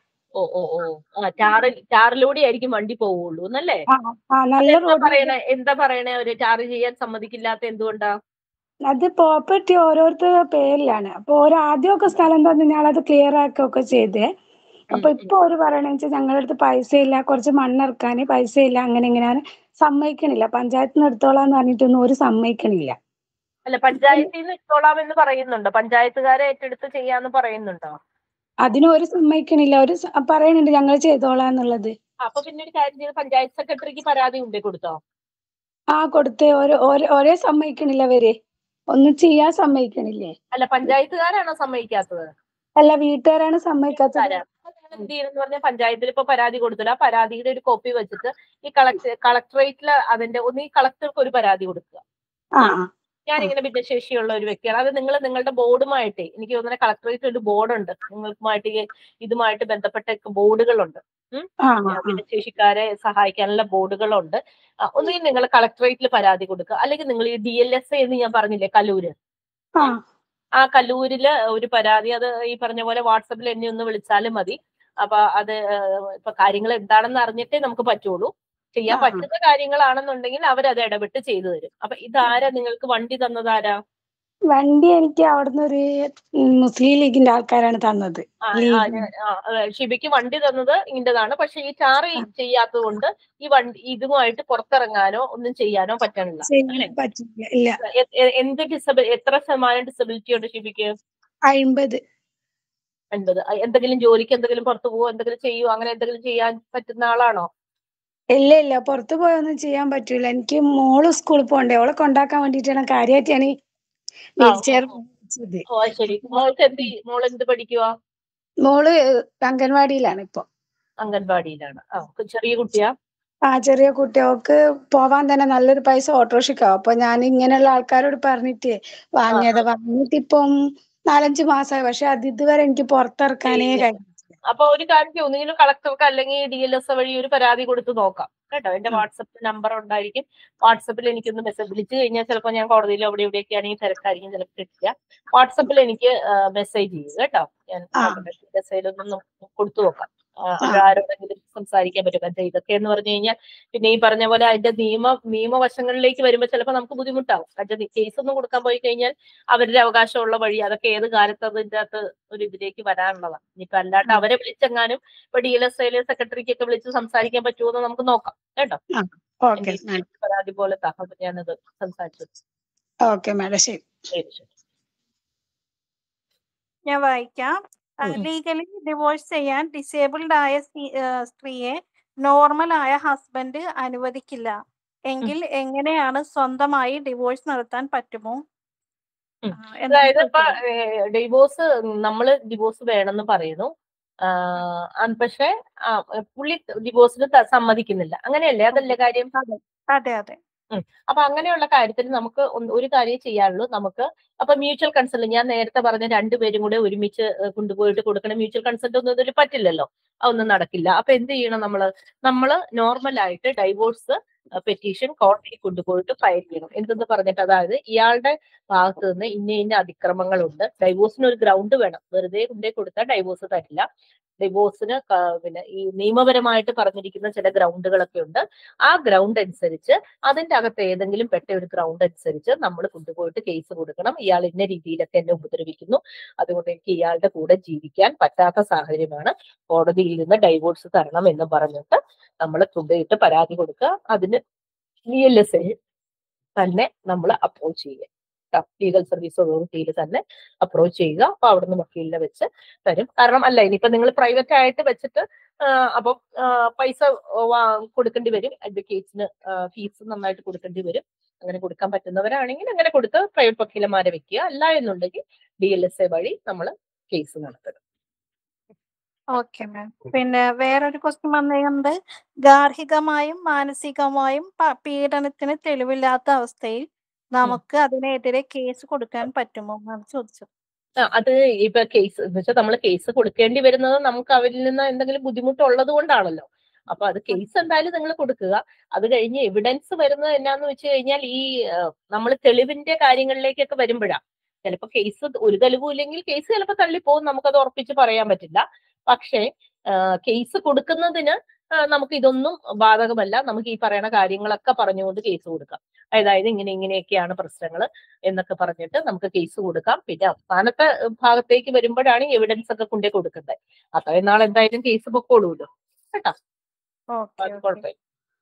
ഓ ഓ ഓ ആ ടാറിൽ ടാറിലൂടെ ആയിരിക്കും വണ്ടി പോവുള്ളൂ എന്നല്ലേ ആ ആ നല്ല എന്താ റോഡ് പറയണേ എന്താ പറയണേ അവര് ടാർ ചെയ്യാൻ സമ്മതിക്കില്ലാത്ത എന്തുകൊണ്ടാ അത് പ്രോപ്പർട്ടി ഓരോരുത്തരുടെ പേരിലാണ് അപ്പൊ ഓരോ ആദ്യമൊക്കെ സ്ഥലം തന്നു ഞങ്ങളത് ക്ലിയർ ആക്കുകയൊക്കെ ചെയ്തേ അപ്പൊ ഉം, ഇപ്പൊ ഒരു പറയണെന്ന് വെച്ചാൽ ഞങ്ങളുടെ അടുത്ത് പൈസ ഇല്ല കുറച്ച് മണ്ണിറക്കാന് പൈസ ഇല്ല അങ്ങനെ ഇങ്ങനെയാണ് സമ്മതിക്കണില്ല പഞ്ചായത്തിൽ നിന്ന് എടുത്തോളാന്ന് പറഞ്ഞിട്ടൊന്നും ഒരു സമ്മതിക്കണില്ല അല്ല പഞ്ചായത്തിൽ നിന്ന് ഇട്ടോളാം എന്ന് പറയുന്നുണ്ടോ പഞ്ചായത്തുകാരെ ഏറ്റെടുത്ത് ചെയ്യാന്ന് പറയുന്നുണ്ടോ അതിന് ഒരു സമ്മതിക്കണില്ല ഒരു സ- പറയണുണ്ട് ഞങ്ങൾ ചെയ്തോളാന്നുള്ളത് അപ്പൊ പിന്നെ ഒരു കാര്യം ചെയ്ത് പഞ്ചായത്ത് സെക്രട്ടറിക്ക് പരാതി കൊണ്ടേ കൊടുത്തോ ആ കൊടുത്ത് ഓരോ ഓരോ ഒരേ സമ്മതിക്കണില്ല അവര് ഒന്നും ചെയ്യാൻ സമ്മതിക്കണില്ലേ അല്ല പഞ്ചായത്തുകാരാണോ സമ്മതിക്കാത്തത് അല്ല വീട്ടുകാരാണ് സമ്മതിക്കാത്തത് തരാം അപ്പൊ നിങ്ങൾ എന്ത് ചെയ്യണം പറഞ്ഞാൽ പഞ്ചായത്തിൽ ഇപ്പൊ പരാതി കൊടുത്തില്ല ആ പരാതിയുടെ ഒരു കോപ്പി വെച്ചിട്ട് ഈ കളക്ടർ കളക്ടറേറ്റിൽ അതിന്റെ ഒന്ന് ഈ കളക്ടർക്ക് ഒരു പരാതി കൊടുക്കുക ആ ആ ഞാനിങ്ങനെ ഭിന്നശേഷിയുള്ള ഒരു വ്യക്തിയാണ് അത് നിങ്ങൾ നിങ്ങളുടെ ബോർഡുമായിട്ട് എനിക്ക് തോന്നുന്ന കളക്ടറേറ്റ് ഒരു ബോർഡുണ്ട് നിങ്ങൾക്കുമായിട്ട് ഈ ഇതുമായിട്ട് ബന്ധപ്പെട്ട ബോർഡുകളുണ്ട് ആ ആ, ആ ഭിന്നശേഷിക്കാരെ സഹായിക്കാനുള്ള ബോർഡുകളുണ്ട് ആ, ഒന്നുകിൽ നിങ്ങൾ കളക്ടറേറ്റിൽ പരാതി കൊടുക്കുക അല്ലെങ്കിൽ നിങ്ങൾ ഈ ഡി എൽ എസ് എന്ന് ഞാൻ പറഞ്ഞില്ലേ കല്ലൂര് ആ ആ കല്ലൂരില് ഒരു പരാതി അത് ഈ പറഞ്ഞ പോലെ വാട്സപ്പിൽ എന്നെ ഒന്ന് വിളിച്ചാലും മതി അപ്പൊ അത് ഏഹ്, ഇപ്പൊ കാര്യങ്ങൾ എന്താണെന്ന് അറിഞ്ഞിട്ടേ നമുക്ക് പറ്റുള്ളൂ ചെയ്യാൻ ആ. പറ്റുന്ന കാര്യങ്ങളാണെന്നുണ്ടെങ്കിൽ അവരത് ഇടപെട്ട് ചെയ്തു തരും അപ്പൊ ഇതാരാ നിങ്ങൾക്ക് വണ്ടി തന്നതാരാ വണ്ടി എനിക്ക് അവിടുന്ന് ഒരു മുസ്ലിം ലീഗിന്റെ ആൾക്കാരാണ് തന്നത് ആ, ആ, ലീഗ് ഞാൻ- ആ, ആ, ഷിബിക്ക് വണ്ടി തന്നത് ഇതിൻ്റെതാണ് പക്ഷെ ഈ ടാർ ചെയ്യാത്തത് കൊണ്ട് ഈ വണ്ടി ഇതുമായിട്ട് പുറത്തിറങ്ങാനോ ഒന്നും ചെയ്യാനോ പറ്റണില്ല അല്ലേ? ചെയ്യാൻ പറ്റില്ല ഇല്ല എ- എ- എന്ത് ഡിസബിൾ എത്ര ശതമാനം ഡിസബിലിറ്റി ഉണ്ട് ഷിബിക്ക് അയിമ്പത് എൺപത് അ- എന്തെങ്കിലും ജോലിക്ക് എന്തെങ്കിലും പുറത്തു പോവോ എന്തെങ്കിലും ചെയ്യുവോ അങ്ങനെ എന്തെങ്കിലും ചെയ്യാൻ പറ്റുന്ന ആളാണോ ഇല്ല ഇല്ല പുറത്തു പോയൊന്നും ചെയ്യാൻ പറ്റൂല എനിക്ക് മോള് സ്കൂളിൽ പോകണ്ടേ അവളെ കൊണ്ടാക്കാൻ വേണ്ടിയിട്ടാണ് കാര്യമായിട്ടാണ് ഈ ആ, വീൽ ചെയർ ഓ, ഓ. മേടിച്ചത് ഓ അത് ശരി മോൾക്ക് എന്ത് ചെയ്യ- മോൾ എന്ത് പഠിക്കുവാ മോള് അംഗൻവാടിയിലാണ് ഇപ്പൊ അംഗൻവാടിയിലാണ് ആ ചെറിയ കുട്ടിയാ ആ ചെറിയ കുട്ടികൾക്ക് പോവാൻ തന്നെ നല്ലൊരു പൈസ ഓട്ടോറിക്ഷക്കാവും അപ്പൊ ഞാൻ ഇങ്ങനെയുള്ള ആൾക്കാരോട് പറഞ്ഞിട്ട് വാങ്ങിയത് വാങ്ങിയിട്ട് ഇപ്പം നാലഞ്ച് മാസമായി പക്ഷെ അത് ഇതുവരെ എനിക്ക് പുറത്തിറക്കാനേ ഇല്ല. കഴിഞ്ഞു അപ്പൊ ഒരു കാര്യം ചെയ്യ്, ഒന്നുകിലും കളക്ടർക്ക് അല്ലെങ്കിൽ ഡി എൽ എസ് വഴി ഒരു പരാതി കൊടുത്ത് നോക്കാം കേട്ടോ എന്റെ ഉം. വാട്സപ്പ് നമ്പർ ഉണ്ടായിരിക്കും വാട്സപ്പിൽ എനിക്കൊന്ന് മെസ്സേജ് വിളിച്ചു കഴിഞ്ഞാൽ ചിലപ്പോൾ ഞാൻ കോടതിയിൽ അവിടെ ഇവിടെയൊക്കെ ആണെങ്കിൽ തിരക്കായിരിക്കും ചിലപ്പോൾ കിട്ടില്ല വാട്സപ്പിൽ എനിക്ക് മെസ്സേജ് ചെയ്യും കേട്ടോ ഞാൻ ആ. മെസ്സേജിലൊന്നും കൊടുത്തു നോക്കാം ആ, അത് ആരോടെങ്കിലും സംസാരിക്കാൻ പറ്റും കാരണം ഇതൊക്കെ എന്ന് പറഞ്ഞു കഴിഞ്ഞാൽ പിന്നെ ഈ പറഞ്ഞ പോലെ അതിന്റെ നിയമ നിയമവശങ്ങളിലേക്ക് വരുമ്പോൾ ചിലപ്പോൾ നമുക്ക് ബുദ്ധിമുട്ടാവും കാരണം കേസ് ഒന്നും കൊടുക്കാൻ പോയി കഴിഞ്ഞാൽ അവരുടെ അവകാശമുള്ള വഴി അതൊക്കെ ഏത് കാലത്ത് അതിന്റെ അകത്ത് ഒരു ഇതിലേക്ക് വരാനുള്ളതാണ് ഇനിയിപ്പോ അല്ലാണ്ട് ഉം. അവരെ വിളിച്ചെങ്ങാനും ഇപ്പൊ ഡി എൽ എസ് ഐയിലെ സെക്രട്ടറിക്ക് ഒക്കെ വിളിച്ച് സംസാരിക്കാൻ പറ്റുമോ എന്ന് നമുക്ക് നോക്കാം കേട്ടോ ഓക്കെ എന്റെ ഈ പരാതി പോലെ താഹ ഞാനത് സംസാരിച്ചു ഓക്കെ മാഡം ശരി ശരി ശരി ഞാൻ വായിക്കാം ഉം. ലീഗലി ഡിവോഴ്സ് ചെയ്യാൻ ഡിസേബിൾഡ് ആയ സ്ത്രീ- ആ, സ്ത്രീയെ നോർമൽ ആയ ഹസ്ബൻഡ് അനുവദിക്കില്ല എങ്കിൽ എങ്ങനെയാണ് സ്വന്തമായി ഡിവോഴ്സ് നടത്താൻ പറ്റുമോ ഉം. ആ, എന്നാണ് അതായത് ഇപ്പൊ ചോദിച്ചത്. ഡിവോഴ്സ് നമ്മള് ഡിവോഴ്സ് വേണമെന്ന് പറയുന്നു ആഹ് പക്ഷെ പുള്ളി ഡിവോഴ്സിന് സമ്മതിക്കുന്നില്ല അങ്ങനെയല്ലേ അതല്ലേ കാര്യം അതെ അതെ അതെ അപ്പൊ അങ്ങനെയുള്ള കാര്യത്തിൽ നമുക്ക് ഒന്ന് ഒരു കാര്യം ചെയ്യാനുള്ളൂ നമുക്ക് അപ്പൊ മ്യൂച്വൽ കൺസെന്റ് ഞാൻ നേരത്തെ പറഞ്ഞ രണ്ടുപേരും കൂടെ ഒരുമിച്ച് ഏഹ് കൊണ്ടുപോയിട്ട് കൊടുക്കണം മ്യൂച്വൽ കൺസെന്റ് ഒന്നും ഇതിൽ പറ്റില്ലല്ലോ അതൊന്നും നടക്കില്ല അപ്പൊ എന്ത് ചെയ്യണം നമ്മള് നമ്മള് നോർമൽ ആയിട്ട് ഡൈവോഴ്സ് പെറ്റീഷൻ കോടതിയിൽ കൊണ്ടുപോയിട്ട് ഫയൽ ചെയ്യണം എന്തെന്ന് പറഞ്ഞിട്ട് അതായത് ഇയാളുടെ ഭാഗത്ത് നിന്ന് ഇന്ന ഇന്ന അതിക്രമങ്ങളുണ്ട് ഡൈവോഴ്സിന് ഒരു ഗ്രൗണ്ട് വേണം വെറുതെ കൊണ്ടേ കൊടുത്താൽ ഡൈവോഴ്സ് തരില്ല ഡിവോഴ്സിന് പിന്നെ ഈ നിയമപരമായിട്ട് പറഞ്ഞിരിക്കുന്ന ചില ഗ്രൗണ്ടുകളൊക്കെ ഉണ്ട് ആ ഗ്രൗണ്ട് അനുസരിച്ച് അതിന്റെ അകത്ത് ഏതെങ്കിലും പെട്ട ഒരു ഗ്രൗണ്ട് അനുസരിച്ച് നമ്മൾ കൊണ്ടുപോയിട്ട് കേസ് കൊടുക്കണം ഇയാൾ ഇന്ന രീതിയിലൊക്കെ എന്നെ ഉപദ്രവിക്കുന്നു അതുകൊണ്ട് എനിക്ക് ഇയാളുടെ കൂടെ ജീവിക്കാൻ പറ്റാത്ത സാഹചര്യമാണ് കോടതിയിൽ നിന്ന് ഡൈവോഴ്സ് തരണം എന്ന് പറഞ്ഞിട്ട് നമ്മൾ കൊണ്ടുപോയിട്ട് പരാതി കൊടുക്കുക അതിന് വി എൽ എസ് തന്നെ നമ്മൾ അപ്രോച്ച് ചെയ്യുക ലീഗൽ സർവീസ് അതോറിറ്റിയിൽ തന്നെ അപ്രോച്ച് ചെയ്യുക അപ്പൊ അവിടുന്ന് വക്കീലിനെ വെച്ച് തരും കാരണം അല്ല ഇനിയിപ്പോ നിങ്ങൾ പ്രൈവറ്റ് ആയിട്ട് വെച്ചിട്ട് അപ്പം പൈസ വാ- കൊടുക്കേണ്ടി വരും അഡ്വക്കേറ്റ്സിന് ഫീസ് നന്നായിട്ട് കൊടുക്കേണ്ടി വരും അങ്ങനെ കൊടുക്കാൻ പറ്റുന്നവരാണെങ്കിൽ അങ്ങനെ കൊടുത്ത് പ്രൈവറ്റ് വക്കീലന്മാരെ വെക്കുക അല്ല എന്നുണ്ടെങ്കിൽ ഡി എൽ എസ് എ വഴി നമ്മൾ കേസ് നടത്തുക ഓക്കെ മാം പിന്നെ വേറൊരു ക്വസ്റ്റ്യൻ വന്നിട്ടുണ്ട് ഗാർഹികമായും മാനസികമായും പ- പീഡനത്തിന് തെളിവില്ലാത്ത അവസ്ഥയിൽ നമുക്ക് അതിനെതിരെ കേസ് കൊടുക്കാൻ പറ്റുമോ എന്നാണ് ചോദിച്ചത് ആ, അത് ഇപ്പൊ കേസ് എന്ന് വെച്ചാൽ നമ്മൾ കേസ് കൊടുക്കേണ്ടി വരുന്നത് നമുക്ക് അവരിൽ നിന്ന് എന്തെങ്കിലും ബുദ്ധിമുട്ടുള്ളത് കൊണ്ടാണല്ലോ അപ്പൊ അത് കേസ് എന്തായാലും നിങ്ങൾ കൊടുക്കുക അത് കഴിഞ്ഞ് എവിഡൻസ് വരുന്നത് എന്നാന്ന് വെച്ച് കഴിഞ്ഞാൽ ഈ നമ്മൾ തെളിവിന്റെ കാര്യങ്ങളിലേക്കൊക്കെ വരുമ്പോഴാണ് ചിലപ്പോൾ കേസ് ഒരു തെളിവും ഇല്ലെങ്കിൽ കേസ് ചിലപ്പോൾ തള്ളിപ്പോകും നമുക്കത് ഉറപ്പിച്ച് പറയാൻ പറ്റില്ല പക്ഷേ കേസ് കൊടുക്കുന്നതിന് ആ, നമുക്ക് ഇതൊന്നും ബാധകമല്ല നമുക്ക് ഈ പറയുന്ന കാര്യങ്ങളൊക്കെ പറഞ്ഞുകൊണ്ട് കേസ് കൊടുക്കാം അതായത് ഇങ്ങനെ ഇങ്ങനെയൊക്കെയാണ് പ്രശ്നങ്ങൾ എന്നൊക്കെ പറഞ്ഞിട്ട് നമുക്ക് കേസ് കൊടുക്കാം പിന്നെ അവസാനത്തെ ഭാഗത്തേക്ക് വരുമ്പോഴാണ് എവിഡൻസ് ഒക്കെ കൊണ്ടേ കൊടുക്കുന്നത് അത്രയും നാൾ എന്തായാലും കേസ് പൊക്കോളൂല്ലോ കേട്ടോ ഓക്കെ അത് കുഴപ്പമില്ല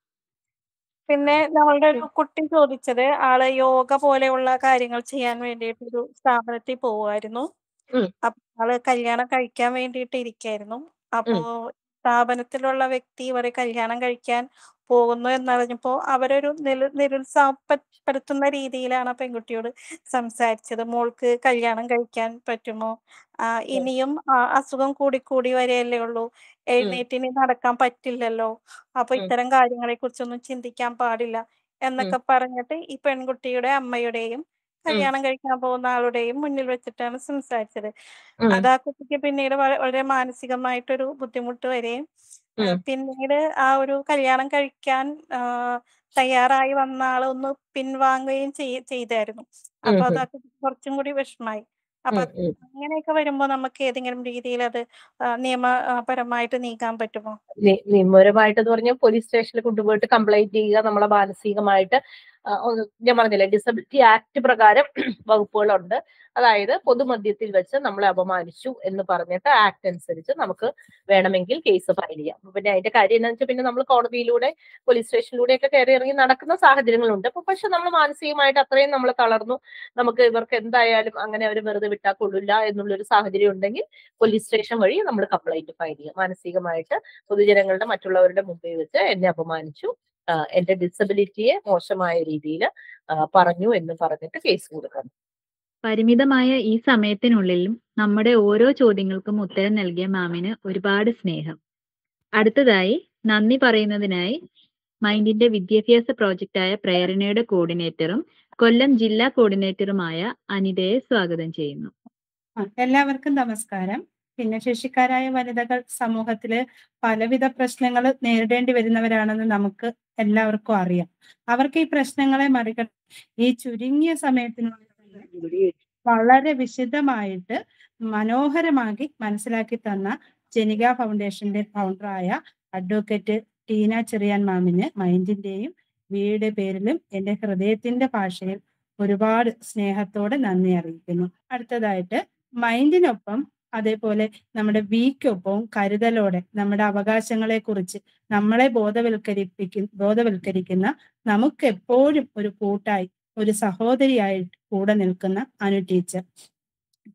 പിന്നെ നമ്മളുടെ ഒരു കുട്ടി ചോദിച്ചത് ആള് യോഗ പോലെയുള്ള കാര്യങ്ങൾ ചെയ്യാൻ വേണ്ടിയിട്ട് ഒരു സ്ഥാപനത്തിൽ പോവുമായിരുന്നു ഉം. അപ്പൊ ആള് കല്യാണം കഴിക്കാൻ വേണ്ടിയിട്ട് ഇരിക്കായിരുന്നു അപ്പോ സ്ഥാപനത്തിലുള്ള വ്യക്തി ഇവരെ കല്യാണം കഴിക്കാൻ പോകുന്നു എന്നറിഞ്ഞപ്പോ അവരൊരു നില നിരുത്സാഹപ്പെടുത്തുന്ന രീതിയിലാണ് ആ പെൺകുട്ടിയോട് സംസാരിച്ചത് മോൾക്ക് കല്യാണം കഴിക്കാൻ പറ്റുമോ ആ, ഇനിയും ആ, അസുഖം കൂടി കൂടി വരെയല്ലേ ഉള്ളൂ എഴുന്നേറ്റിന് നടക്കാൻ പറ്റില്ലല്ലോ അപ്പൊ ഉം. ഇത്തരം കാര്യങ്ങളെ കുറിച്ചൊന്നും ചിന്തിക്കാൻ പാടില്ല എന്നൊക്കെ പറഞ്ഞിട്ട് ഈ പെൺകുട്ടിയുടെ അമ്മയുടെയും കല്യാണം കഴിക്കാൻ പോകുന്ന ആളുടെയും മുന്നിൽ വെച്ചിട്ടാണ് സംസാരിച്ചത് ഉം. അത് ആ കുട്ടിക്ക് പിന്നീട് വള- വളരെ മാനസികമായിട്ടൊരു ബുദ്ധിമുട്ട് വരെയും ആ, ഉം. പിന്നീട് ആ ഒരു കല്യാണം കഴിക്കാൻ ആ, തയ്യാറായി വന്ന ആള് ഒന്ന് പിൻവാങ്ങുകയും ചെയ്- ചെയ്തായിരുന്നു അപ്പൊ അത് ആ കുട്ടിക്ക് കുറച്ചും കൂടി വിഷമായി അപ്പൊ ഉം, ഉം. അങ്ങനെയൊക്കെ വരുമ്പോ നമുക്ക് ഏതെങ്കിലും രീതിയിൽ അത് ആ, നിയമപരമായിട്ട് നീക്കാൻ പറ്റുമോ നി- നിയമപരമായിട്ട് എന്ന് പറഞ്ഞാൽ പോലീസ് സ്റ്റേഷനിൽ കൊണ്ടുപോയിട്ട് കംപ്ലൈന്റ് ചെയ്യുക നമ്മളെ മാനസികമായിട്ട് ആ, ഒന്ന് ഞാൻ പറഞ്ഞില്ലേ ഡിസബിലിറ്റി ആക്ട് പ്രകാരം വകുപ്പുകളുണ്ട് അതായത് പൊതുമധ്യത്തിൽ വെച്ച് നമ്മളെ അപമാനിച്ചു എന്ന് പറഞ്ഞിട്ട് ആക്ട് അനുസരിച്ച് നമുക്ക് വേണമെങ്കിൽ കേസ് ഫയൽ ചെയ്യാം അപ്പൊ പിന്നെ അതിന്റെ കാര്യം എന്താണെന്ന് വെച്ചാൽ പിന്നെ നമ്മൾ കോടതിയിലൂടെ പോലീസ് സ്റ്റേഷനിലൂടെ ഒക്കെ കയറി ഇറങ്ങി നടക്കുന്ന സാഹചര്യങ്ങളുണ്ട് അപ്പൊ പക്ഷെ നമ്മൾ മാനസികമായിട്ട് അത്രയും നമ്മൾ തളർന്നു നമുക്ക് ഇവർക്ക് എന്തായാലും അങ്ങനെ അവർ വെറുതെ വിട്ടാൽ കൊള്ളില്ല എന്നുള്ളൊരു സാഹചര്യം ഉണ്ടെങ്കിൽ പോലീസ് സ്റ്റേഷൻ വഴി നമ്മൾ കംപ്ലൈന്റ് ഫയൽ ചെയ്യുക മാനസികമായിട്ട് പൊതുജനങ്ങളുടെ മറ്റുള്ളവരുടെ മുമ്പിൽ വെച്ച് എന്നെ അപമാനിച്ചു ആ, എന്റെ ഡിസബിലിറ്റിയെ മോശമായ രീതിയിൽ പറഞ്ഞു എന്ന് പറഞ്ഞിട്ട് കേസ് കൊടുക്കണം പരിമിതമായ ഈ സമയത്തിനുള്ളിലും നമ്മുടെ ഓരോ ചോദ്യങ്ങൾക്കും ഉത്തരം നൽകിയ മാമിന് ഒരുപാട് സ്നേഹം അടുത്തതായി നന്ദി പറയുന്നതിനായി മൈൻഡിന്റെ വിദ്യാഭ്യാസ പ്രോജക്റ്റായ പ്രേരണയുടെ കോർഡിനേറ്ററും കൊല്ലം ജില്ലാ കോർഡിനേറ്ററുമായ അനിതയെ സ്വാഗതം ചെയ്യുന്നു ആ, എല്ലാവർക്കും നമസ്കാരം ഭിന്നശേഷിക്കാരായ വനിതകൾ സമൂഹത്തില് പലവിധ പ്രശ്നങ്ങൾ നേരിടേണ്ടി വരുന്നവരാണെന്ന് നമുക്ക് എല്ലാവർക്കും അറിയാം അവർക്ക് ഈ പ്രശ്നങ്ങളെ മറികട ഈ ചുരുങ്ങിയ സമയത്തിനുള്ളിൽ തന്നെ വളരെ വിശദമായിട്ട് മനോഹരമാക്കി മനസ്സിലാക്കി തന്ന ജനിക ഫൗണ്ടേഷന്റെ ഫൗണ്ടറായ അഡ്വക്കേറ്റ് ടീന ചെറിയാൻ മാമിന് മൈൻഡിന്റെയും വിയുടെ പേരിലും എന്റെ ഹൃദയത്തിന്റെ ഭാഷയിൽ ഒരുപാട് സ്നേഹത്തോടെ നന്ദി അറിയിക്കുന്നു അടുത്തതായിട്ട് മൈൻഡിനൊപ്പം അതേപോലെ നമ്മുടെ വിക്കൊപ്പം കരുതലോടെ നമ്മുടെ അവകാശങ്ങളെ കുറിച്ച് നമ്മളെ ബോധവൽക്കരിപ്പിക്കുന്ന ബോധവൽക്കരിക്കുന്ന നമുക്ക് എപ്പോഴും ഒരു കൂട്ടായി ഒരു സഹോദരിയായിട്ട് കൂടെ നിൽക്കുന്ന അനു ടീച്ചർ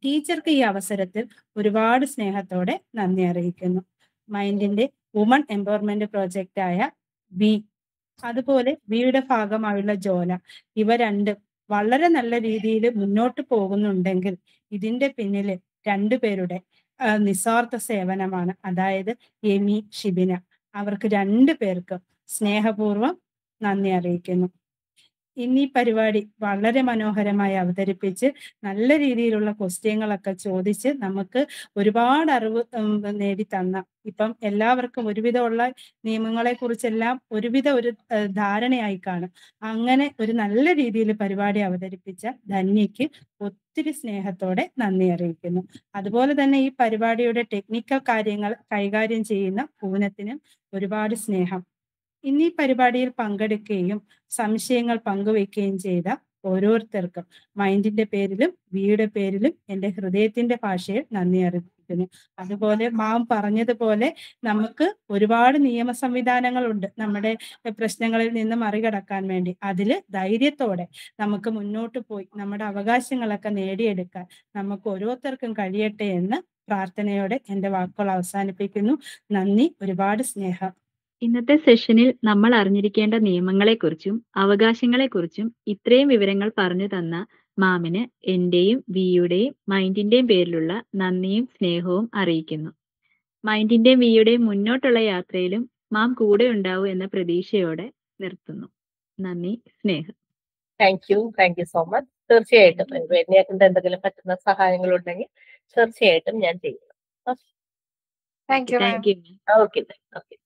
ടീച്ചർക്ക് ഈ അവസരത്തിൽ ഒരുപാട് സ്നേഹത്തോടെ നന്ദി അറിയിക്കുന്നു മൈൻഡിന്റെ വുമൺ എംപവർമെന്റ് പ്രോജക്റ്റായ വി അതുപോലെ വിയുടെ ഭാഗമായുള്ള ജോല ഇവ രണ്ടും വളരെ നല്ല രീതിയിൽ മുന്നോട്ട് പോകുന്നുണ്ടെങ്കിൽ ഇതിന്റെ പിന്നില് രണ്ടുപേരുടെ ആ, നിസ്വാർത്ഥ സേവനമാണ് അതായത് എമി ഷിബിന അവർക്ക് രണ്ടു പേർക്കും സ്നേഹപൂർവ്വം നന്ദി അറിയിക്കുന്നു ഇന്ന് ഈ പരിപാടി വളരെ മനോഹരമായി അവതരിപ്പിച്ച് നല്ല രീതിയിലുള്ള ക്വസ്റ്റ്യങ്ങളൊക്കെ ചോദിച്ച് നമുക്ക് ഒരുപാട് അറിവ് ഉം, നേടിത്തന്ന ഇപ്പം എല്ലാവർക്കും ഒരുവിധമുള്ള നിയമങ്ങളെ കുറിച്ചെല്ലാം ഒരുവിധ ഒരു ഏഹ്, ധാരണയായി കാണും അങ്ങനെ ഒരു നല്ല രീതിയിൽ പരിപാടി അവതരിപ്പിച്ച ധന്യയ്ക്ക് ഒത്തിരി സ്നേഹത്തോടെ നന്ദി അറിയിക്കുന്നു അതുപോലെ തന്നെ ഈ പരിപാടിയുടെ ടെക്നിക്കൽ കാര്യങ്ങൾ കൈകാര്യം ചെയ്യുന്ന പൂനത്തിനും ഒരുപാട് സ്നേഹം ഇന്ന് ഈ പരിപാടിയിൽ പങ്കെടുക്കുകയും സംശയങ്ങൾ പങ്കുവെക്കുകയും ചെയ്ത ഓരോരുത്തർക്കും മൈൻഡിന്റെ പേരിലും വിയുടെ പേരിലും എൻ്റെ ഹൃദയത്തിന്റെ ഭാഷയിൽ നന്ദി അറിയിക്കുന്നു അതുപോലെ മാം പറഞ്ഞതുപോലെ നമുക്ക് ഒരുപാട് നിയമ സംവിധാനങ്ങളുണ്ട് നമ്മുടെ പ്രശ്നങ്ങളിൽ നിന്ന് മറികടക്കാൻ വേണ്ടി അതില് ധൈര്യത്തോടെ നമുക്ക് മുന്നോട്ട് പോയി നമ്മുടെ അവകാശങ്ങളൊക്കെ നേടിയെടുക്കാൻ നമുക്ക് ഓരോരുത്തർക്കും കഴിയട്ടെ എന്ന് പ്രാർത്ഥനയോടെ എൻ്റെ വാക്കുകൾ അവസാനിപ്പിക്കുന്നു നന്ദി ഒരുപാട് സ്നേഹം ഇന്നത്തെ സെഷനിൽ നമ്മൾ അറിഞ്ഞിരിക്കേണ്ട നിയമങ്ങളെക്കുറിച്ചും അവകാശങ്ങളെക്കുറിച്ചും ഇത്രയും വിവരങ്ങൾ പറഞ്ഞു തന്ന മാമിന് എന്റെയും വിയുടെയും മൈൻഡിന്റെയും പേരിലുള്ള നന്ദിയും സ്നേഹവും അറിയിക്കുന്നു മൈൻഡിന്റെയും വിയുടെയും മുന്നോട്ടുള്ള യാത്രയിലും മാം കൂടെ ഉണ്ടാവൂ എന്ന പ്രതീക്ഷയോടെ നിർത്തുന്നു നന്ദി സ്നേഹം thank you thank you so much തീർച്ചയായിട്ടും എന്നെ കൊണ്ട് എന്തെങ്കിലും പറ്റുന്ന സഹായങ്ങൾ ഉണ്ടെങ്കിൽ തീർച്ചയായിട്ടും ഞാൻ ചെയ്യും thank you ma'am thank you okay okay